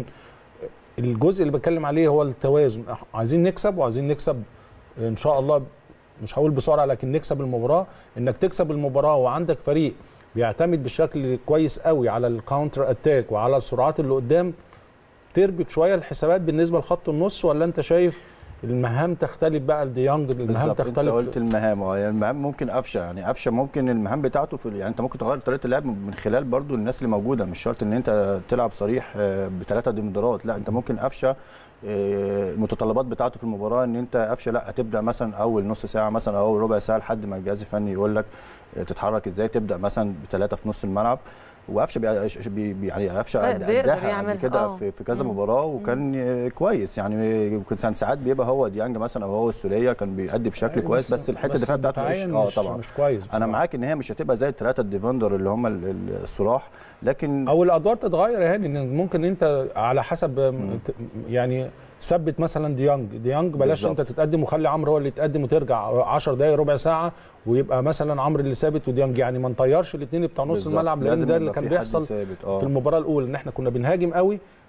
الجزء اللي بتكلم عليه هو التوازن عايزين نكسب وعايزين نكسب ان شاء الله مش هقول بسرعه لكن نكسب المباراه انك تكسب المباراه وعندك فريق بيعتمد بشكل كويس قوي على الكاونتر اتاك وعلى السرعات اللي قدام تربك شويه الحسابات بالنسبه لخط النص ولا انت شايف المهام تختلف بقى لديانج المهام بالظبط انت تختلف قلت المهام اه يعني المهام ممكن قفشه يعني قفشه ممكن المهام بتاعته في يعني انت ممكن تغير طريقه اللعب من خلال برضو الناس اللي موجوده مش شرط ان انت تلعب صريح آه، بثلاثه ديمدرات لا انت ممكن قفشه آه، المتطلبات بتاعته في المباراه ان انت قفشه لا هتبدا مثلا اول نص ساعه مثلا او ربع ساعه لحد ما الجهاز الفني يقول لك آه، تتحرك ازاي تبدا مثلا بثلاثه في نص الملعب وقفشه بي- بي بي- يعني قفشه بيقدر اداها يعمل- قبل كده آه. في في كذا مم. مباراه وكان آه، كويس يعني كان ساعات بيبقى هو ديانج مثلا او هو السوليه كان بيأدي بشكل كويس بس الحته الدفاعيه بتاعته مش دفاعياً اه طبعا مش كويس انا بصراحة. معاك ان هي مش هتبقى زي الثلاثه الديفندر اللي هم ال- ال- الصراح لكن او الادوار تتغير يا هاني إن ممكن انت على حسب ت- يعني ثبت مثلا ديانج ديانج بلاش بالظبط. انت تتقدم وخلي عمرو هو اللي يتقدم وترجع 10 دقائق ربع ساعه ويبقى مثلا عمرو اللي ثابت وديانج يعني ما نطيرش الاثنين بتاع نص بالظبط. الملعب لان لازم ده يبقى اللي كان في حد بيحصل ثابت في اه المباراه الاولى ان احنا كنا بنهاجم قوي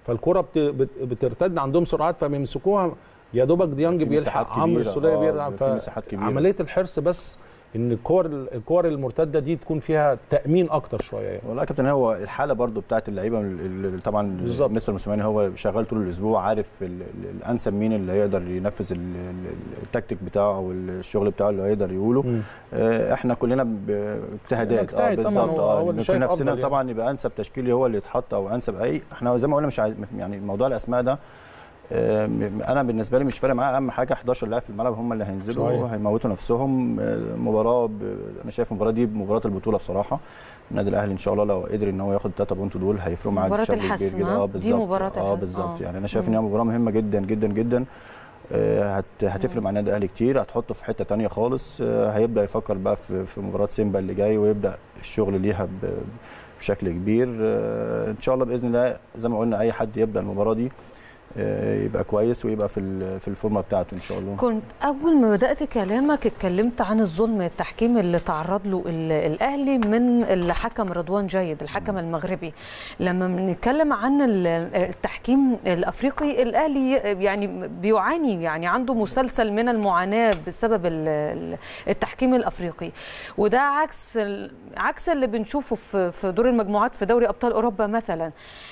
فالكره بت... بت... بترتد عندهم سرعات فبيمسكوها يا دوبك ديانج في مساحات بيلحق عمرو كبيرة، السوليه آه، بيلعب في مساحات كبيرة. عمليه الحرص بس ان الكور الكور المرتده دي تكون فيها تامين اكتر شويه يعني. والله يا كابتن هو الحاله برضو بتاعت اللعيبه ال- ال- طبعا بالظبط. مستر موسيماني هو شغال طول الاسبوع عارف ال- ال- الانسب مين اللي هيقدر ينفذ ال- ال- التكتيك بتاعه او الشغل بتاعه اللي هيقدر يقوله مم. آه، احنا كلنا باجتهادات اه نجتهد طبعاً، بالظبط هو- هو اه اللي نكون شايف نفسنا أفضل يعني. طبعا يبقى انسب تشكيلي هو اللي يتحط او انسب اي احنا زي ما قلنا مش عايز يعني موضوع الاسماء ده آه، انا بالنسبه لي مش فارق معايا اهم حاجه 11 لاعب في الملعب هم اللي هينزلوا صحيح. هيموتوا نفسهم آه، مباراه ب... انا شايف المباراه دي مباراه البطوله بصراحه النادي الاهلي ان شاء الله لو قدر ان هو ياخد 3 بونت دول هيفرقوا معاه مباراة بشكل كبير الحسم، جدا ها؟ اه دي بالظبط مباراة اه الحسم، بالظبط آه. يعني انا شايف ان هي مباراه مهمه جدا جدا جدا آه، هت... هتفرق مع النادي الاهلي كتير هتحطه في حته تانية خالص آه، هيبدا يفكر بقى في في مباراه سيمبا اللي جاي ويبدا الشغل ليها ب... بشكل كبير آه، ان شاء الله باذن الله زي ما قلنا اي حد يبدا المباراه دي آه، يبقى كويس ويبقى في ال- في الفورمه بتاعته ان شاء الله كنت اول ما بدات كلامك اتكلمت عن الظلم التحكيم اللي تعرض له ال- الاهلي من الحكم رضوان جيد الحكم المغربي لما بنتكلم عن ال- التحكيم الافريقي الاهلي يعني بيعاني يعني عنده مسلسل من المعاناه بسبب ال- ال- التحكيم الافريقي وده عكس ال- عكس اللي بنشوفه في في دور المجموعات في دوري ابطال اوروبا مثلا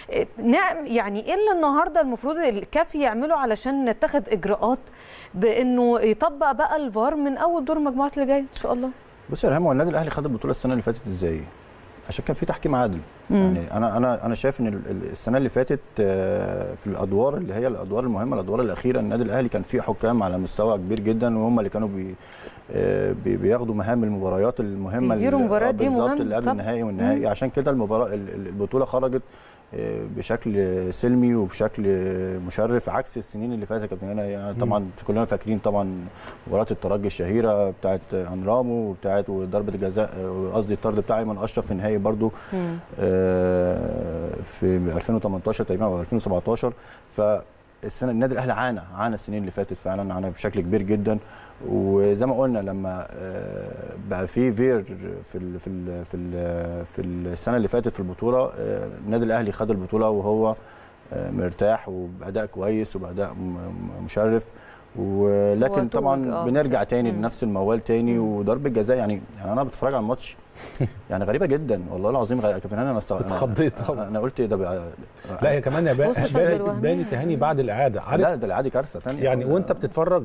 نعم يعني ايه اللي النهارده المفروض الكاف يعمله علشان نتخذ اجراءات بانه يطبق بقى الفار من اول دور المجموعات اللي جايه ان شاء الله بص يا ريهام هو النادي الاهلي خد البطوله السنه اللي فاتت ازاي؟ عشان كان في تحكيم عادل مم. يعني انا انا انا شايف ان ال- ال- السنه اللي فاتت آه، في الادوار اللي هي الادوار المهمه الادوار الاخيره النادي الاهلي كان فيه حكام على مستوى كبير جدا وهم اللي كانوا بي آه، بي- بياخدوا مهام المباريات المهمه بيديروا اللي- المباريات آه، دي بالظبط مهم، اللي قبل صح. النهائي والنهائي عشان كده المباراه ال- ال- البطوله خرجت آه، بشكل سلمي وبشكل مشرف عكس السنين اللي فاتت يا كابتن هنا يعني طبعا كلنا فاكرين طبعا مباراه الترجي الشهيره بتاعت انرامو وبتاعت وضربه الجزاء قصدي الطرد بتاع ايمن اشرف في النهائي برضو مم. آه، في 2018 تقريبا او 2017 فالسنه النادي الاهلي عانى عانى السنين اللي فاتت فعلا عانى بشكل كبير جدا وزي ما قلنا لما آه، بقى في فير في ال في ال في ال في السنه اللي فاتت في البطوله آه، النادي الاهلي خد البطوله وهو آه، مرتاح وباداء كويس وباداء م- م- مشرف ولكن وتوج، طبعا آه. بنرجع تاني مم. لنفس الموال تاني وضربه جزاء يعني يعني انا بتفرج على الماتش يعني غريبه جدا والله العظيم غ- يا كابتن هاني انا استغ... اتخضيت أنا- طبعا. انا قلت ايه ده بقى لا هي كمان يا با- بص شد بانت الوهمية. بانت تهاني بعد الاعاده عارف لا ده العادي كارثه ثانيه يعني وانت بتتفرج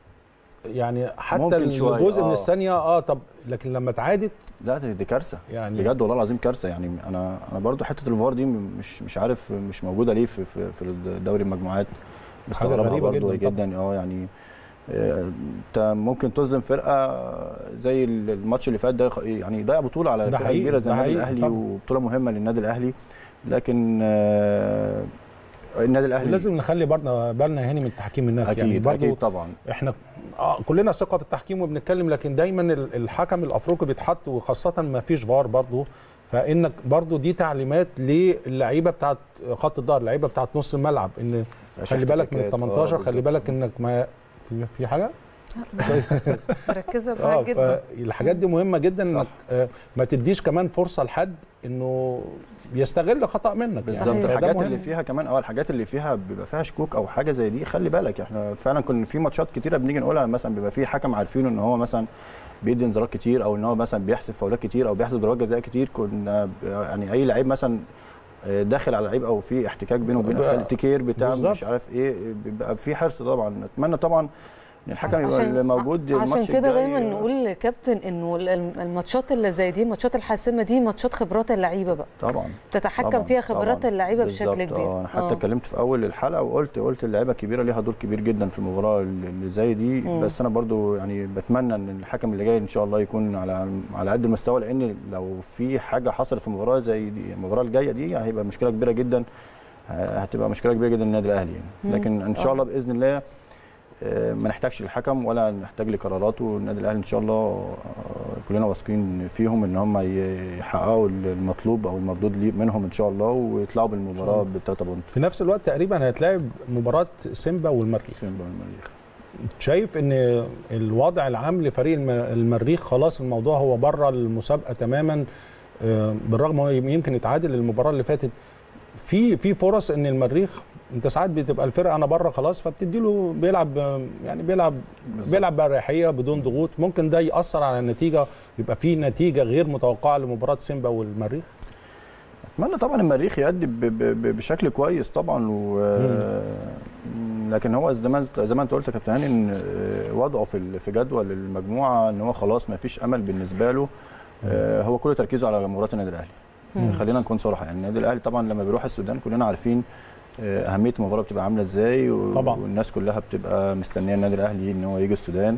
يعني حتى ممكن شوية، الجزء من آه. الثانيه اه طب لكن لما اتعادت لا دي, دي كارثه يعني بجد والله العظيم كارثه يعني انا انا برضو حته الفار دي مش مش عارف مش موجوده ليه في في, في دوري المجموعات مستغربها غريبة برضو جداً جدا, اه يعني آه، انت ممكن تظلم فرقه زي الماتش اللي فات ده يخ- يعني ضيع بطوله على ده فرقه حقيقي، كبيره زي ده النادي حقيقي الاهلي طبعاً. وبطوله مهمه للنادي الاهلي لكن آه، النادي الاهلي لازم نخلي بالنا بالنا هاني من التحكيم هناك اكيد يعني برضو اكيد طبعا احنا آه كلنا ثقه في التحكيم وبنتكلم لكن دايما ال- الحكم الافريقي بيتحط وخاصه ما فيش فار برضو فانك برضو دي تعليمات للعيبه بتاعت خط الظهر اللعيبه بتاعت نص الملعب ان خلي بالك من ال 18 خلي بالك انك ما في, في حاجه مركزه اه معاك جدا فالحاجات دي مهمه جدا صح. انك آه ما تديش كمان فرصه لحد انه يستغل خطا منك بالظبط يعني فده الحاجات مهم. اللي فيها كمان اه الحاجات اللي فيها بيبقى فيها شكوك او حاجه زي دي خلي بالك احنا فعلا كنا في ماتشات كتيره بنيجي نقولها مثلا بيبقى في حكم عارفينه ان هو مثلا بيدي انذارات كتير او ان هو مثلا بيحسب فاولات كتير او بيحسب ضربات جزاء كتير كنا ب- يعني اي لعيب مثلا آه، داخل على لعيب او في احتكاك بينه وبين بقى- التكير بتاع بالظبط. مش عارف ايه بيبقى في حرص طبعا اتمنى طبعا ان الحكم يبقى عشان- موجود عشان الماتش كده الجاي. دايما نقول لكابتن انه ال- الماتشات اللي زي دي الماتشات الحاسمه دي ماتشات خبرات اللعيبه بقى طبعا تتحكم طبعاً، فيها خبرات طبعاً. اللعيبه بشكل بالظبط، كبير اه انا حتى آه. اتكلمت في اول الحلقه وقلت قلت اللعيبه الكبيره ليها دور كبير جدا في المباراه اللي زي دي مم. بس انا برضو يعني بتمنى ان الحكم اللي جاي ان شاء الله يكون على على قد المستوى لان لو في حاجه حصلت في المباراه زي دي المباراه الجايه دي هيبقى مشكله كبيره جدا ه- هتبقى مشكله كبيره جدا للنادي الاهلي يعني مم. لكن ان آه. شاء الله باذن الله آه، ما نحتاجش للحكم ولا نحتاج لقراراته النادي الاهلي ان شاء الله آه، كلنا واثقين فيهم ان هم ي- يحققوا المطلوب او المردود ليه- منهم ان شاء الله ويطلعوا بالمباراه بالثلاثه بونت في نفس الوقت تقريبا هيتلعب مباراه سيمبا والمريخ سيمبا والمريخ شايف ان الوضع العام لفريق الم- المريخ خلاص الموضوع هو بره المسابقه تماما آه، بالرغم هو يمكن يتعادل المباراه اللي فاتت في في فرص ان المريخ انت ساعات بتبقى الفرقه انا بره خلاص فبتدي له بيلعب يعني بيلعب بيلعب باريحيه بدون ضغوط ممكن ده ياثر على النتيجه يبقى في نتيجه غير متوقعه لمباراه سيمبا والمريخ اتمنى طبعا المريخ يؤدي ب- ب- ب- بشكل كويس طبعا و لكن هو زي ما زي ما انت قلت يا كابتن هاني ان آه، وضعه في ال- في جدول المجموعه ان هو خلاص ما فيش امل بالنسبه له آه، هو كل تركيزه على مباراه النادي الاهلي خلينا نكون صراحه يعني النادي الاهلي طبعا لما بيروح السودان كلنا عارفين آه، اهميه المباراه بتبقى عامله ازاي و- طبعاً. والناس كلها بتبقى مستنيه النادي الاهلي ان هو يجي السودان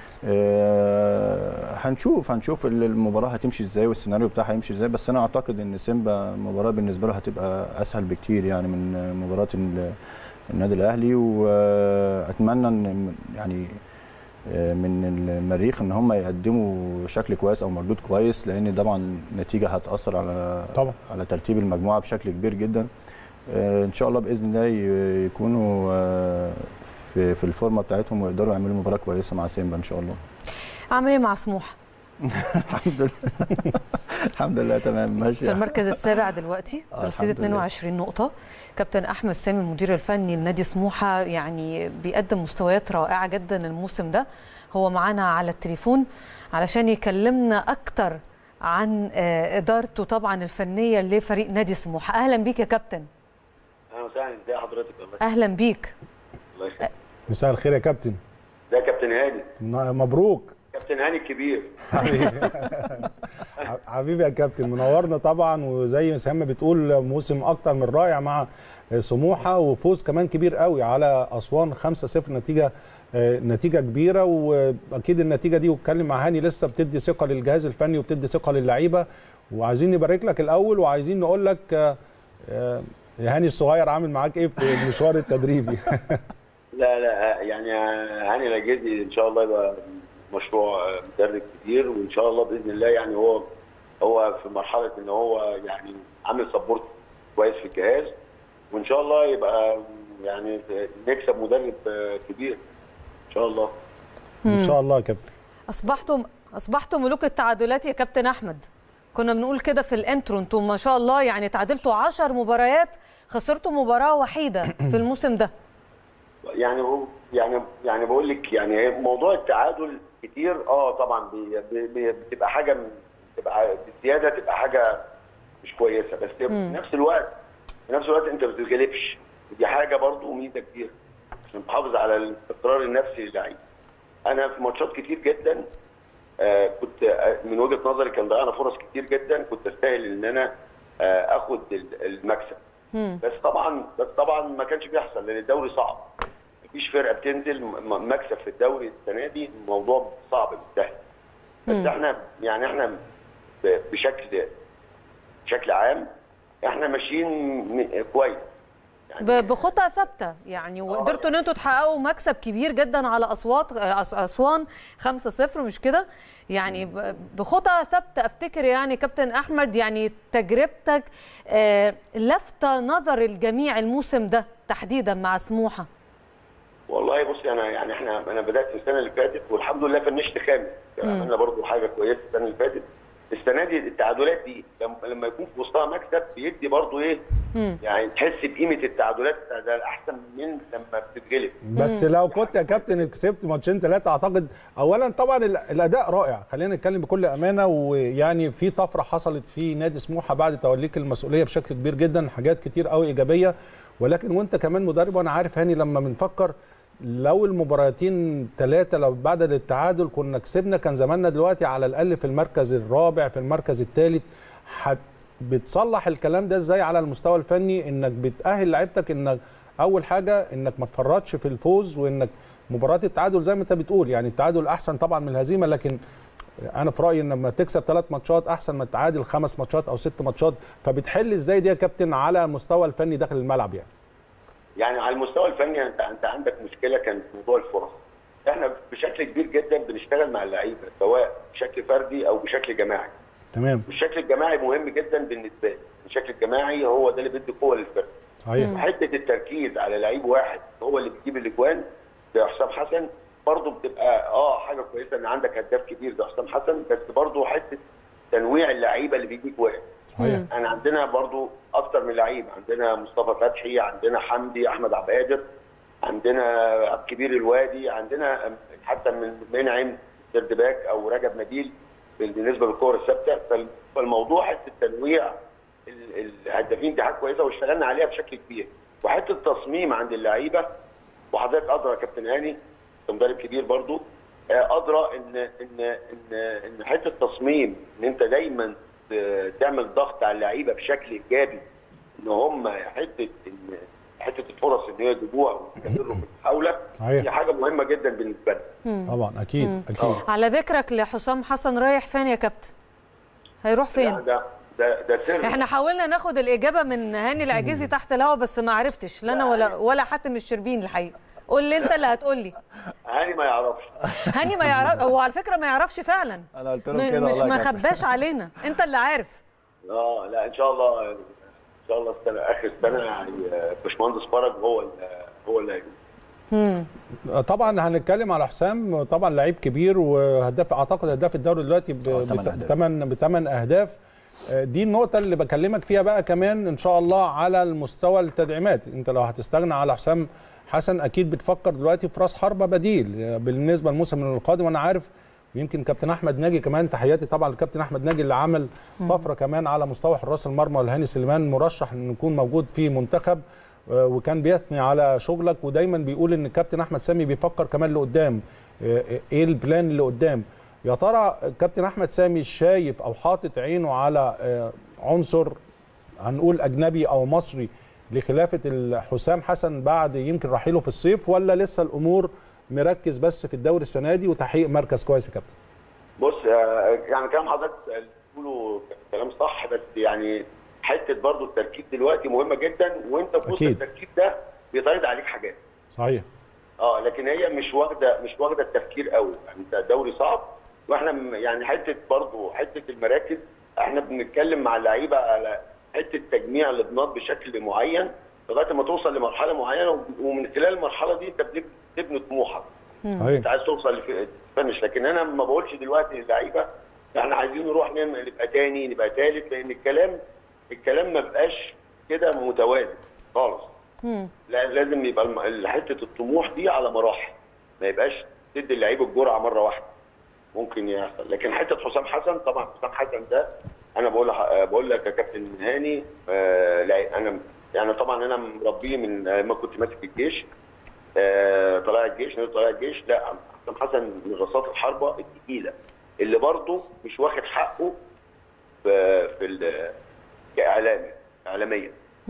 آه، هنشوف هنشوف ال- المباراه هتمشي ازاي والسيناريو بتاعها هيمشي ازاي بس انا اعتقد ان سيمبا مباراه بالنسبه له هتبقى اسهل بكتير يعني من مباراه ال- النادي الاهلي واتمنى ان يعني آه، من المريخ ان هم يقدموا شكل كويس او مردود كويس لان طبعا النتيجه هتاثر على طبعا. على ترتيب المجموعه بشكل كبير جدا آه، ان شاء الله باذن الله ي- يكونوا آه، في في الفورمه بتاعتهم ويقدروا يعملوا مباراه كويسه مع سيمبا ان شاء الله عامل ايه مع سموحه الحمد لله الحمد لله تمام ماشي في المركز السابع دلوقتي آه، برصيد الحمد لله. 22 نقطة كابتن أحمد سامي المدير الفني لنادي سموحة يعني بيقدم مستويات رائعة جدا الموسم ده هو معانا على التليفون علشان يكلمنا أكتر عن آه، إدارته طبعا الفنية لفريق نادي سموحة أهلا بيك يا كابتن اهلا وسهلا ازي حضرتك الله أهلا بيك الله يخليك مساء الخير يا كابتن ده كابتن هاني م- مبروك كابتن هاني الكبير حبيبي يا كابتن منورنا طبعا وزي ما سهام بتقول موسم اكتر من رائع مع سموحه وفوز كمان كبير قوي على اسوان 5-0 نتيجه آه، نتيجه كبيره واكيد النتيجه دي واتكلم مع هاني لسه بتدي ثقه للجهاز الفني وبتدي ثقه للعيبه وعايزين نبارك لك الاول وعايزين نقول لك آه، آه، يا هاني الصغير عامل معاك ايه في المشوار التدريبي لا لا يعني هاني العجيزي ان شاء الله يبقى مشروع مدرب كبير وان شاء الله باذن الله يعني هو هو في مرحله ان هو يعني عامل سبورت كويس في الجهاز وان شاء الله يبقى يعني نكسب مدرب كبير ان شاء الله ان شاء الله يا كابتن أصبحتم أصبحتم ملوك التعادلات يا كابتن أحمد كنا بنقول كده في الانترو انتم ما شاء الله يعني تعادلتوا 10 مباريات خسرتوا مباراة وحيدة في الموسم ده يعني هو يعني يعني بقول لك يعني موضوع التعادل كتير اه طبعا بي- بي- بي- بتبقى حاجه من- بتبقى بالزياده تبقى حاجه مش كويسه بس في نفس الوقت في نفس الوقت انت ما بتتغلبش دي حاجه برضو ميزه كبيره عشان تحافظ على الاستقرار النفسي للعيب انا في ماتشات كتير جدا آه كنت آه، من وجهه نظري كان ضيعنا فرص كتير جدا كنت استاهل ان انا آه اخد ال- المكسب بس طبعا بس طبعا ما كانش بيحصل لان الدوري صعب مفيش فرقه بتنزل م- مكسب في الدوري السنه دي الموضوع صعب مش سهل بس احنا يعني احنا ب- بشكل بشكل عام احنا ماشيين م- كويس ب- بخطى ثابته يعني وقدرتوا ان انتوا تحققوا مكسب كبير جدا على اصوات أس- اسوان 5-0 مش كده يعني ب- بخطى ثابته افتكر يعني كابتن احمد يعني تجربتك آه، لفت نظر الجميع الموسم ده تحديدا مع سموحه والله بصي انا يعني احنا انا بدات السنه اللي فاتت والحمد لله فنشت خامس يعني عملنا برضو حاجه كويسه السنه اللي فاتت السنه دي التعادلات دي لما لما يكون في وسطها مكسب بيدي برضو ايه يعني تحس بقيمه التعادلات ده احسن من لما بتتغلب بس لو كنت يا كابتن كسبت ماتشين ثلاثه اعتقد اولا طبعا ال- الاداء رائع خلينا نتكلم بكل امانه ويعني في طفره حصلت في نادي سموحه بعد توليك المسؤوليه بشكل كبير جدا حاجات كتير قوي ايجابيه ولكن وانت كمان مدرب وانا عارف هاني لما بنفكر لو المباراتين ثلاثه لو بعد التعادل كنا كسبنا كان زماننا دلوقتي على الاقل في المركز الرابع في المركز الثالث حت بتصلح الكلام ده ازاي على المستوى الفني انك بتاهل لعيبتك انك اول حاجه انك ما تفرطش في الفوز وانك مباراه التعادل زي ما انت بتقول يعني التعادل احسن طبعا من الهزيمه لكن انا في رايي ان لما تكسب ثلاث ماتشات احسن ما تعادل خمس ماتشات او ست ماتشات فبتحل ازاي دي يا كابتن على المستوى الفني داخل الملعب يعني يعني على المستوى الفني انت انت عندك مشكله كانت في موضوع الفرص احنا بشكل كبير جدا بنشتغل مع اللعيبه سواء بشكل فردي او بشكل جماعي تمام والشكل الجماعي مهم جدا بالنسبه لي الشكل الجماعي هو ده اللي بيدي قوه للفرقه صحيح وحته التركيز على لعيب واحد هو اللي بيجيب الاجوان زي حسام حسن برضه بتبقى اه حاجه كويسه ان عندك هداف كبير زي حسام حسن بس برضه حته تنويع اللعيبه اللي بيجيب واحد صحيح. انا عندنا برضو اكتر من لعيب عندنا مصطفى فتحي عندنا حمدي احمد عبد القادر عندنا عبد الكبير الوادي عندنا حتى من منعم سردباك او رجب نبيل بالنسبه للكور الثابته فال- فالموضوع حته تنويع ال- الهدافين دي حاجه كويسه واشتغلنا عليها بشكل كبير وحته التصميم عند اللعيبه وحضرتك ادرى يا كابتن هاني أنت مدرب كبير برضو آه، ادرى ان ان ان ان حته التصميم ان انت دايما ت- تعمل ضغط على اللعيبه بشكل ايجابي ان هم حته ان حته الفرص ان هي يجيبوها ويستمروا في المحاوله صحيح. دي حاجه مهمه جدا بالنسبه لنا طبعا اكيد اكيد على ذكرك لحسام حسن رايح فين يا كابتن هيروح لا، فين ده ده ده سر احنا حاولنا ناخد الاجابه من هاني العجيزي تحت الهوا بس ما عرفتش لا انا ولا ولا حاتم الشربين الحقيقه قول لي انت اللي هتقول لي هاني ما يعرفش هاني ما يعرف هو على فكره ما يعرفش فعلا انا قلت م- لهم كده مش والله ما يا كابتن. خباش علينا انت اللي عارف اه لا ان شاء الله ان شاء الله السنه اخر السنه يعني باشمهندس فرج هو اللي هو اللي هيجي. طبعا هنتكلم على حسام طبعا لعيب كبير وهداف اعتقد هداف الدوري دلوقتي آه، تمن أهداف. بثمان بثمان اهداف آه، دي النقطة اللي بكلمك فيها بقى كمان ان شاء الله على المستوى التدعيمات انت لو هتستغنى على حسام حسن اكيد بتفكر دلوقتي في راس حربة بديل آه، بالنسبة للموسم القادم وانا عارف يمكن كابتن احمد ناجي كمان تحياتي طبعا لكابتن احمد ناجي اللي عمل طفره كمان على مستوى حراس المرمى والهاني سليمان مرشح انه يكون موجود في منتخب آه، وكان بيثني على شغلك ودايما بيقول ان الكابتن احمد سامي بيفكر كمان لقدام آه، ايه البلان اللي قدام يا ترى الكابتن احمد سامي شايف او حاطط عينه على آه، عنصر هنقول اجنبي او مصري لخلافه ال- حسام حسن بعد يمكن رحيله في الصيف ولا لسه الامور مركز بس في الدوري السنه دي وتحقيق مركز كويس يا كابتن بص آه، يعني كلام حضرتك بتقوله كلام صح بس يعني حته برضو التركيز دلوقتي مهمه جدا وانت في وسط أكيد. التركيز ده بيتعرض عليك حاجات صحيح اه لكن هي مش واخده مش واخده التفكير قوي يعني انت الدوري صعب واحنا م- يعني حته برضو حته المراكز احنا بنتكلم مع اللعيبه على حته تجميع الابناط بشكل معين لغايه ما توصل لمرحله معينه و- ومن خلال المرحله دي انت بتب- بتبني طموحك انت صحيح عايز توصل لف- تفنش لكن انا ما بقولش دلوقتي للعيبه احنا عايزين نروح نعمل- نبقى تاني نبقى تالت لان الكلام الكلام ما بقاش كده متوازن خالص لا لازم يبقى الم- حته الطموح دي على مراحل ما يبقاش تدي اللعيب الجرعه مره واحده ممكن يحصل لكن حته حسام حسن طبعا حسام حسن ده انا بقول لح- بقول لك يا كابتن هاني آه لا انا يعني طبعا انا مربيه من آه، ما كنت ماسك الجيش آه طلائع الجيش نادي طلائع الجيش لا حسام حسن من رصاص الحربه الثقيله اللي برضه مش واخد حقه في في ال- كاعلامي اعلاميا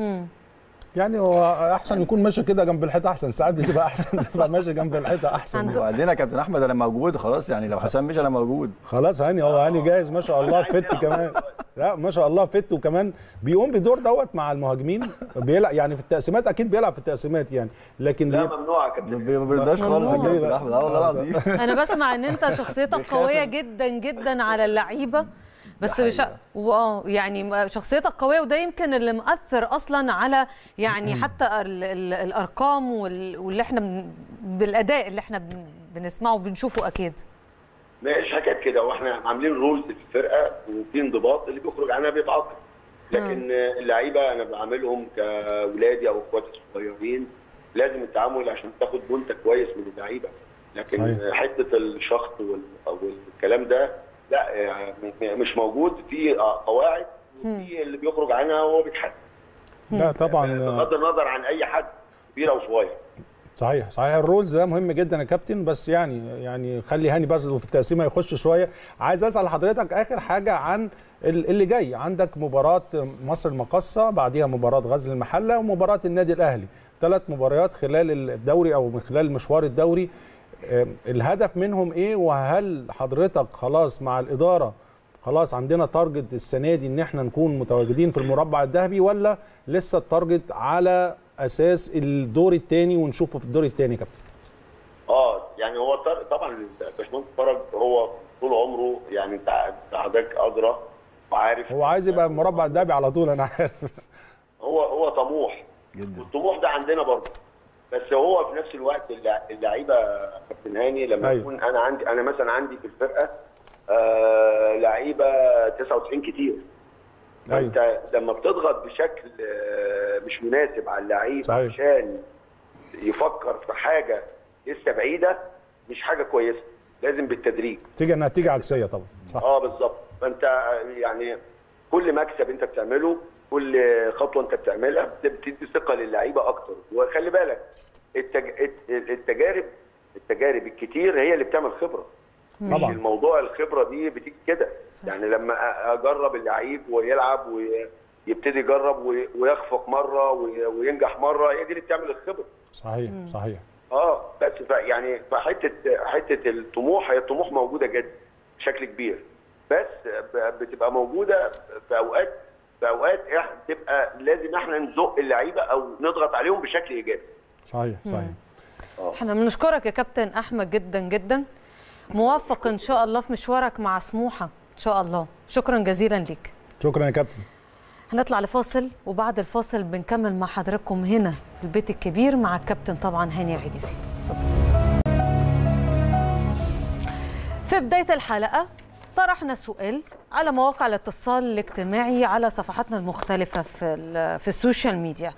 يعني هو احسن يكون ماشي كده جنب الحيطه احسن ساعات بتبقى احسن تبقى ماشي جنب الحيطه احسن عنده- وبعدين يا كابتن احمد انا موجود خلاص يعني لو حسام مش انا موجود خلاص هاني هو هاني جاهز ما شاء الله فت كمان لا ما شاء الله فت وكمان بيقوم بدور دوت مع المهاجمين بيلعب يعني في التقسيمات اكيد بيلعب في التقسيمات يعني لكن لا بي- ممنوع يا ما كابتن بي- ما بيرضاش خالص يا ممنوع. كابتن احمد اه والله العظيم انا بسمع ان انت شخصيتك قويه جدا جدا على اللعيبه بس مش واه يعني شخصيتك قويه وده يمكن اللي مأثر اصلا على يعني حتى ال ال الارقام وال- واللي احنا بن- بالاداء اللي احنا بن- بنسمعه وبنشوفه اكيد مش حكايه كده واحنا عاملين رولز في الفرقه وفي انضباط اللي بيخرج عنها بيتعاقب لكن اللعيبه انا بعملهم كاولادي او اخواتي الصغيرين لازم التعامل عشان تاخد منتج كويس من اللعيبه لكن أيوة. حته الشخط وال- والكلام ده لا يعني م- مش موجود في قواعد وفي اللي بيخرج عنها وهو بيتحاسب لا طبعا بغض النظر عن اي حد كبير او صغير صحيح صحيح الرولز ده مهم جدا يا كابتن بس يعني يعني خلي هاني بس في التقسيمه يخش شويه عايز اسال حضرتك اخر حاجه عن ال- اللي جاي عندك مباراه مصر المقصه بعديها مباراه غزل المحله ومباراه النادي الاهلي ثلاث مباريات خلال الدوري او من خلال مشوار الدوري آم، الهدف منهم ايه وهل حضرتك خلاص مع الاداره خلاص عندنا تارجت السنه دي ان احنا نكون متواجدين في المربع الذهبي ولا لسه التارجت على اساس الدور الثاني ونشوفه في الدور الثاني يا كابتن اه يعني هو طر- طبعا باشمهندس فرج هو طول عمره يعني انت أنت حضرتك ادرى وعارف هو عايز يبقى المربع الذهبي على طول انا عارف هو هو طموح جدا والطموح ده عندنا برضه بس هو في نفس الوقت اللع- اللعيبه كابتن هاني لما أيوة. يكون انا عندي انا مثلا عندي في الفرقه آه لعيبه 99 كتير أيوة. فانت لما بتضغط بشكل آه، مش مناسب على اللعيب صحيح. عشان يفكر في حاجه لسه بعيده مش حاجه كويسه لازم بالتدريج تيجي نتيجه عكسيه طبعا صح اه بالظبط فانت يعني كل مكسب انت بتعمله كل خطوه انت بتعملها بتدي ثقه للعيبه اكتر وخلي بالك التج... الت- التجارب التجارب الكتير هي اللي بتعمل خبره طبعا الموضوع الخبره دي بتيجي كده يعني لما أ- اجرب اللعيب ويلعب ويبتدي يجرب وي- ويخفق مره وي- وينجح مره هي دي اللي بتعمل الخبره صحيح صحيح اه بس ف يعني فحته حته الطموح هي الطموح موجوده جدا بشكل كبير بس ب- بتبقى موجوده في اوقات في اوقات احنا بتبقى لازم احنا نزق اللعيبه او نضغط عليهم بشكل ايجابي صحيح صحيح احنا بنشكرك يا كابتن احمد جدا جدا موفق ان شاء الله في مشوارك مع سموحه ان شاء الله شكرا جزيلا ليك شكرا يا كابتن هنطلع لفاصل وبعد الفاصل بنكمل مع حضراتكم هنا في البيت الكبير مع الكابتن طبعا هاني عجيزي في بداية الحلقة طرحنا سؤال على مواقع الاتصال الاجتماعي على صفحاتنا المختلفة في, ال- في السوشيال ميديا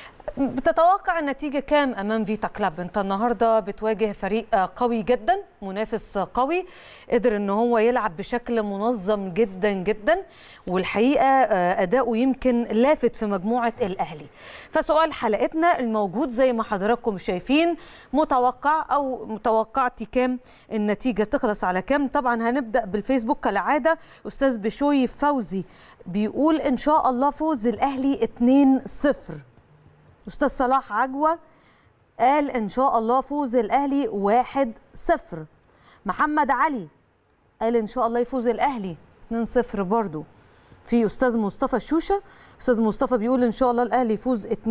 بتتوقع النتيجة كام أمام فيتا كلاب؟ أنت النهاردة بتواجه فريق قوي جدا منافس قوي قدر أن هو يلعب بشكل منظم جدا جدا والحقيقة آه، أداؤه يمكن لافت في مجموعة الأهلي فسؤال حلقتنا الموجود زي ما حضراتكم شايفين متوقع أو متوقعتي كام النتيجة تخلص على كام طبعا هنبدأ بالفيسبوك كالعادة أستاذ بشوي فوزي بيقول إن شاء الله فوز الأهلي 2-0 استاذ صلاح عجوه قال ان شاء الله فوز الاهلي 1-0 محمد علي قال ان شاء الله يفوز الاهلي 2-0 برضو في استاذ مصطفى الشوشه استاذ مصطفى بيقول ان شاء الله الاهلي يفوز 2-1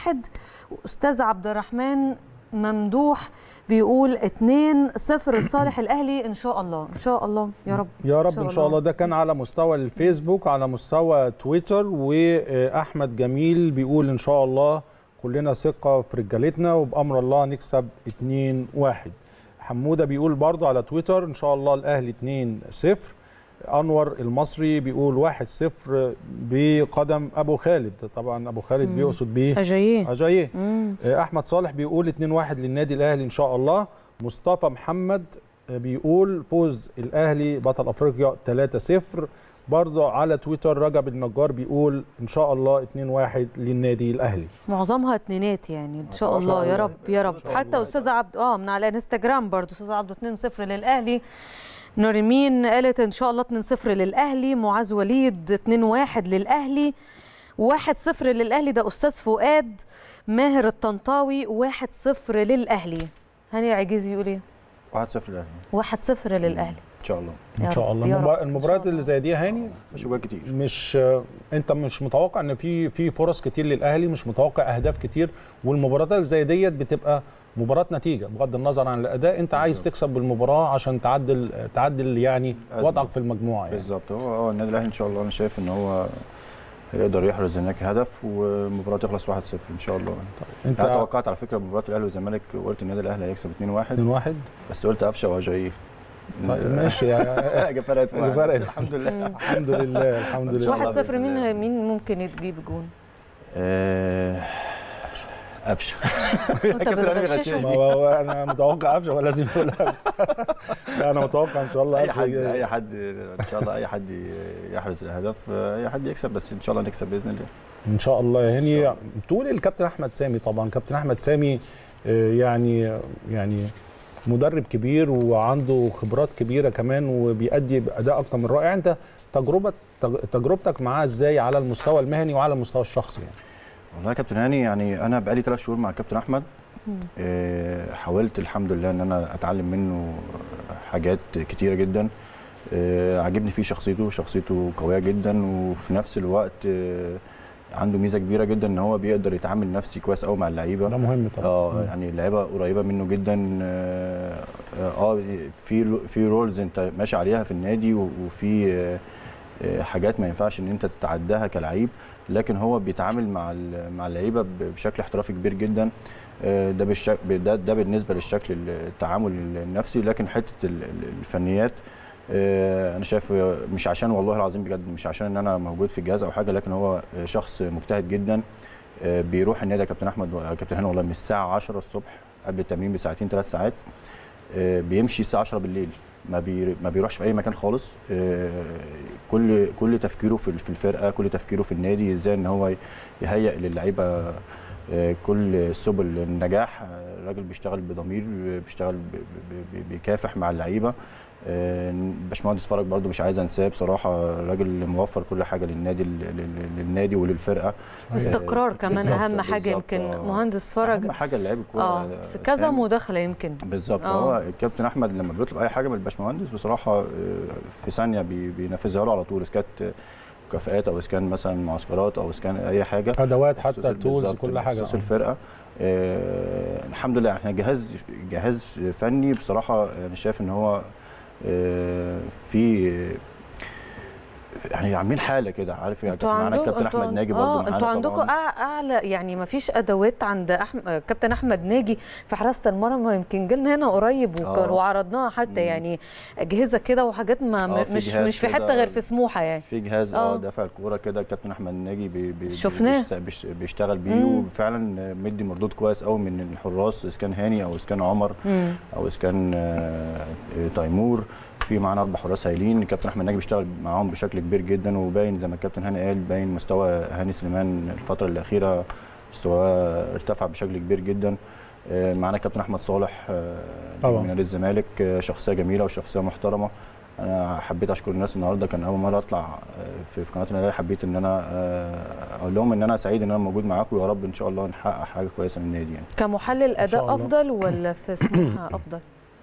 واستاذ عبد الرحمن ممدوح بيقول 2-0 لصالح الاهلي ان شاء الله ان شاء الله يا رب يا رب ان شاء الله ده كان على مستوى الفيسبوك على مستوى تويتر واحمد جميل بيقول ان شاء الله كلنا ثقه في رجالتنا وبامر الله نكسب 2-1 حموده بيقول برضو على تويتر ان شاء الله الاهلي 2-0 انور المصري بيقول 1-0 بقدم ابو خالد طبعا ابو خالد بيقصد بيه اجاييه اجاييه احمد صالح بيقول 2-1 للنادي الاهلي ان شاء الله مصطفى محمد بيقول فوز الاهلي بطل افريقيا 3-0 برضه على تويتر رجب النجار بيقول ان شاء الله 2-1 للنادي الاهلي معظمها اتنينات يعني ان شاء الله يا رب يا رب حتى استاذ عبد اه من على انستجرام برضو استاذ عبده 2-0 للاهلي نورمين قالت ان شاء الله 2-0 للاهلي معاذ وليد 2-1 للاهلي 1-0 للاهلي ده استاذ فؤاد ماهر الطنطاوي 1-0 للاهلي هاني عجيزي يقول ايه 1-0 الاهلي 1-0 للاهلي ان شاء الله يا ان شاء رب، الله يا المبار- رب، إن المباريات شاء اللي زي دي يا هاني في شباب كتير مش انت مش متوقع ان في في فرص كتير للاهلي مش متوقع اهداف كتير والمباريات اللي زي ديت بتبقى مباراه نتيجه بغض النظر عن الاداء انت عايز تكسب بالمباراه عشان تعدل تعدل يعني أزمة. وضعك في المجموعه يعني بالظبط هو هو النادي الاهلي ان شاء الله انا شايف ان هو هيقدر يحرز هناك هدف والمباراه تخلص 1-0 ان شاء الله انت انا توقعت على فكره مباراه الاهلي والزمالك وقلت النادي الاهلي هيكسب 2-1 2 1 بس قلت قفشه وجاي طيب ماشي يا- حاجه فرقت في واحد، فرقت. بس الحمد لله الحمد لله الحمد إن شاء لله الله 1-0 بإذن مين الله. مين ممكن يجيب جون آه، قفشه انت كابتن علي بتغششه غشاش. ما هو انا متوقع قفشه ولا لازم يقول قفشة. لا انا متوقع ان شاء الله اي قفشة حد يجي. اي حد ان شاء الله اي حد يحرز الاهداف اي حد يكسب بس ان شاء الله نكسب باذن الله ان شاء الله يا إن هاني شاء تقول الكابتن احمد سامي طبعا كابتن احمد سامي آه، يعني يعني مدرب كبير وعنده خبرات كبيره كمان وبيأدي باداء اكتر من رائع انت تجربه تج- تجربتك معاه ازاي على المستوى المهني وعلى المستوى الشخصي يعني والله يا كابتن هاني يعني انا بقالي ثلاث شهور مع الكابتن احمد آه، حاولت الحمد لله ان انا اتعلم منه حاجات كتيره جدا آه، عاجبني فيه شخصيته شخصيته قويه جدا وفي نفس الوقت آه، عنده ميزه كبيره جدا ان هو بيقدر يتعامل نفسي كويس قوي مع اللعيبه ده مهم طبعا اه يعني اللعيبه قريبه منه جدا اه آه، في في رولز انت ماشي عليها في النادي و- وفي آه، آه، حاجات ما ينفعش ان انت تتعداها كلعيب لكن هو بيتعامل مع ال- مع اللعيبه ب- بشكل احترافي كبير جدا آه، ده بالشك... ده, ده بالنسبه للشكل التعامل النفسي لكن حته ال- ال- الفنيات آه، انا شايف آه، مش عشان والله العظيم بجد مش عشان ان انا موجود في الجهاز او حاجه لكن هو آه، شخص مجتهد جدا آه، بيروح النادي يا كابتن احمد و- كابتن هاني والله من الساعه 10 الصبح قبل التمرين بساعتين ثلاث ساعات آه، بيمشي الساعه 10 بالليل ما بي ما بيروحش في اي مكان خالص آه، كل كل تفكيره في في الفرقه كل تفكيره في النادي ازاي ان هو يهيئ للعيبه آه، كل سبل النجاح آه، الراجل بيشتغل بضمير بيشتغل ب- ب- ب- بيكافح مع اللعيبه آه، باشمهندس فرج برضو مش عايز انساه بصراحه الراجل موفر كل حاجه للنادي لل- للنادي وللفرقه استقرار كمان بالظبط، اهم حاجه بالظبط، يمكن آه. مهندس فرج اهم حاجه اللعيب الكوره اه في كذا فاهم؟ مداخله يمكن بالظبط آه. هو الكابتن احمد لما بيطلب اي حاجه من الباشمهندس بصراحه آه، في ثانيه بي- بينفذها له على طول اذا كانت مكافآت او اذا كان مثلا معسكرات او اذا كان اي حاجه ادوات حتى بخصوص- تولز بالظبط، كل حاجه بخصوص آه. الفرقه آه الحمد لله احنا جهاز جهاز فني بصراحه انا شايف ان هو آه في يعني عاملين حاله كده عارف يعني انتوا معانا عندكم الكابتن انتوا احمد عن- ناجي برضه اه معانا انتوا عندكم طبعاً. أع- اعلى يعني ما فيش ادوات عند أحم... كابتن احمد ناجي في حراسه المرمى يمكن جالنا هنا قريب وك... آه. وعرضناها حتى مم. يعني اجهزه كده وحاجات ما آه، في مش جهاز مش في كده حته غير في سموحه يعني في جهاز آه. اه دافع الكوره كده الكابتن احمد ناجي بي بي شفناه. بيشت- بيش- بيشتغل بيه مم. وفعلا مدي مردود كويس قوي من الحراس اذا كان هاني او اذا كان عمر مم. او اذا كان آه، تيمور في معانا اربع حراس هايلين الكابتن احمد ناجي بيشتغل معاهم بشكل كبير جدا وباين زي ما الكابتن هاني قال باين مستوى هاني سليمان الفتره الاخيره مستواه ارتفع بشكل كبير جدا آه، معانا الكابتن احمد صالح آه، طبعاً. من نادي الزمالك آه، شخصيه جميله وشخصيه محترمه انا حبيت اشكر الناس النهارده كان اول مره اطلع آه، في في قناه النادي حبيت ان انا آه، اقول لهم ان انا سعيد ان انا موجود معاكم ويا رب ان شاء الله نحقق حاجه كويسه للنادي يعني كمحلل شاء اداء الله. افضل ولا في سموحه افضل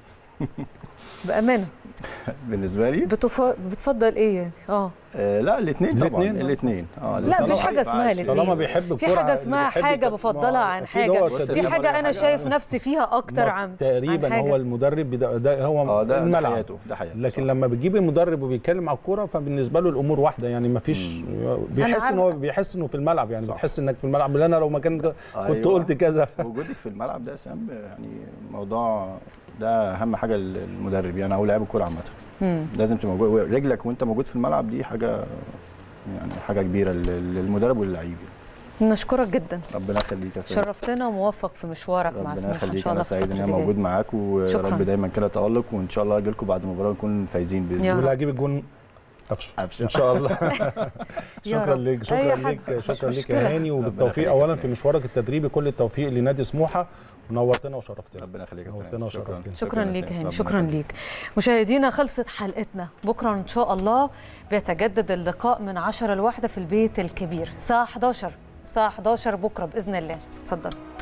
بامانه بالنسبه لي بتف... بتفضل ايه يعني اه آه لا الاثنين طبعا الاتنين. الاثنين اه لا مفيش الاتنين. حاجه اسمها عايز- الاثنين طالما بيحب في الكرة حاجه اسمها بيحب حاجه الكرة. بفضلها ما عن أكيد حاجه هو بص يا في سيدي، حاجه انا حاجة- شايف نفسي فيها اكتر عن تقريبا عن حاجة. هو المدرب ده, ده هو اه ده, ده الملعب حياته ده حياته لكن صح. لما بتجيب المدرب وبيتكلم على الكوره فبالنسبه له الامور واحده يعني ما فيش بيحس ان هو عارفة. بيحس انه في الملعب يعني صح. بتحس انك في الملعب اللي انا لو مكان كنت أيوة. قلت كذا وجودك في الملعب ده يا سام يعني موضوع ده اهم حاجه للمدرب يعني او لاعب الكوره عامه مم. لازم تبقى موجود رجلك وانت موجود في الملعب دي حاجه يعني حاجه كبيره لل- للمدرب وللعيب يعني. نشكرك جدا ربنا يخليك يا سام شرفتنا وموفق في مشوارك مع ربنا سموحه ان يخليك شاء الله انا في سعيد ان الفترة انا اللي موجود جاية. معاكم ويا شكراً. رب دايما كده تالق وان شاء الله اجي لكم بعد المباراه نكون فايزين باذن يا الله واللي هجيب الجون قفشه قفشة. ان شاء الله يا شكرا رب. ليك أي شكرا حد، ليك مش شكرا ليك مشكلة. يا هاني وبالتوفيق يخليك يا اولا كابتن. في مشوارك التدريبي كل التوفيق لنادي سموحه ونورتنا وشرفتنا ربنا يخليك يا نورتنا كابتن. شكرا وشرفتنا. شكرا يا ليك سام. يا هاني ربنا شكرا يخليك. ليك مشاهدينا خلصت حلقتنا بكره ان شاء الله بيتجدد اللقاء من 10 لواحدة في البيت الكبير الساعه 11 الساعه 11 بكره باذن الله اتفضل